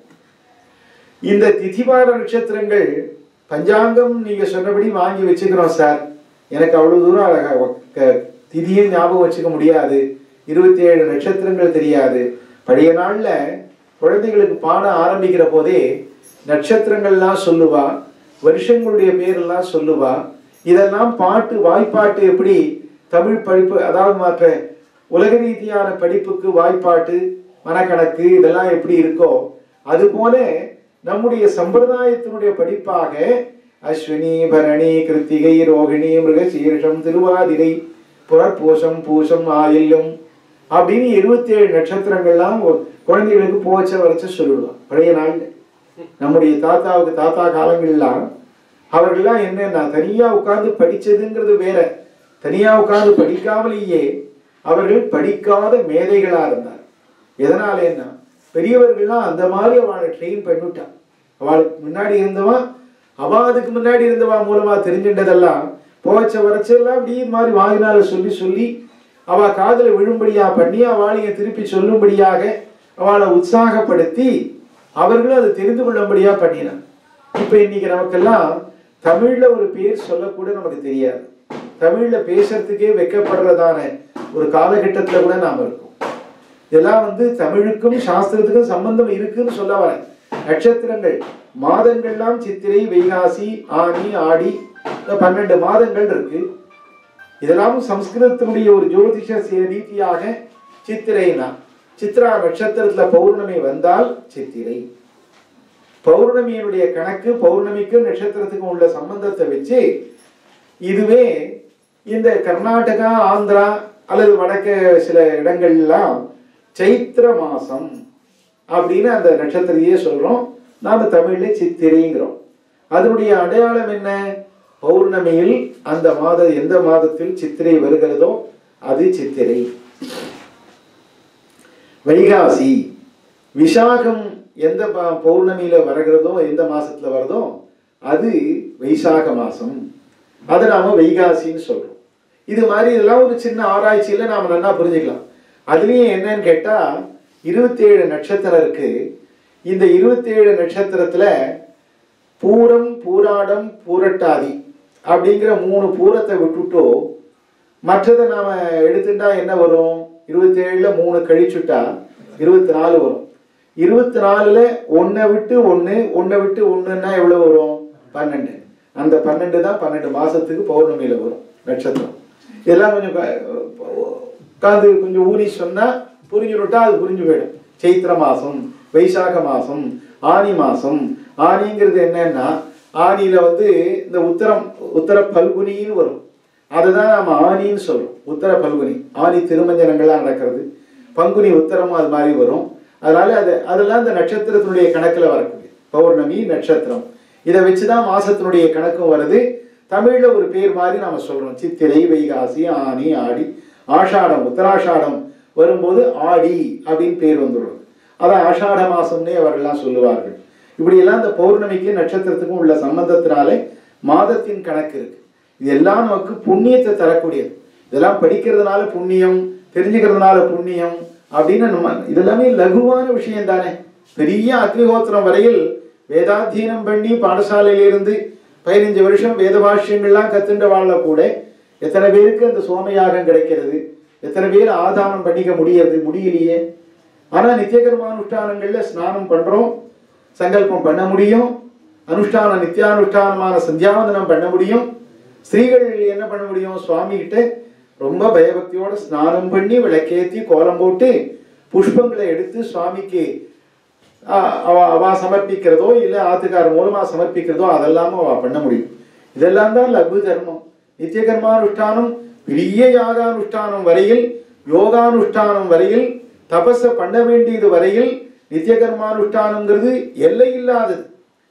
இந்த திதிவார நட்சத்திரங்கள் பஞ்சாங்கம் நீங்க சொன்னபடி வாங்கி வச்சுக்கிறோம் சார் எனக்கு அவ்வளவு தூரம் அழகா வ- க- திதியும் ஞாபகம் வச்சுக்க முடியாது இருபத்தி ஏழு நட்சத்திரங்கள் தெரியாது பழைய நாள்ல குழந்தைகளுக்கு பாட ஆரம்பிக்கிற போதே நட்சத்திரங்கள்லாம் சொல்லுவா வருஷங்களுடைய பேரெல்லாம் சொல்லுவா இதெல்லாம் பாட்டு வாய்ப்பாட்டு எப்படி தமிழ் படிப்பு அதாவது மற்ற உலக ரீதியான படிப்புக்கு வாய்ப்பாட்டு மனக்கணக்கு இதெல்லாம் எப்படி இருக்கோ அதுபோல நம்முடைய சம்பிரதாயத்தினுடைய படிப்பாக அஸ்வினி பரணி கிருத்திகை ரோகிணி மிருகசீரிஷம் திருவாதிரை புறப்பூசம் பூசம் ஆயில்யம் அப்படின்னு இருபத்தி ஏழு நட்சத்திரங்கள்லாம் ஒ- குழந்தைகளுக்கு போச்ச வரைச்சு சொல்லிடுவான் பழைய நாள்ல நம்முடைய தாத்தாவுக்கு தாத்தா காலங்கள்லாம் அவர்கள்லாம் என்ன தனியா உட்கார்ந்து படிச்சதுங்கிறது வேற தனியா உட்கார்ந்து படிக்காமலேயே அவர்கள் படிக்காத மேதைகளா இருந்தார் எதனால என்ன பெரியவர்கள்லாம் அந்த மாதிரி அவளை ட்ரெயின் பண்ணிவிட்டான் அவளுக்கு முன்னாடி இருந்தவன் அவ அதுக்கு முன்னாடி இருந்தவா மூலமா தெரிஞ்சின்றதெல்லாம் போச்ச வரைச்செல்லாம் இப்படி இது மாதிரி வாங்கினால சொல்லி சொல்லி அவ காதுல விழும்படியா பண்ணி அவளைய திருப்பி சொல்லும்படியாக அவளை உற்சாகப்படுத்தி அவர்களும் அதை தெரிந்து கொள்ளும்படியா பண்ணினான் இப்ப இன்னைக்கு நமக்கெல்லாம் தமிழ்ல ஒரு பேர் சொல்லக்கூட நமக்கு தெரியாது தமிழ்ல பேசுறதுக்கே வெக்கப்படுறதான ஒரு காலகட்டத்துல கூட நாம இருக்கோம் இதெல்லாம் வந்து தமிழுக்கும் சாஸ்திரத்துக்கும் சம்பந்தம் இருக்குன்னு சொல்ல வரேன் நட்சத்திரங்கள் மாதங்கள்லாம் சித்திரை வைகாசி ஆனி ஆடி இந்த பன்னெண்டு மாதங்கள் இருக்கு இதெல்லாம் சம்ஸ்கிருதத்தினுடைய ஒரு ஜோதிஷ சி- ரீதியாக சித்திரைனா சித்ரா நட்சத்திரத்துல பௌர்ணமி வந்தால் சித்திரை பௌர்ணமியினுடைய கணக்கு பௌர்ணமிக்கும் நட்சத்திரத்துக்கும் உள்ள சம்பந்தத்தை வச்சு இதுவே இந்த கர்நாடகா ஆந்திரா அல்லது வடக்க சில இடங்கள்லாம் சைத்திர மாசம் அப்படின்னு அந்த நட்சத்திரையே சொல்றோம் நாம தமிழ்ல சித்திரைங்கிறோம் அதனுடைய அடையாளம் என்ன பௌர்ணமியில் அந்த மாத எந்த மாதத்தில் சித்திரை வருகிறதோ அது சித்திரை வைகாசி விசாகம் எந்த ப- பௌர்ணமியில வருகிறதோ எந்த மாசத்துல வருதோ அது வைசாக மாசம் அதை நாம வைகாசின்னு சொல்றோம் இது மாதிரி இதெல்லாம் ஒரு சின்ன ஆராய்ச்சியில நாம நல்லா புரிஞ்சுக்கலாம் அதுலயும் என்னன்னு கேட்டா இருபத்தி ஏழு நட்சத்திரம் இருக்கு இந்த இருபத்தி ஏழு நட்சத்திரத்துல பூரம் பூராடம் பூரட்டாதி அப்படிங்கிற மூணு பூரத்தை விட்டுட்டோ மற்றதை நாம எடுத்துட்டா என்ன வரும் இருபத்தி ஏழுல மூணு கழிச்சுட்டா இருபத்தி நாலு வரும் இருபத்தி நாலுல ஒன்னை விட்டு ஒன்று ஒன்றை விட்டு ஒன்றுன்னா எவ்வளவு வரும் பன்னெண்டு அந்த பன்னெண்டு தான் பன்னெண்டு மாசத்துக்கு பௌர்ணமியில வரும் நட்சத்திரம் இதெல்லாம் கொஞ்சம் உட்காந்து கொஞ்சம் ஊறி சொன்னா புரிஞ்சுட்டா அது புரிஞ்சு போயிடும் சைத்திர மாசம் வைசாக மாசம் ஆனி மாசம் ஆனிங்கிறது என்னன்னா ஆனியில வந்து இந்த உத்தரம் உத்தர பல்குனின்னு வரும் அதுதான் நம்ம ஆனின்னு சொல்றோம் உத்தர பல்குனி ஆனி திருமஞ்சனங்கள்லாம் நடக்கிறது பங்குனி உத்தரமும் அது மாதிரி வரும் அதனால அது அதெல்லாம் இந்த நட்சத்திரத்தினுடைய கணக்குல வரக்கூடிய பௌர்ணமி நட்சத்திரம் இதை வச்சுதான் மாசத்தினுடைய கணக்கும் வருது தமிழ்ல ஒரு பேர் மாதிரி நாம சொல்றோம் சித்திரை வைகாசி ஆனி ஆடி ஆஷாடம் உத்தராஷாடம் வரும்போது ஆடி அப்படின்னு பேர் வந்துடும் அதான் ஆஷாட மாசம்னே அவர்கள்லாம் சொல்லுவார்கள் இப்படியெல்லாம் இந்த பௌர்ணமிக்கு நட்சத்திரத்துக்கும் உள்ள சம்பந்தத்தினாலே மாதத்தின் கணக்கு இருக்கு இதெல்லாம் நமக்கு புண்ணியத்தை தரக்கூடியது இதெல்லாம் படிக்கிறதுனால புண்ணியம் தெரிஞ்சுக்கிறதுனால புண்ணியம் அப்படின்னு நம்ம இதெல்லாமே லகுவான விஷயம் தானே பெரிய அக்னிஹோத்திரம் வரையில் வேதாத்தியனம் பண்ணி பாடசாலையிலிருந்து பதினஞ்சு வருஷம் வேத பாஷ்யங்கள்லாம் கத்துண்ட வாழ கூட எத்தனை பேருக்கு அந்த சோமயாகம் கிடைக்கிறது எத்தனை பேர் ஆதானம் பண்ணிக்க முடியறது முடியலையே ஆனா நித்தியகர்ம அனுஷ்டானங்கள்ல ஸ்நானம் பண்றோம் சங்கல்பம் பண்ண முடியும் அனுஷ்டான நித்தியானுஷ்டானமான சந்தியாவந்தனம் பண்ண முடியும் ஸ்திரீகள் என்ன பண்ண முடியும் சுவாமி கிட்ட ரொம்ப பயபக்தியோட ஸ்நானம் பண்ணி விளக்கேத்தி கோலம் போட்டு புஷ்பங்களை எடுத்து சுவாமிக்கு ஆஹ், அவ அவ சமர்ப்பிக்கிறதோ இல்லை ஆத்துக்கார் மூலமா சமர்ப்பிக்கிறதோ அதெல்லாம் அவ பண்ண முடியும் இதெல்லாம் தான் லகு தர்மம் நித்திய கர்மானுஷ்டானம் பெரிய யாகானுஷ்டானம் வரையில் யோகானுஷ்டானம் வரையில் தபஸ பண்ண வேண்டியது வரையில் நித்திய கர்மானுஷ்டானங்கிறது எல்லை இல்லாதது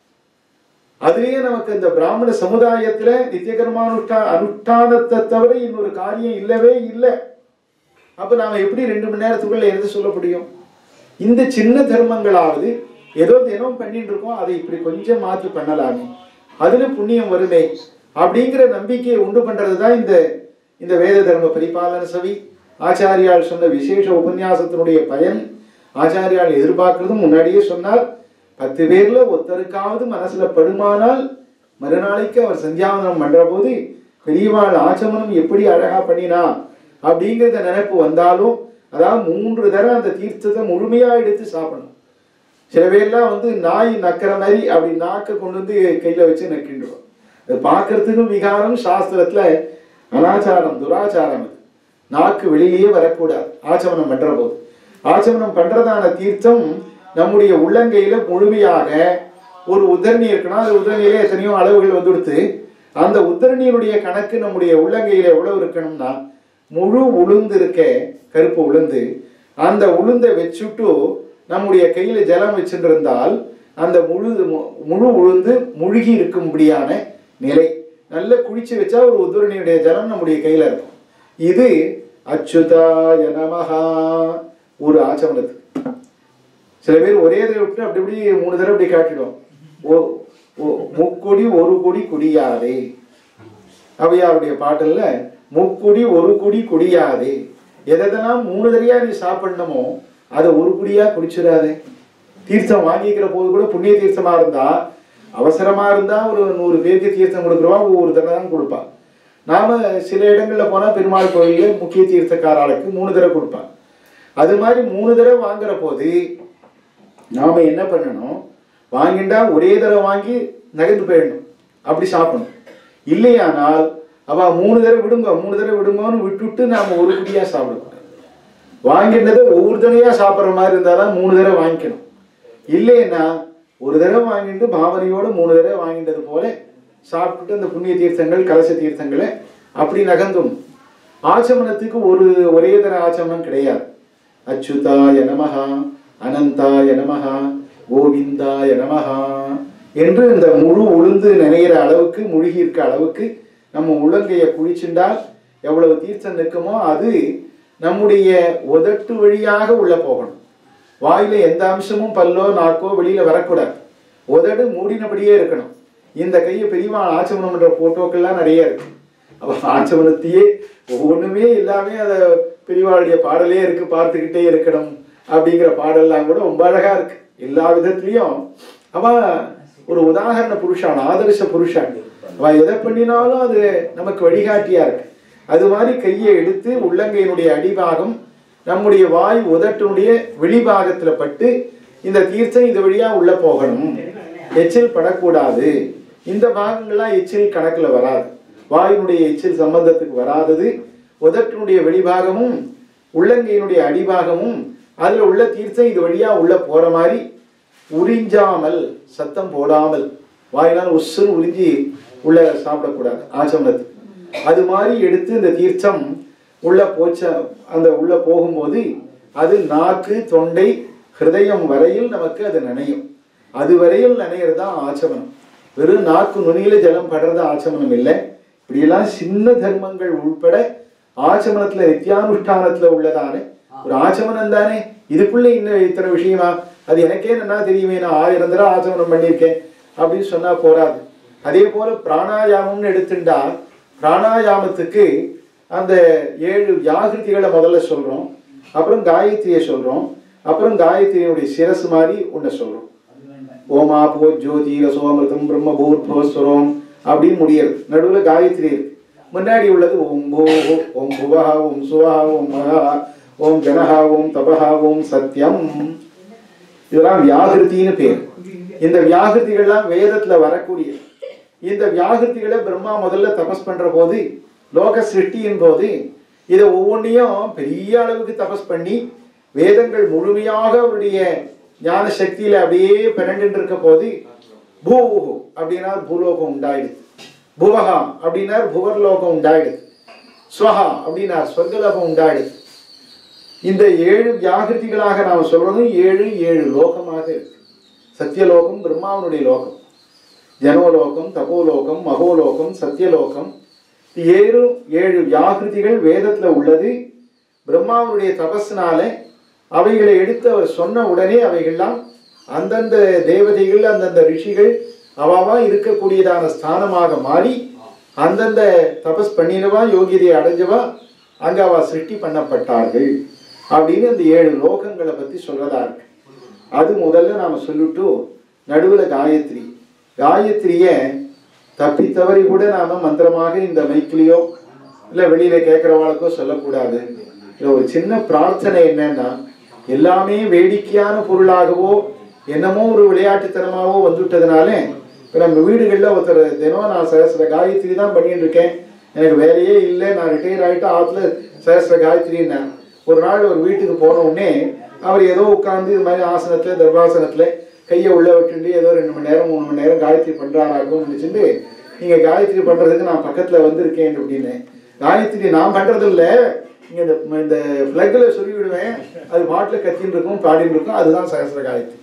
அதுலயே நமக்கு இந்த பிராமண சமுதாயத்துல நித்திய கர்மானுஷ்டா அனுஷ்டானத்தை தவிர இன்னொரு காரியம் இல்லவே இல்லை அப்ப நாம எப்படி ரெண்டு மணி நேரத்துக்குள்ள எழுத சொல்ல முடியும் இந்த சின்ன தர்மங்களாவது ஏதோ தினம் பண்ணிட்டு இருக்கோம் அதை இப்படி கொஞ்சம் மாற்றி பண்ணலாமே அதுல புண்ணியம் வருமே அப்படிங்கிற நம்பிக்கையை உண்டு பண்றது தான் இந்த இந்த வேத தர்ம பரிபாலன சபை ஆச்சாரியால் சொன்ன விசேஷ உபன்யாசத்தினுடைய பயன் ஆச்சாரியால் எதிர்பார்க்கறதும் முன்னாடியே சொன்னார் பத்து பேர்ல ஒருத்தருக்காவது மனசுல படுமானால் மறுநாளைக்கு அவர் சந்தியாவனம் பண்ற போது பெரியவாள் ஆச்சமனம் எப்படி அழகா பண்ணினா அப்படிங்கிறத நினைப்பு வந்தாலும் அதாவது மூன்று தடவை அந்த தீர்த்தத்தை முழுமையா எடுத்து சாப்பிடணும் சில பேர்லாம் வந்து நாய் நக்கிற மாதிரி அப்படி நாக்கை கொண்டு வந்து கையில வச்சு நக்கிண்டுவோம் அது பார்க்கறதுக்கும் விகாரம் சாஸ்திரத்துல அனாச்சாரம் துராச்சாரம் அது நாக்கு வெளியிலேயே வரக்கூடாது ஆச்சமனம் பண்ற போது ஆச்சமனம் பண்றதான தீர்த்தம் நம்முடைய உள்ளங்கையில முழுமையாக ஒரு உதரணி இருக்குன்னா அந்த உதரணியில எத்தனையோ அளவுகள் வந்துடுத்து அந்த உத்தரணியினுடைய கணக்கு நம்முடைய உள்ளங்கையில எவ்வளவு இருக்கணும்னா முழு உளுந்து இருக்க கருப்பு உளுந்து அந்த உளுந்தை வச்சுட்டு நம்முடைய கையில ஜலம் வச்சுருந்தால் அந்த முழு முழு உளுந்து முழுகி இருக்கும்படியான நிலை நல்ல குளிச்சு வச்சா ஒரு உதுரணியுடைய ஜலம் நம்முடைய கையில இருக்கும் இது அச்சுதாய நமஹா ஒரு ஆச்சமனத்துக்கு சில பேர் ஒரே தடவை விட்டு அப்படி இப்படி மூணு தடவை இப்படி காட்டிடும் ஓ ஓ- முக்கொடி ஒரு கொடி கொடியாதே அவையாருடைய பாட்டுல முக்குடி ஒரு குடி குடியாதே எதெல்லாம் மூணு தடவையா நீ சாப்பிடணுமோ அதை ஒரு குடியா குடிச்சிடாதே தீர்த்தம் வாங்கிக்கிற போது கூட புண்ணிய தீர்த்தமா இருந்தா அவசரமா இருந்தா ஒரு நூறு பேருக்கு தீர்த்தம் கொடுக்குறவா ஒவ்வொரு தடவை தான் கொடுப்பா நாம சில இடங்கள்ல போனா பெருமாள் கோயில்ல முக்கிய தீர்த்தக்காராளுக்கு மூணு தடவை கொடுப்பாங்க அது மாதிரி மூணு தடவை வாங்குற போது நாம என்ன பண்ணணும் வாங்கிண்டா ஒரே தடவை வாங்கி நகர்ந்து போயிடணும் அப்படி சாப்பிடணும் இல்லையானால் அவ மூணு தடவை விடுங்க மூணு தடவை விடுங்கன்னு விட்டுட்டு நாம ஒரு குடியா சாப்பிடக்கூடாது வாங்கிட்டதை ஒவ்வொரு தடவையா சாப்பிட்ற மாதிரி இருந்தாதான் மூணு தடவை வாங்கிக்கணும் இல்லைன்னா ஒரு தடவை வாங்கிட்டு பாவனையோட மூணு தடவை வாங்கிட்டது போல சாப்பிட்டுட்டு அந்த புண்ணிய தீர்த்தங்கள் கலச தீர்த்தங்களை அப்படி நகர்ந்தும் ஆச்சமனத்துக்கு ஒரு ஒரே தர ஆச்சமனம் கிடையாது அச்சுதாய நமஹா அனந்தாய நமஹா கோவிந்தாய நமஹா என்று இந்த முழு உளுந்து நினைகிற அளவுக்கு முழுகி இருக்க அளவுக்கு நம்ம உள்ளங்கையை குளிச்சுண்டால் எவ்வளவு தீர்த்தம் நிற்குமோ அது நம்முடைய உதட்டு வழியாக உள்ள போகணும் வாயில எந்த அம்சமும் பல்லோ நாக்கோ வெளியில வரக்கூடாது உதடு மூடினபடியே இருக்கணும் இந்த கையை பெரியவா ஆச்சமனம் பண்ற போட்டோக்கள்லாம் நிறைய இருக்கு அவ ஆச்சமனத்தையே ஒண்ணுமே இல்லாம அத பெரியவாளுடைய பாடலே இருக்கு பார்த்துக்கிட்டே இருக்கணும் அப்படிங்கிற பாடல்லாம் கூட ரொம்ப அழகா இருக்கு எல்லா விதத்துலயும் அவ ஒரு உதாரண புருஷான் ஆதர்ச புருஷான் அவ எதை பண்ணினாலும் அது நமக்கு வழிகாட்டியா இருக்கு அது மாதிரி கையை எடுத்து உள்ளங்கையினுடைய அடிபாகம் நம்முடைய வாய் உதட்டினுடைய வெளிபாகத்துல பட்டு இந்த தீர்த்தம் இது வழியா உள்ள போகணும் எச்சில் படக்கூடாது இந்த பாகங்கள்லாம் எச்சில் கணக்குல வராது வாயினுடைய எச்சில் சம்பந்தத்துக்கு வராதது உதட்டினுடைய வெளிபாகமும் உள்ளங்கையினுடைய அடிபாகமும் அதுல உள்ள தீர்த்தம் இது வழியா உள்ள போற மாதிரி உறிஞ்சாமல் சத்தம் போடாமல் வாயினால் உசுறு உறிஞ்சி உள்ள சாப்பிடக்கூடாது ஆச்சமனத்துக்கு அது மாதிரி எடுத்து இந்த தீர்த்தம் உள்ள போச்ச அந்த உள்ள போகும்போது அது நாக்கு தொண்டை ஹிருதயம் வரையில் நமக்கு அது நனையும் அது வரையில் நனையிறது தான் ஆச்சமனம் வெறும் நாக்கு நுனியில ஜலம் படுறது ஆச்சமனம் இல்லை இப்படியெல்லாம் சின்ன தர்மங்கள் உள்பட ஆச்சமனத்துல நித்தியானுஷ்டானத்துல உள்ளதான ஒரு ஆச்சமனம் தானே இதுக்குள்ள இன்னும் இத்தனை விஷயமா அது எனக்கே நல்லா தெரியுமே நான் ஆயிரம் தடவை ஆச்சமனம் பண்ணியிருக்கேன் அப்படின்னு சொன்னா போராது அதே போல பிராணாயாமம்னு எடுத்துட்டா பிராணாயாமத்துக்கு அந்த ஏழு வியாகிருதிகளை முதல்ல சொல்றோம் அப்புறம் காயத்ரியை சொல்றோம் அப்புறம் காயத்ரியினுடைய சிரசு மாதிரி ஒன்றை சொல்றோம் ஓமா போ ஜோதி ரசோமிருதம் பிரம்ம பூர்பவஸ்வரம் அப்படின்னு முடியறது நடுவில் காயத்ரி இருக்கு முன்னாடி உள்ளது ஓம் போ ஓம் புவா ஓம் சுவா ஓம் மகா ஓம் ஜனஹா ஓம் தபஹா ஓம் சத்யம் இதெல்லாம் வியாகிருத்தின்னு பேர் இந்த வியாகிருதிகள்லாம் வேதத்துல வரக்கூடிய இந்த வியாகிருதிகளை பிரம்மா முதல்ல தபஸ் பண்ற போது லோக சிருஷ்டியின் போது இதை ஒவ்வொன்றையும் பெரிய அளவுக்கு தபஸ் பண்ணி வேதங்கள் முழுமையாக அவருடைய ஞான சக்தியில அப்படியே பிறண்டு இருக்க போது பூஹு அப்படின்னா பூலோகம் உண்டாயிடுது புவகா அப்படின்னா புவர்லோகம் உண்டாயிடுது ஸ்வஹா அப்படின்னா சொர்க்கலோகம் உண்டாயிடுது இந்த ஏழு வியாகிருதிகளாக நாம் சொல்றதும் ஏழு ஏழு லோகமாக இருக்கு சத்தியலோகம் பிரம்மாவனுடைய லோகம் ஜனோலோகம் தபோலோகம் மகோலோகம் சத்தியலோகம் இது ஏழு ஏழு வியாகிருதிகள் வேதத்துல உள்ளது பிரம்மாவனுடைய தபஸ்னால அவைகளை எடுத்து அவர் சொன்ன உடனே அவைகள்லாம் அந்தந்த தேவதைகள் அந்தந்த ரிஷிகள் அவாவா இருக்கக்கூடியதான ஸ்தானமாக மாறி அந்தந்த தபஸ் பண்ணினவா யோகியதை அடைஞ்சவா அங்க அவ சிருஷ்டி பண்ணப்பட்டார்கள் அப்படின்னு அந்த ஏழு லோகங்களை பத்தி சொல்றதா இருக்கு அது முதல்ல நாம சொல்லிட்டு நடுவுல காயத்ரி காயத்ரிய தப்பி தவறி கூட நாம மந்திரமாக இந்த மைக்கிலையோ இல்ல வெளியில கேட்கறவாளுக்கோ சொல்லக்கூடாது இதுல ஒரு சின்ன பிரார்த்தனை என்னன்னா எல்லாமே வேடிக்கையான பொருளாகவோ என்னமோ ஒரு விளையாட்டுத்தனமாவோ வந்துவிட்டதுனால இப்போ நம்ம வீடுகளில் ஒருத்தர் தினம் நான் சகசிர காயத்ரி தான் பண்ணிட்டு இருக்கேன் எனக்கு வேலையே இல்லை நான் ரிட்டையர் ஆகிட்டு ஆற்றுல சகசிர காயத்ரின்னேன் ஒரு நாள் ஒரு வீட்டுக்கு போன உடனே அவர் ஏதோ உட்காந்து இது மாதிரி ஆசனத்தில் தர்பாசனத்தில் கையை உள்ள விட்டுட்டு ஏதோ ரெண்டு மணி நேரம் மூணு மணி நேரம் காயத்ரி பண்ணுறாராக்கும் நினச்சிட்டு நீங்கள் காயத்ரி பண்ணுறதுக்கு நான் பக்கத்தில் வந்திருக்கேன் அப்படின்னு காயத்ரி நான் பண்ணுறது இல்லை இங்கே இந்த இந்த ஃப்ளக்கில் சொல்லி விடுவேன் அது பாட்டில் கத்தின்னு இருக்கும் பாடின்னு இருக்கும் அதுதான் சகசிர காயத்ரி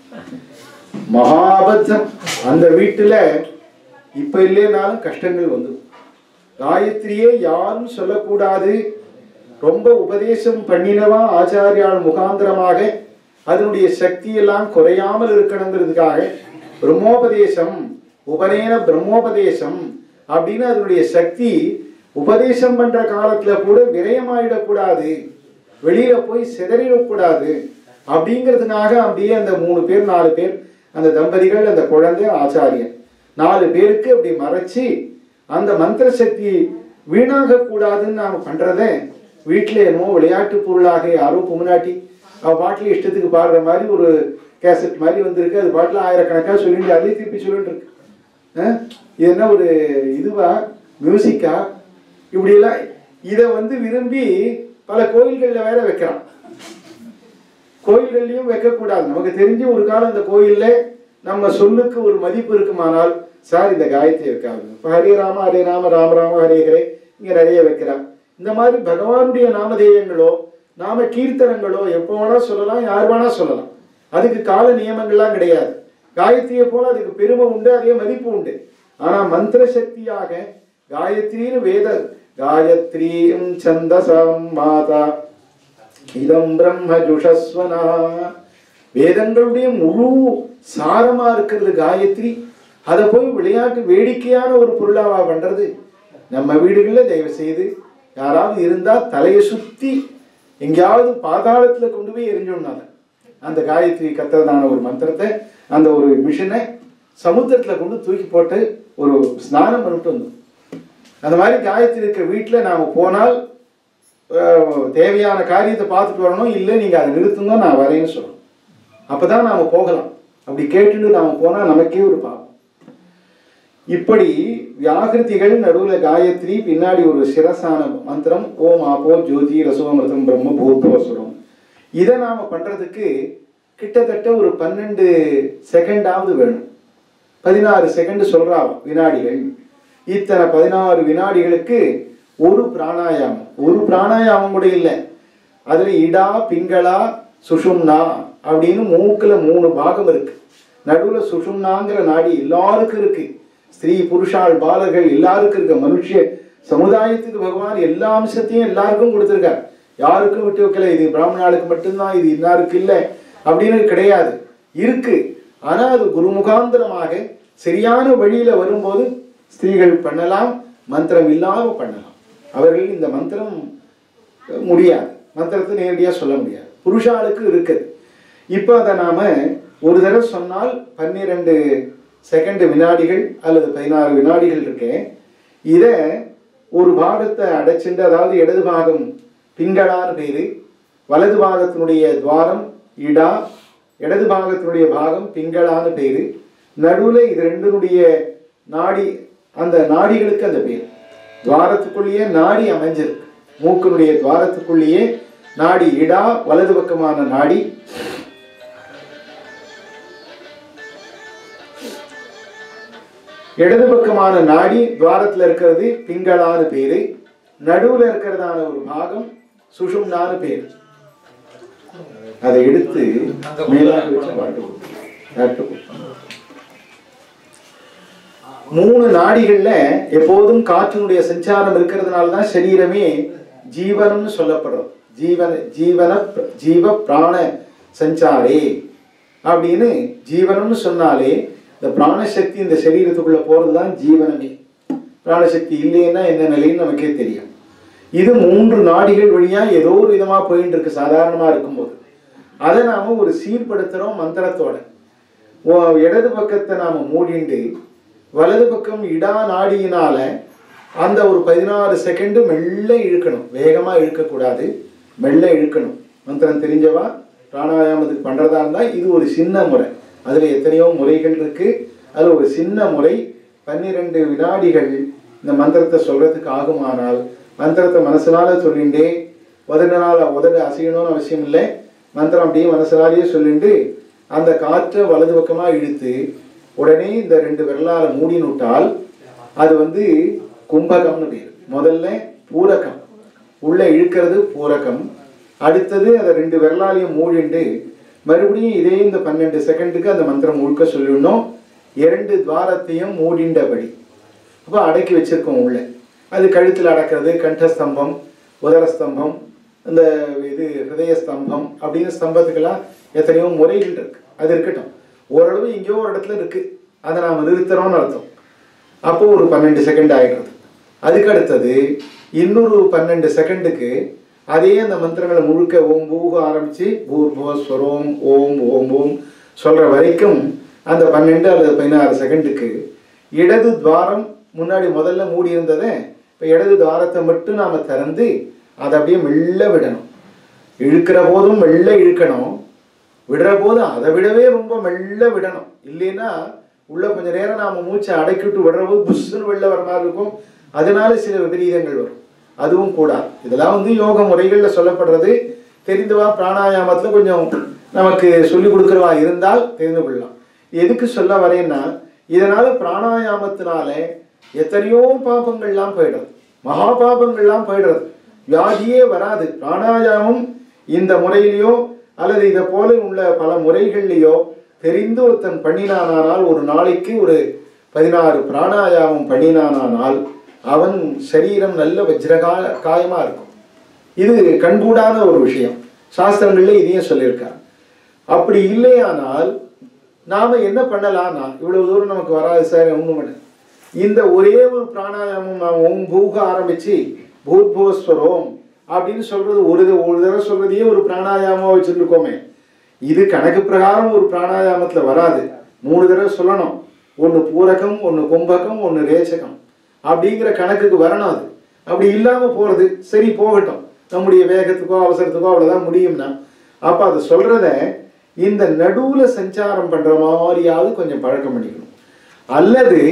மகாபத்தம் அந்த வீட்டுல இப்ப இல்லைனாலும் கஷ்டங்கள் வந்து காயத்ரியே யாரும் சொல்லக்கூடாது ரொம்ப உபதேசம் பண்ணினவா ஆச்சாரியால் முகாந்திரமாக அதனுடைய சக்தியெல்லாம் குறையாமல் இருக்கணுங்கிறதுக்காக பிரம்மோபதேசம் உபநயன பிரம்மோபதேசம் அப்படின்னு அதனுடைய சக்தி உபதேசம் பண்ற காலத்துல கூட விரயமாயிடக்கூடாது வெளியில போய் சிதறிடக்கூடாது அப்படிங்கிறதுனாக அப்படியே அந்த மூணு பேர் நாலு பேர் அந்த தம்பதிகள் அந்த குழந்தை ஆச்சாரியன் நாலு பேருக்கு அப்படி மறைச்சு அந்த மந்திர சக்தி வீணாக கூடாதுன்னு நாம பண்றத வீட்டில் என்னமோ விளையாட்டு பொருளாக யாரோ பொம்னாட்டி அவ பாட்டில் இஷ்டத்துக்கு பாடுற மாதிரி ஒரு கேசட் மாதிரி வந்திருக்கு அது பாட்டில் ஆயிரக்கணக்காக சொல்லிட்டு அதையும் திருப்பி சொல்லிட்டு இருக்கு அஹ்? இது என்ன ஒரு இதுவா மியூசிக்கா இப்படியெல்லாம் இதை வந்து விரும்பி பல கோயில்களில் வேற வைக்கிறான் கோயில்கள்லையும் வைக்கக்கூடாது நமக்கு தெரிஞ்ச ஒரு காலம் இந்த கோயில்ல நம்ம சொல்லுக்கு ஒரு மதிப்பு இருக்குமானால் சார் இந்த காயத்ரி இருக்காது இப்போ ஹரே ராம ஹரே ராம ராம ராம ஹரே ஹரே இங்க நிறைய வைக்கிறான் இந்த மாதிரி பகவானுடைய நாமதேயங்களோ நாம கீர்த்தனங்களோ எப்போ வேணா சொல்லலாம் யார் வேணா சொல்லலாம் அதுக்கு கால நியமங்கள்லாம் கிடையாது காயத்ரியை போல அதுக்கு பெருமை உண்டு அதே மதிப்பு உண்டு ஆனா மந்திர சக்தியாக காயத்ரின்னு வேத காயத்ரீம் சந்தசம் மாதா இதம் பிரம்ம ஜுஷஸ்வனா வேதங்களுடைய முழு சாரமா இருக்கிறது காயத்ரி அதை போய் விளையாட்டு வேடிக்கையான ஒரு பொருளாவா பண்றது நம்ம வீடுகளில் தயவு செய்து யாராவது இருந்தா தலையை சுத்தி எங்கேயாவது பாதாளத்துல கொண்டு போய் எரிஞ்சோம்னால அந்த காயத்ரி கத்துறதான ஒரு மந்திரத்தை அந்த ஒரு மிஷினை சமுத்திரத்துல கொண்டு தூக்கி போட்டு ஒரு ஸ்நானம் பண்ணிட்டு வந்தோம் அந்த மாதிரி காயத்ரி இருக்க வீட்டில் நாம போனால் அஹ், தேவையான காரியத்தை பார்த்துட்டு வரணும் இல்லை நீங்கள் அதை நிறுத்துங்க நான் வரேன்னு சொல்லணும் அப்போ தான் நாம் போகலாம் அப்படி கேட்டுட்டு நாம் போனால் நமக்கே ஒரு பாவம் இப்படி வியாகிருதிகள் நடுவுல காயத்ரி பின்னாடி ஒரு சிரசான மந்திரம் ஓம் ஆபோ ஜோதி ரசோமிருதம் பிரம்ம பூர்வசுரம் இதை நாம பண்றதுக்கு கிட்டத்தட்ட ஒரு பன்னெண்டு செகண்டாவது வேணும் பதினாறு செகண்ட் சொல்றாங்க வினாடிகள் இத்தனை பதினாறு வினாடிகளுக்கு ஒரு பிராணாயாமம் ஒரு பிராணாயாமம் கூட இல்லை அதுல இடா பிங்களா சுஷும்னா அப்படின்னு மூக்குல மூணு பாகம் இருக்கு நடுவுல சுஷும்னாங்கிற நாடி எல்லாருக்கும் இருக்கு ஸ்திரீ புருஷாள் பாலர்கள் எல்லாருக்கும் இருக்கு மனுஷ சமுதாயத்துக்கு பகவான் எல்லா அம்சத்தையும் எல்லாருக்கும் கொடுத்துருக்கார் யாருக்கும் விட்டு வைக்கல இது பிராமணாளுக்கு மட்டும்தான் இது இன்னாருக்கு இல்லை அப்படின்னு கிடையாது இருக்கு ஆனா அது குருமுகாந்திரமாக சரியான வழியில வரும்போது ஸ்திரீகள் பண்ணலாம் மந்திரம் இல்லாம பண்ணலாம் அவர்கள் இந்த மந்திரம் முடியாது மந்திரத்தை நேரடியா சொல்ல முடியாது புருஷாளுக்கு இருக்குது இப்போ அதை நாம ஒரு தடவை சொன்னால் பன்னிரெண்டு செகண்ட் வினாடிகள் அல்லது பதினாறு வினாடிகள் இருக்கு இதை ஒரு பாகத்தை அடைச்சிட்டு அதாவது இடது பாகம் பிங்களான்னு பேரு வலது பாகத்தினுடைய துவாரம் இடா இடது பாகத்தினுடைய பாகம் பிங்களான்னு பேரு நடுவுல இது ரெண்டினுடைய நாடி அந்த நாடிகளுக்கு அந்த பேர் துவாரத்துக்குள்ளேயே நாடி அமைஞ்சிருக்கு மூக்கினுடைய துவாரத்துக்குள்ளேயே நாடி இடா வலது பக்கமான நாடி இடது பக்கமான நாடி துவாரத்துல இருக்கிறது பிங்களான்னு பேரு நடுவுல இருக்கிறதான ஒரு பாகம் சுஷும்னான்னு பேரு அதை எடுத்து மேலாக வச்சு பாட்டு கொடு. பாட்டு கொடு. மூணு நாடிகள்ல எப்போதும் காற்றினுடைய சஞ்சாரம் இருக்கிறதுனால தான் சரீரமே ஜீவனம்னு சொல்லப்படுறோம் ஜீவன ஜீவன ஜீவ பிராண சஞ்சாரே அப்படின்னு ஜீவனம்னு சொன்னாலே இந்த பிராணசக்தி இந்த சரீரத்துக்குள்ள போறது தான் ஜீவனமே பிராணசக்தி இல்லைன்னா என்ன நிலைன்னு நமக்கே தெரியும் இது மூன்று நாடிகள் வழியா ஏதோ ஒரு விதமா போயிட்டு இருக்கு சாதாரணமா இருக்கும்போது அதை நாம ஒரு சீர்படுத்துறோம் மந்திரத்தோட ஓ- இடது பக்கத்தை நாம மூடிண்டு வலது பக்கம் இடா நாடியினால அந்த ஒரு பதினாறு செகண்ட் மெல்ல இழுக்கணும் வேகமா இழுக்கக்கூடாது மெல்ல இழுக்கணும் மந்திரம் தெரிஞ்சவா பிராணாயாமத்துக்கு பண்றதா இருந்தா இது ஒரு சின்ன முறை அதுல எத்தனையோ முறைகள் இருக்கு அதுல ஒரு சின்ன முறை பன்னிரெண்டு வினாடிகள் இந்த மந்திரத்தை சொல்றதுக்கு ஆகுமானால் மந்திரத்தை மனசுனால சொல்லிண்டே உதடுனால உதடு அசையணும்னு அவசியம் இல்லை மந்திரம் அப்படியே மனசுனாலேயே சொல்லிண்டு அந்த காற்றை வலது பக்கமா இழுத்து உடனே இந்த ரெண்டு விரலால மூடினுட்டால் அது வந்து கும்பகம்னு பேர் முதல்ல பூரகம் உள்ள இழுக்கிறது பூரகம் அடுத்தது அதை ரெண்டு விரலாலையும் மூடிண்டு மறுபடியும் இதே இந்த பன்னெண்டு செகண்டுக்கு அந்த மந்திரம் முழுக்க சொல்லிடணும் இரண்டு துவாரத்தையும் மூடிண்டபடி அப்போ அடக்கி வச்சிருக்கோம் உள்ள அது கழுத்தில் அடக்கிறது கண்டஸ்தம்பம் உதரஸ்தம்பம் இந்த இது ஹிருதய ஸ்தம்பம் அப்படின்னு ஸ்தம்பத்துக்கெல்லாம் எத்தனையோ முறைகள் இருக்கு அது இருக்கட்டும் ஓரளவு எங்கேயோ ஒரு இடத்துல இருக்கு அதை நாம் நிறுத்துறோம்னு அர்த்தம் அப்போ ஒரு பன்னெண்டு செகண்ட் ஆயிடுறது அதுக்கு அடுத்தது இன்னொரு பன்னெண்டு செகண்டுக்கு அதே அந்த மந்திரங்களை முழுக்க ஓம் பூக ஆரம்பிச்சு பூர்போ ஸ்வரோம் ஓம் ஓம் ஓம் சொல்ற வரைக்கும் அந்த பன்னெண்டு அல்லது பதினாறு செகண்டுக்கு இடது துவாரம் முன்னாடி முதல்ல மூடி இருந்ததை இப்போ இடது துவாரத்தை மட்டும் நாம திறந்து அதை அப்படியே மெல்ல விடணும் இழுக்கிற போதும் மெல்ல இழுக்கணும் விடுற போது அதை விடவே ரொம்ப மெல்ல விடணும் இல்லைன்னா உள்ள கொஞ்ச நேரம் நாம மூச்சை அடக்கிட்டு விடுற போது புஷ்ஷுன்னு வெளில வர மாதிரி இருக்கும் அதனால சில விபரீதங்கள் வரும் அதுவும் கூடாது இதெல்லாம் வந்து யோக முறைகள்ல சொல்லப்படுறது தெரிந்துவா பிராணாயாமத்துல கொஞ்சம் நமக்கு சொல்லி கொடுக்குறவா இருந்தால் தெரிந்து கொள்ளலாம் எதுக்கு சொல்ல வரேன்னா இதனால பிராணாயாமத்தினால எத்தனையோ பாபங்கள்லாம் போயிடுறது மகா பாபங்கள்லாம் போயிடுறது வியாதியே வராது பிராணாயாமம் இந்த முறையிலையோ அல்லது இதை போல உள்ள பல முறைகள்லையோ தெரிந்து ஒருத்தன் பண்ணினானால் ஒரு நாளைக்கு ஒரு பதினாறு பிராணாயாமம் பண்ணினானால் அவன் சரீரம் நல்ல வஜ்ரகா காயமா இருக்கும் இது கண்கூடான ஒரு விஷயம் சாஸ்திரங்கள்ல இதையும் சொல்லியிருக்காங்க அப்படி இல்லையானால் நாம என்ன பண்ணலாம்னா இவ்வளவு தூரம் நமக்கு வராது சார் ஒண்ணும் பண்ண இந்த ஒரே ஒரு பிராணாயாமம் நாம் ஓம் பூக ஆரம்பிச்சு பூர்போஸ்வரோம் அப்படின்னு சொல்றது ஒரு த- ஒரு தடவை சொல்றதையே ஒரு பிராணாயாமம் வச்சிருக்கோமே இது கணக்கு பிரகாரம் ஒரு பிராணாயாமத்துல வராது மூணு தடவை சொல்லணும் ஒன்று பூரகம் ஒன்று கும்பகம் ஒன்று ரேச்சகம் அப்படிங்கிற கணக்குக்கு வரணும் அது அப்படி இல்லாம போறது சரி போகட்டும் நம்முடைய வேகத்துக்கோ அவசரத்துக்கோ அவ்வளவுதான் முடியும்னா அப்ப அதை சொல்றத இந்த நடுவுல சஞ்சாரம் பண்ற மாதிரியாவது கொஞ்சம் பழக்கம் பண்ணிக்கணும் அல்லது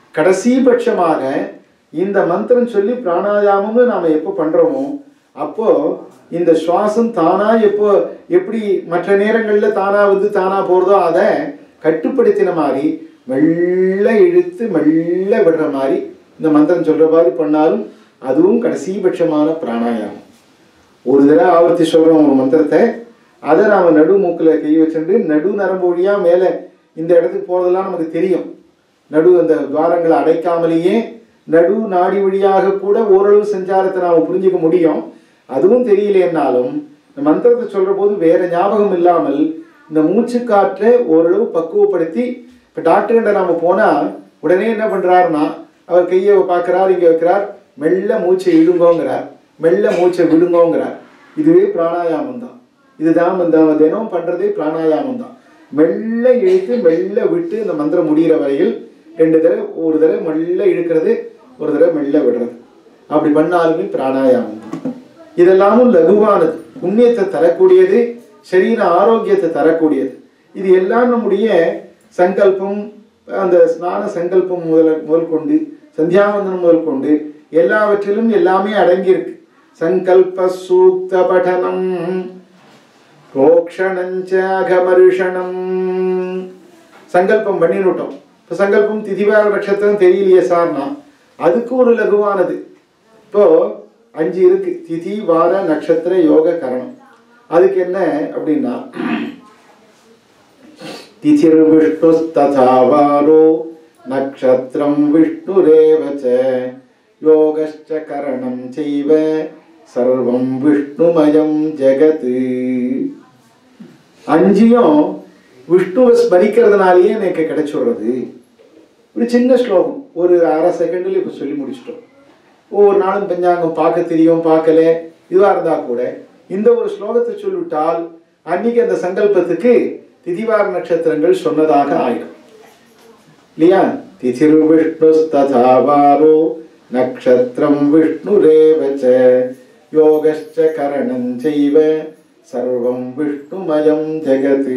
கடைசி பட்சமாக இந்த மந்திரம் சொல்லி பிராணாயாமம்னு நாம எப்போ பண்றோமோ அப்போ இந்த சுவாசம் தானா எப்போ எப்படி மற்ற நேரங்கள்ல தானா வந்து தானா போறதோ அதை கட்டுப்படுத்தின மாதிரி மெல்ல இழுத்து மெல்ல விடுற மாதிரி இந்த மந்திரம் சொல்ற மாதிரி பண்ணாலும் அதுவும் கடைசி பட்சமான பிராணாயாமம் ஒரு தடவை ஆவர்த்தி சொல்றோம் ஒரு மந்திரத்தை அதை நாம நடு மூக்குல கை வச்சுட்டு நடு நரம்பு வழியா மேல இந்த இடத்துக்கு போறதெல்லாம் நமக்கு தெரியும் நடு அந்த துவாரங்களை அடைக்காமலேயே நடு நாடி வழியாக கூட ஓரளவு சஞ்சாரத்தை நாம புரிஞ்சுக்க முடியும் அதுவும் தெரியலைன்னாலும் இந்த மந்திரத்தை சொல்ற போது வேற ஞாபகம் இல்லாமல் இந்த மூச்சு காற்றை ஓரளவு பக்குவப்படுத்தி இப்போ டாக்டர்கிட்ட நாம போனா உடனே என்ன பண்றாருன்னா அவர் கையை பார்க்கறார் இங்க வைக்கிறார் மெல்ல மூச்சை இழுங்கோங்கிறார் மெல்ல மூச்சை விடுங்கோங்கிறார் இதுவே பிராணாயாமம் தான் இதுதான் இந்த தினம் பண்றதே பிராணாயாமம் தான் மெல்ல இழுத்து மெல்ல விட்டு இந்த மந்திரம் முடிகிற வரையில் ரெண்டு தடவை ஒரு தடவை மெல்ல இழுக்கிறது ஒரு தடவை மெல்ல விடுறது அப்படி பண்ணாலுமே பிராணாயாமம் தான் இதெல்லாமும் லகுவானது புண்ணியத்தை தரக்கூடியது சரீர ஆரோக்கியத்தை தரக்கூடியது இது எல்லாம் நம்முடைய சங்கல்பம் அந்த ஸ்நான சங்கல்பம் முதல் முதல் கொண்டு சந்தியாவந்தனம் முதல் கொண்டு எல்லாவற்றிலும் எல்லாமே அடங்கியிருக்கு சங்கல்ப சூக்த படனம் ரோக்ஷணஞ்ச அகமருஷணம் சங்கல்பம் பண்ணிவிட்டோம் இப்போ சங்கல்பம் திதிவார நட்சத்திரம் தெரியலையே சார்னா அதுக்கு ஒரு லகுவானது இப்போ அஞ்சு இருக்கு திதி வார நட்சத்திர யோக கரணம் அதுக்கு என்ன அப்படின்னா திதிர் விஷ்ணு ததா வாரோ நக்ஷத்திரம் விஷ்ணுரேவ ச யோகश्च கரணம் செய்வ சர்வம் விஷ்ணுமயம் ஜெகத் அஞ்சையும் விஷ்ணுவை ஸ்மரிக்கிறதுனாலேயே எனக்கு கிடைச்சுடுறது ஒரு சின்ன ஸ்லோகம் ஒரு அரை செகண்டில் இப்போ சொல்லி முடிச்சிட்டோம் ஒவ்வொரு நாளும் பஞ்சாங்கம் பார்க்க தெரியும் பார்க்கல இதுவாக இருந்தால் கூட இந்த ஒரு ஸ்லோகத்தை சொல்லிவிட்டால் அன்னைக்கு அந்த சங்கல்பத்துக்கு திதிவார நட்சத்திரங்கள் சொன்னதாக ஆயிடும் இல்லையா திதிர் விஷ்ணு ததாவாரோ நக்ஷத்திரம் விஷ்ணுரேவ ச யோகश्च கரணம் செய்வ சர்வம் விஷ்ணுமயம் ஜெகத்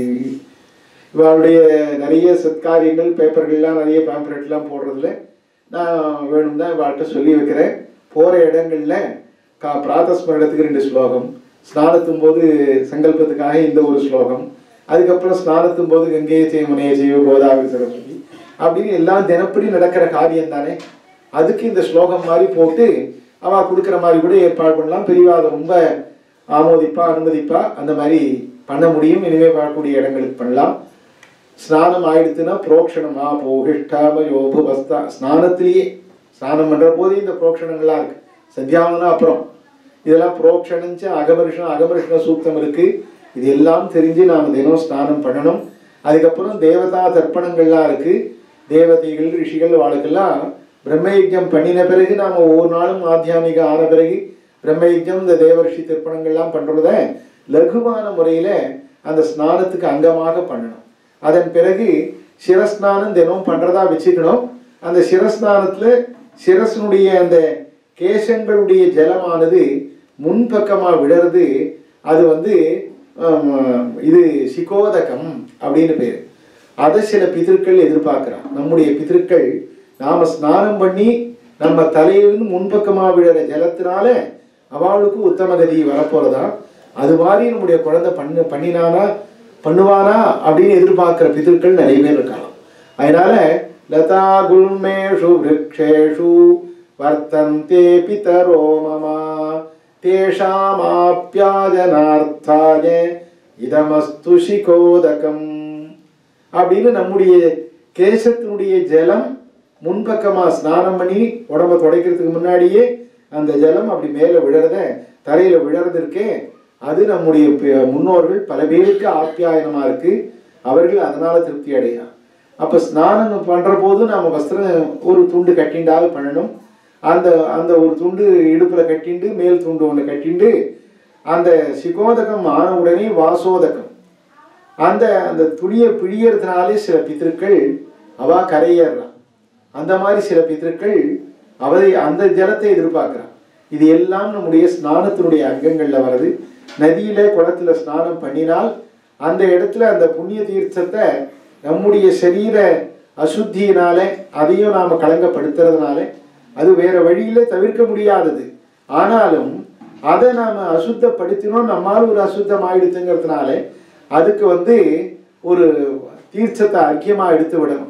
இவளுடைய நிறைய சத்காரியங்கள் பேப்பர்கள்லாம் நிறைய பேம்ப்ளெட்லாம் போடுறதுல நான் வேணும்னா இவாள்கிட்ட சொல்லி வைக்கிறேன் போகிற இடங்கள்ல கா பிராதஸ்மரணத்துக்கு ரெண்டு ஸ்லோகம் ஸ்நானத்தும் போது சங்கல்பத்துக்காக இந்த ஒரு ஸ்லோகம் அதுக்கப்புறம் ஸ்நானத்தும் போது கங்கையை செய்ய முனைய செய்ய கோதாவரி சரஸ்வதி அப்படின்னு எல்லாம் தினப்படி நடக்கிற காரியம் தானே அதுக்கு இந்த ஸ்லோகம் மாதிரி போட்டு அவ கொடுக்குற மாதிரி கூட ஏற்பாடு பண்ணலாம் பெரியவா அதை ரொம்ப ஆமோதிப்பா அனுமதிப்பா அந்த மாதிரி பண்ண முடியும் இனிமே வரக்கூடிய இடங்களுக்கு பண்ணலாம் ஸ்நானம் ஆயிடுத்துன்னா புரோக்ஷணமா போகிஷ்டாம யோபு வஸ்தா ஸ்நானத்திலேயே ஸ்நானம் பண்ற போது இந்த புரோக்ஷணங்கள்லாம் இருக்கு சந்தியாவனா அப்புறம் இதெல்லாம் புரோக்ஷணிச்ச அகமருஷம் அகமருஷண சூக்தம் இருக்கு இது எல்லாம் தெரிஞ்சு நாம் தினம் ஸ்நானம் பண்ணணும் அதுக்கப்புறம் தேவதா தர்ப்பணங்கள்லாம் இருக்கு தேவதைகள் ரிஷிகள் வாழ்க்கெல்லாம் பிரம்மயஜம் பண்ணின பிறகு நாம் ஒவ்வொரு நாளும் ஆத்தியாமிக ஆன பிறகு பிரம்மயஜம் இந்த தேவரிஷி திருப்பணங்கள்லாம் பண்ணுறத லகுவான முறையில் அந்த ஸ்நானத்துக்கு அங்கமாக பண்ணணும் அதன் பிறகு சிரஸ்நானம் தினம் பண்ணுறதா வச்சுக்கணும் அந்த சிரஸ்நானத்தில் சிரசனுடைய அந்த கேசங்களுடைய ஜலமானது முன்பக்கமாக விடுறது அது வந்து ஆம், இது சிகோதகம் அப்படின்னு பேர் அதை சில பிதர்கள் எதிர்பார்க்குறான் நம்முடைய பிதர்கள் நாம ஸ்நானம் பண்ணி நம்ம தலையிலிருந்து முன்பக்கமாக விழுற ஜலத்தினால அவளுக்கு உத்தம கதி வரப்போறதா அது மாதிரி நம்முடைய குழந்தை பண்ணு பண்ணினானா பண்ணுவானா அப்படின்னு எதிர்பார்க்கிற பிதர்கள் நிறைய பேர் இருக்கலாம் அதனால லதா குல்மேஷு விரக்ஷேஷு வர்த்தந்தே பிதரோ மமா தேஷாமாப்யாஜனார்த்தாய இதமஸ்து சிகோதகம் அப்படின்னு நம்முடைய கேசத்தினுடைய ஜலம் முன்பக்கமா ஸ்நானம் பண்ணி உடம்ப துடைக்கிறதுக்கு முன்னாடியே அந்த ஜலம் அப்படி மேலே விழறத தரையில விழறது இருக்கே அது நம்முடைய பி- முன்னோர்கள் பல பேருக்கு ஆப்யாயனமா இருக்கு அவர்கள் அதனால திருப்தி அடையலாம் அப்ப ஸ்நானம் பண்ற போது நாம வஸ்திரம் ஒரு துண்டு கட்டிண்டால் பண்ணணும் அந்த அந்த ஒரு துண்டு இடுப்புல கட்டிண்டு மேல் துண்டு ஒன்று கட்டிண்டு அந்த சிகோதகம் ஆன உடனே வாசோதகம் அந்த அந்த துணியை பிழியறதுனாலே சில பித்திருக்கள் அவா கரையேறான் அந்த மாதிரி சில பித்திருக்கள் அவதை அந்த ஜலத்தை எதிர்பார்க்கிறான் இது எல்லாம் நம்முடைய ஸ்நானத்தினுடைய அங்கங்கள்ல வருது நதியில குளத்துல ஸ்நானம் பண்ணினால் அந்த இடத்துல அந்த புண்ணிய தீர்த்தத்தை நம்முடைய சரீர அசுத்தியினால அதையும் நாம களங்கப்படுத்துறதுனால அது வேற வழியில தவிர்க்க முடியாதது ஆனாலும் அதை நாம அசுத்தப்படுத்தினோம் நம்மால் ஒரு அசுத்தம் ஆயிடுத்துங்கிறதுனால அதுக்கு வந்து ஒரு தீர்ச்சத்தை ஐக்கியமா எடுத்து விடணும்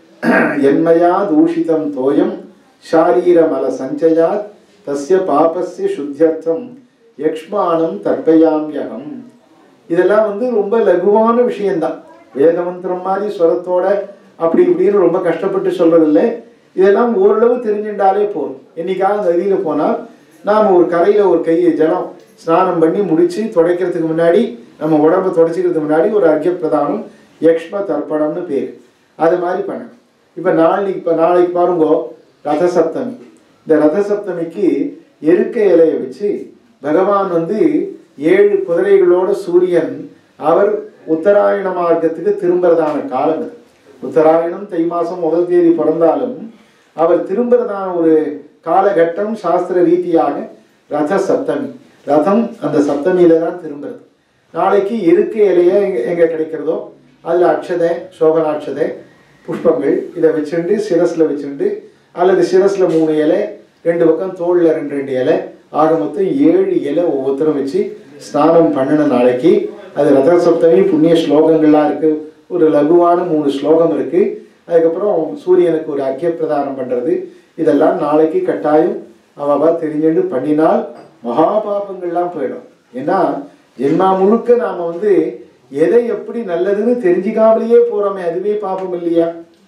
என்மயா தூஷிதம் தோயம் ஷாரீரமல சஞ்சயாத் தஸ்ய பாபஸ்ய சுத்தியர்த்தம் யக்ஷ்மானம் தர்ப்பயாம்யகம் இதெல்லாம் வந்து ரொம்ப லகுவான விஷயம்தான் வேத மந்திரம் மாதிரி ஸ்வரத்தோட அப்படி இப்படின்னு ரொம்ப கஷ்டப்பட்டு சொல்றதில்ல இதெல்லாம் ஓரளவு தெரிஞ்சுட்டாலே போதும் என்னைக்காவது நதியில போனால் நாம் ஒரு கரையில ஒரு கை ஜலம் ஸ்நானம் பண்ணி முடிச்சு துடைக்கிறதுக்கு முன்னாடி நம்ம உடம்ப துடைச்சிக்கிறதுக்கு முன்னாடி ஒரு அர்க்கிய பிரதானம் யக்ஷ்ம தர்ப்பணம்னு பேர் அது மாதிரி பண்ணணும் இப்போ நாளைக்கு இப்போ நாளைக்கு பாருங்க ரத சப்தமி இந்த ரத சப்தமிக்கு எருக்க இலையை வச்சு பகவான் வந்து ஏழு குதிரைகளோட சூரியன் அவர் உத்தராயண மார்க்கத்துக்கு திரும்புறதான காலம் இது உத்தராயணம் தை மாசம் முதல் தேதி பிறந்தாலும் அவர் திரும்புறதான ஒரு காலகட்டம் சாஸ்திர ரீதியாக ரத சப்தமி ரதம் அந்த சப்தமியில தான் திரும்புறது நாளைக்கு இருக்க இலைய எங்க எங்க கிடைக்கிறதோ அதுல அக்ஷதை சோபனாட்சதை புஷ்பங்கள் இதை வச்சுண்டு சிரஸ்ல வச்சுண்டு அல்லது சிரஸ்ல மூணு இலை ரெண்டு பக்கம் தோல்ல ரெண்டு ரெண்டு இலை ஆக மொத்தம் ஏழு இலை ஒவ்வொருத்தரும் வச்சு ஸ்நானம் பண்ணின நாளைக்கு அது ரத சப்தமி புண்ணிய ஸ்லோகங்கள்லாம் இருக்கு ஒரு லகுவான மூணு ஸ்லோகம் இருக்கு அதுக்கப்புறம் சூரியனுக்கு ஒரு அர்க்கிய பிரதானம் பண்றது இதெல்லாம் நாளைக்கு கட்டாயம் அவவா தெரிஞ்சுட்டு பண்ணினால் மகா பாபங்கள்லாம் போயிடும் ஏன்னா ஜென்மா முழுக்க நாம வந்து எதை எப்படி நல்லதுன்னு தெரிஞ்சுக்காமலேயே போறோமே அதுவே பாபம் இல்லையா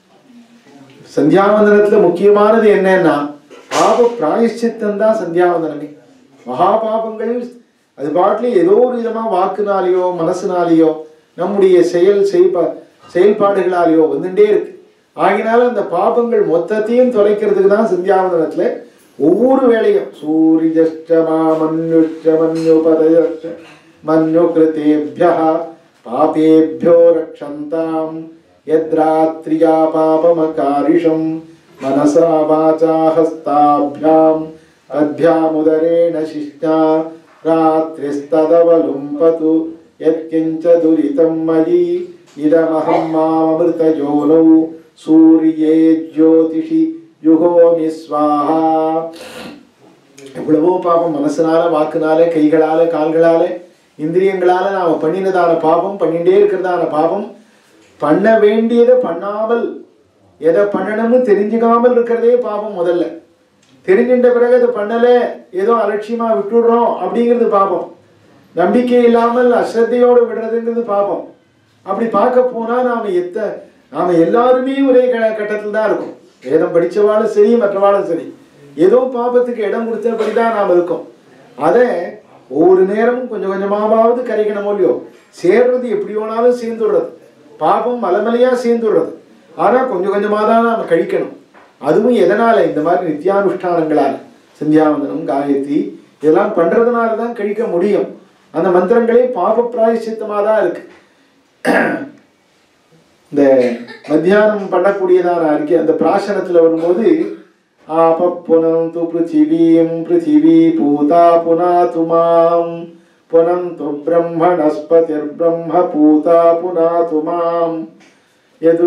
சந்தியாவந்தனத்துல முக்கியமானது என்னன்னா பாப பிராயஷ்சித்தம் தான் சந்தியாவந்தனமே மகா பாபங்கள் அது பாட்டிலே ஏதோ ஒரு விதமா வாக்குனாலேயோ மனசுனாலேயோ நம்முடைய செயல் செய்ப செயல்பாடுகளாலேயோ வந்துட்டே இருக்கு ஆகினால அந்த பாபங்கள் மொத்தத்தையும் தொலைக்கிறதுக்கு தான் சந்தியாவந்தனத்துல ஒவ்வொரு வேலையும் சூரியஷ்டமா மன்யுஷ்ட மன்யுபதயஷ்ட மன்யு கிருத்தேபியா பாபேபியோ ரக்ஷந்தாம் यद्रात्र्या पापमकारिषं मनसा वाचा हस्ताभ्याम् अभ्यामुदरेण शिष्टा रात्रिस्तदवलुम्पतु यत्किञ्च दुरितं मयि इदमहं मामृतयोनौ सूर्ये ज्योतिषि युगोमि स्वाहा எவ்வளவோ பாபம் மனசுனால வாக்குனால கைகளால கால்களால இந்திரியங்களால நாம பண்ணினதான பாபம் பண்ணிட்டே இருக்கிறதான பாபம் பண்ண வேண்டியதை பண்ணாமல் எதை பண்ணணும்னு தெரிஞ்சுக்காமல் இருக்கிறதே பாபம் முதல்ல தெரிஞ்சின்ற பிறகு அதை பண்ணல ஏதோ அலட்சியமா விட்டுடுறோம் அப்படிங்கிறது பாபம் நம்பிக்கை இல்லாமல் அஸ்ரத்தையோடு விடுறதுங்கிறது பாபம் அப்படி பார்க்க போனா நாம எத்த நாம எல்லாருமே ஒரே க கட்டத்தில் தான் இருக்கும் வேதம் படிச்சவாளும் சரி மற்றவாளும் சரி ஏதோ பாபத்துக்கு இடம் கொடுத்தபடி தான் நாம் இருக்கோம் அதை ஒவ்வொரு நேரமும் கொஞ்சம் கொஞ்சமாவது கரைக்கணும் இல்லையோ சேர்றது எப்படி வேணாலும் சேர்ந்துடுறது பாபம் மலமலையா சேர்ந்துடுறது ஆனா கொஞ்சம் கொஞ்சமா தான் நாம கழிக்கணும் அதுவும் எதனால இந்த மாதிரி நித்தியானுஷ்டானங்களால சந்தியாவந்தனம் காயத்ரி இதெல்லாம் பண்றதுனால தான் கழிக்க முடியும் அந்த மந்திரங்களே பாப பிராயசித்தமாக தான் இருக்கு இந்த மத்தியானம் பண்ணக்கூடியதான அறிக்கை அந்த பிராசனத்துல வரும்போது ஆப புனம் து பிருத்திவீம் பிருத்திவி பூதா புனாது மாம் புனம் து பிரம்மணஸ்பதிர் பிரம்ம பூதா புனாது மாம் எது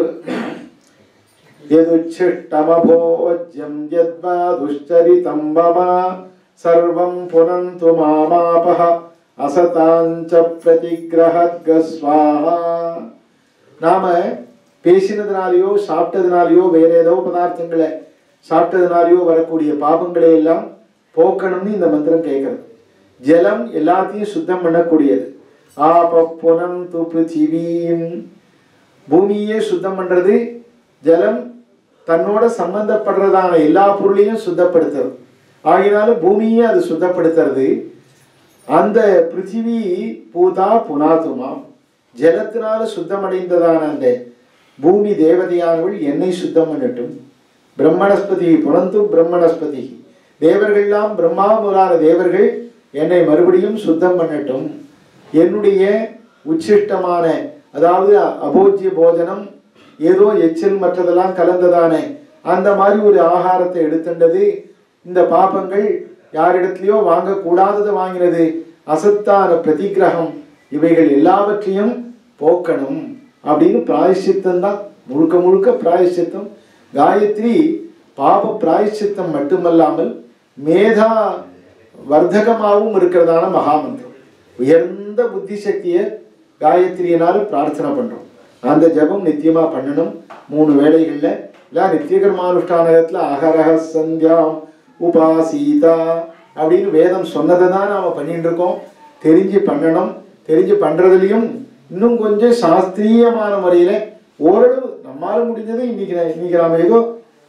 यदुच्छिष्टमभोज्यं यद्वा दुश्चरितं मम सर्वं पुनन्तु मामापः அசதாஞ்ச பிரதிகிரக ஸ்வாஹா நாம பேசினதுனாலேயோ சாப்பிட்டதுனாலேயோ வேற ஏதோ பதார்த்தங்களை சாப்பிட்டதுனாலேயோ வரக்கூடிய பாபங்களை எல்லாம் போக்கணும்னு இந்த மந்திரம் கேட்கறது ஜலம் எல்லாத்தையும் சுத்தம் பண்ணக்கூடியது ஆப புனம் து பிருத்திவீம் பூமியே சுத்தம் பண்றது ஜலம் தன்னோட சம்பந்தப்படுறதான எல்லா பொருளையும் சுத்தப்படுத்துறது ஆகினால பூமியே அது சுத்தப்படுத்துறது அந்த பிருத்திவி பூதா புனாதுமா ஜலத்தினால சுத்தமடைந்ததான அந்த பூமி தேவதையானவள் என்னை சுத்தம் பண்ணட்டும் பிரம்மணஸ்பதி புனந்து பிரம்மணஸ்பதி தேவர்கள்லாம் பிரம்மா முதலான தேவர்கள் என்னை மறுபடியும் சுத்தம் பண்ணட்டும் என்னுடைய உச்சிஷ்டமான அதாவது அபோஜ்ய போஜனம் ஏதோ எச்சில் மற்றதெல்லாம் கலந்ததான அந்த மாதிரி ஒரு ஆகாரத்தை எடுத்துண்டது இந்த பாபங்கள் யாரிடத்துலையோ வாங்கக்கூடாததை வாங்கினது அசத்தான பிரதிகிரகம் இவைகள் எல்லாவற்றையும் போக்கணும் அப்படின்னு பிராயசித்தம் தான் முழுக்க முழுக்க பிராயச்சித்தம் காயத்ரி பாப பிராயச்சித்தம் மட்டுமல்லாமல் மேதா வர்த்தகமாகவும் இருக்கிறதான மகாமந்திரம் உயர்ந்த புத்தி சக்தியை காயத்ரியினால பிரார்த்தனை பண்றோம் அந்த ஜெபம் நித்தியமா பண்ணணும் மூணு வேளைகள்ல இல்ல நித்திய கர்மானுஷ்டானத்துல அகரஹ சந்தியாம் உபாசீதா அப்படின்னு வேதம் சொன்னதை தான் நாம பண்ணிட்டு இருக்கோம் தெரிஞ்சு பண்ணணும் தெரிஞ்சு பண்றதுலயும் இன்னும் கொஞ்சம் சாஸ்திரியமான முறையில ஓரளவு நம்மால முடிஞ்சது இன்னைக்கு நான்- இன்னைக்கு நாம ஏதோ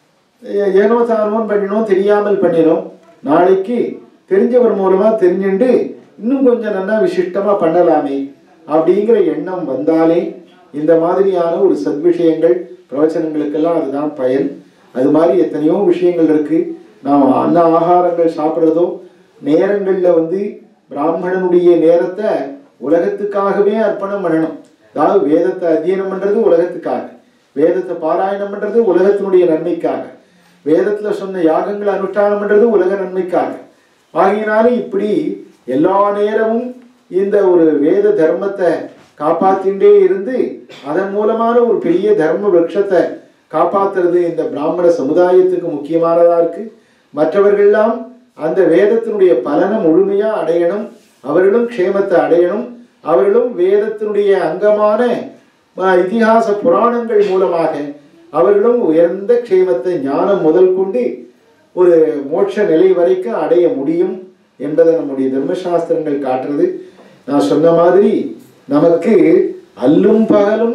ஏ- ஏனோ தானோன்னு பண்ணினோம் தெரியாமல் பண்ணினோம் நாளைக்கு தெரிஞ்சவர் மூலமா தெரிஞ்சுண்டு இன்னும் கொஞ்சம் நல்லா விசிஷ்டமா பண்ணலாமே அப்படிங்கிற எண்ணம் வந்தாலே இந்த மாதிரியான ஒரு சத்விஷயங்கள் பிரவச்சனங்களுக்கெல்லாம் அதுதான் பயன் அது மாதிரி எத்தனையோ விஷயங்கள் இருக்கு நாம் அன்ன ஆகாரங்கள் சாப்பிட்றதோ நேரங்களில் வந்து பிராமணனுடைய நேரத்தை உலகத்துக்காகவே அர்ப்பணம் பண்ணணும் அதாவது வேதத்தை அத்தியனம் பண்றது உலகத்துக்காக வேதத்தை பாராயணம் பண்றது உலகத்தினுடைய நன்மைக்காக வேதத்துல சொன்ன யாகங்களை அனுஷ்டானம் பண்றது உலக நன்மைக்காக ஆகையினால இப்படி எல்லா நேரமும் இந்த ஒரு வேத தர்மத்தை காப்பாத்திண்டே இருந்து அதன் மூலமான ஒரு பெரிய தர்ம விருட்சத்தை காப்பாத்துறது இந்த பிராமண சமுதாயத்துக்கு முக்கியமானதா இருக்கு மற்றவர்கள்லாம் அந்த வேதத்தினுடைய பலனை முழுமையா அடையணும் அவர்களும் க்ஷேமத்தை அடையணும் அவர்களும் வேதத்தினுடைய அங்கமான அஹ், இதிகாச புராணங்கள் மூலமாக அவர்களும் உயர்ந்த க்ஷேமத்தை ஞானம் முதல் கொண்டு ஒரு மோட்ச நிலை வரைக்கும் அடைய முடியும் என்பதை நம்முடைய தர்மசாஸ்திரங்கள் காட்டுறது நான் சொன்ன மாதிரி நமக்கு அல்லும் பகலும்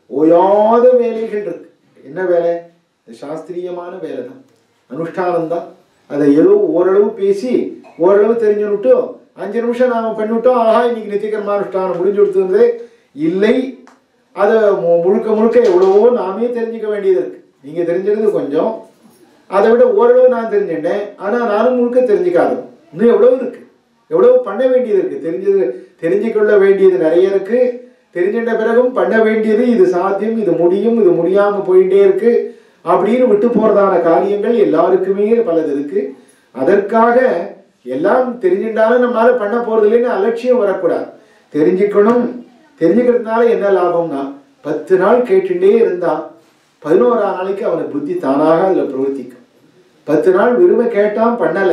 ஓயாத வேலைகள் இருக்கு என்ன வேலை இது சாஸ்திரியமான வேலை தான் அனுஷ்டானம் தான் அதை ஏதோ ஓரளவு பேசி ஓரளவு தெரிஞ்சுன்னுட்டோம் அஞ்சு நிமிஷம் நாம பண்ணிவிட்டோம் ஆஹா இன்னைக்கு நித்தியகர்மா அனுஷ்டானம் முடிஞ்சு கொடுத்துருந்தது இல்லை அதை மு- முழுக்க முழுக்க எவ்வளவோ நாமே தெரிஞ்சுக்க வேண்டியது இருக்கு நீங்க தெரிஞ்சிருது கொஞ்சம் அதை விட ஓரளவு நான் தெரிஞ்சுட்டேன் ஆனா நானும் முழுக்க தெரிஞ்சுக்காதவன் இன்னும் எவ்வளவு இருக்கு எவ்வளவு பண்ண வேண்டியது இருக்கு தெரிஞ்சது தெரிஞ்சுக்கொள்ள வேண்டியது நிறைய இருக்கு தெரிஞ்சிட்ட பிறகும் பண்ண வேண்டியது இது சாத்தியம் இது முடியும் இது முடியாம போயிட்டே இருக்கு அப்படின்னு விட்டு போறதான காரியங்கள் எல்லாருக்குமே பலது இருக்கு அதற்காக எல்லாம் தெரிஞ்சுட்டாலும் நம்மளால பண்ண போறது இல்லைன்னு அலட்சியம் வரக்கூடாது தெரிஞ்சுக்கணும் தெரிஞ்சுக்கிறதுனால என்ன லாபம்னா பத்து நாள் கேட்டுட்டே இருந்தா பதினோரா நாளைக்கு அவனுக்கு புத்தி தானாக அதுல பிரவர்த்திக்கும் பத்து நாள் விரும்ப கேட்டான் பண்ணல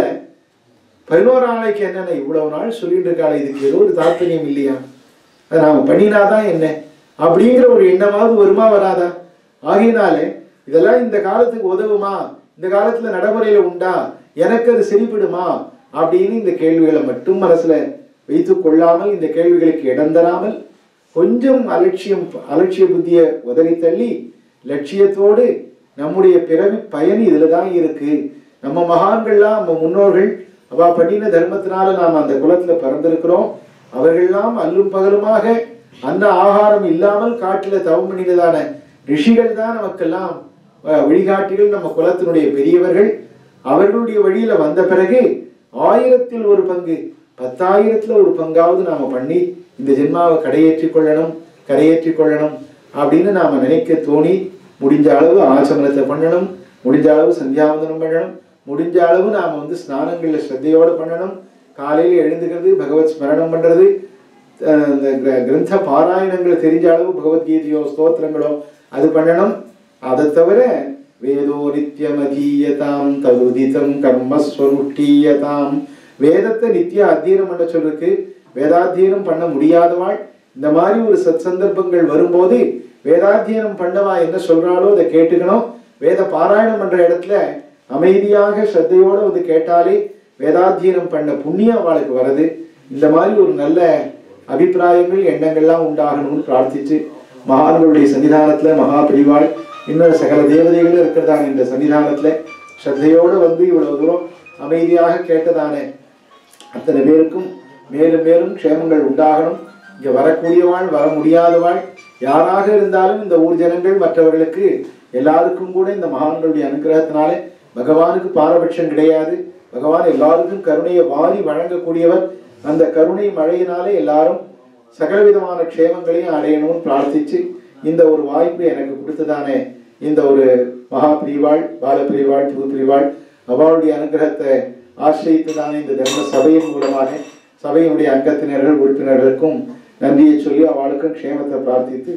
பதினோரா நாளைக்கு என்னென்ன இவ்வளவு நாள் சொல்லிட்டு இருக்காளே இதுக்கு ஏதோ ஒரு தாற்பயம் இல்லையா அதை நாம பண்ணினாதான் என்ன அப்படிங்கிற ஒரு எண்ணமாவது வருமா வராதா ஆகையினாலே இதெல்லாம் இந்த காலத்துக்கு உதவுமா இந்த காலத்துல நடைமுறையில உண்டா எனக்கு அது சரிப்படுமா அப்படின்னு இந்த கேள்விகளை மட்டும் மனசுல வைத்துக் கொள்ளாமல் இந்த கேள்விகளுக்கு இடம் தராமல் கொஞ்சம் அலட்சியம் அலட்சிய புத்தியை உதறி தள்ளி லட்சியத்தோடு நம்முடைய பிறவி பயன் இதுல தான் இருக்கு நம்ம மகான்கள்லாம் நம்ம முன்னோர்கள் அவ பண்ணின தர்மத்தினால நாம் அந்த குலத்துல பிறந்திருக்கிறோம் அவர்கள்லாம் அல்லும் பகலுமாக அந்த ஆகாரம் இல்லாமல் காட்டில தவம் பண்ணினதான ரிஷிகள் தான் நமக்கெல்லாம் அஹ், வழிகாட்டிகள் நம்ம குலத்தினுடைய பெரியவர்கள் அவர்களுடைய வழியில வந்த பிறகு ஆயிரத்தில் ஒரு பங்கு பத்தாயிரத்துல ஒரு பங்காவது நாம பண்ணி இந்த ஜென்மாவை கடையேற்றிக் கொள்ளணும் கரையேற்றிக் கொள்ளணும் அப்படின்னு நாம நினைக்க தோணி முடிஞ்ச அளவு ஆச்சமனத்தை பண்ணணும் முடிஞ்ச அளவு சந்தியாவந்தனம் பண்ணணும் முடிஞ்ச அளவு நாம வந்து ஸ்நானங்கள்ல ஸ்ரத்தையோடு பண்ணணும் காலையில எழுந்துக்கிறது பகவத் ஸ்மரணம் பண்றது அஹ் இந்த கிர- கிரந்த பாராயணங்களை தெரிஞ்ச அளவு பகவத்கீதையோ ஸ்தோத்திரங்களோ அது பண்ணணும் அதை தவிர வேதோ நித்தியம் அதீயதாம் ததுதிதம் கர்மஸ்வருட்டீயதாம் வேதத்தை நித்திய அத்தியனம் பண்ண சொல்லிருக்கு வேதாத்தியனம் பண்ண முடியாதவாள் இந்த மாதிரி ஒரு சத் சந்தர்ப்பங்கள் வரும்போது வேதாத்தியனம் பண்ணவா என்ன சொல்றாளோ அதை கேட்டுக்கணும் வேத பாராயணம் பண்ற இடத்துல அமைதியாக ஸ்ரத்தையோட வந்து கேட்டாலே வேதாத்தியனம் பண்ண புண்ணியம் அவளுக்கு வருது இந்த மாதிரி ஒரு நல்ல அபிப்பிராயங்கள் எண்ணங்கள்லாம் உண்டாகணும்னு பிரார்த்திச்சு மகான்களுடைய சன்னிதானத்துல மகா பிரிவாள் இன்னும் சகல தேவதைகளும் இருக்கிறதாங்க இந்த சன்னிதானத்துல ஸ்ரத்தையோடு வந்து இவ்வளவு தூரம் அமைதியாக கேட்டதானே அத்தனை பேருக்கும் மேலும் மேலும் க்ஷேமங்கள் உண்டாகணும் இங்க வரக்கூடியவாள் வர முடியாதவாள் யாராக இருந்தாலும் இந்த ஊர் ஜனங்கள் மற்றவர்களுக்கு எல்லாருக்கும் கூட இந்த மகான்களுடைய அனுகிரகத்தினாலே பகவானுக்கு பாரபட்சம் கிடையாது பகவான் எல்லாருக்கும் கருணையை வாரி வழங்கக்கூடியவர் அந்த கருணை மழையினாலே எல்லாரும் சகலவிதமான க்ஷேமங்களையும் அடையணும்னு பிரார்த்திச்சு இந்த ஒரு வாய்ப்பு எனக்கு கொடுத்ததானே இந்த ஒரு மகா பிரிவாள் பால பிரிவாள் புது பிரிவாள் அவளுடைய அனுகிரகத்தை ஆசிரியத்துதானே இந்த தர்ம சபையின் மூலமாக சபையினுடைய அங்கத்தினர்கள் உறுப்பினர்களுக்கும் நன்றியை சொல்லி அவளுக்கும் க்ஷேமத்தை பிரார்த்தித்து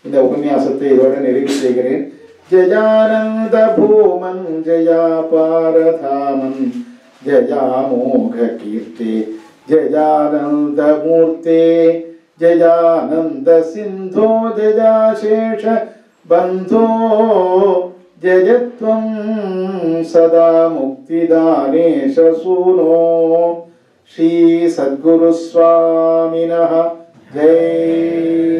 இந்த உபன்யாசத்தை இதோட நிறைவு செய்கிறேன் ஜயானந்த பூமன் ஜயா பாரதாமன் ஜயாமோக கீர்த்தே ஜயானந்த மூர்த்தே ஜயானந்த சிந்தோ ஜயாசேஷ பந்தோ ஜயத்வம் சதா முக்திதானேஷ சூனோ ஸ்ரீ சத்குரு சுவாமினः ஜெய்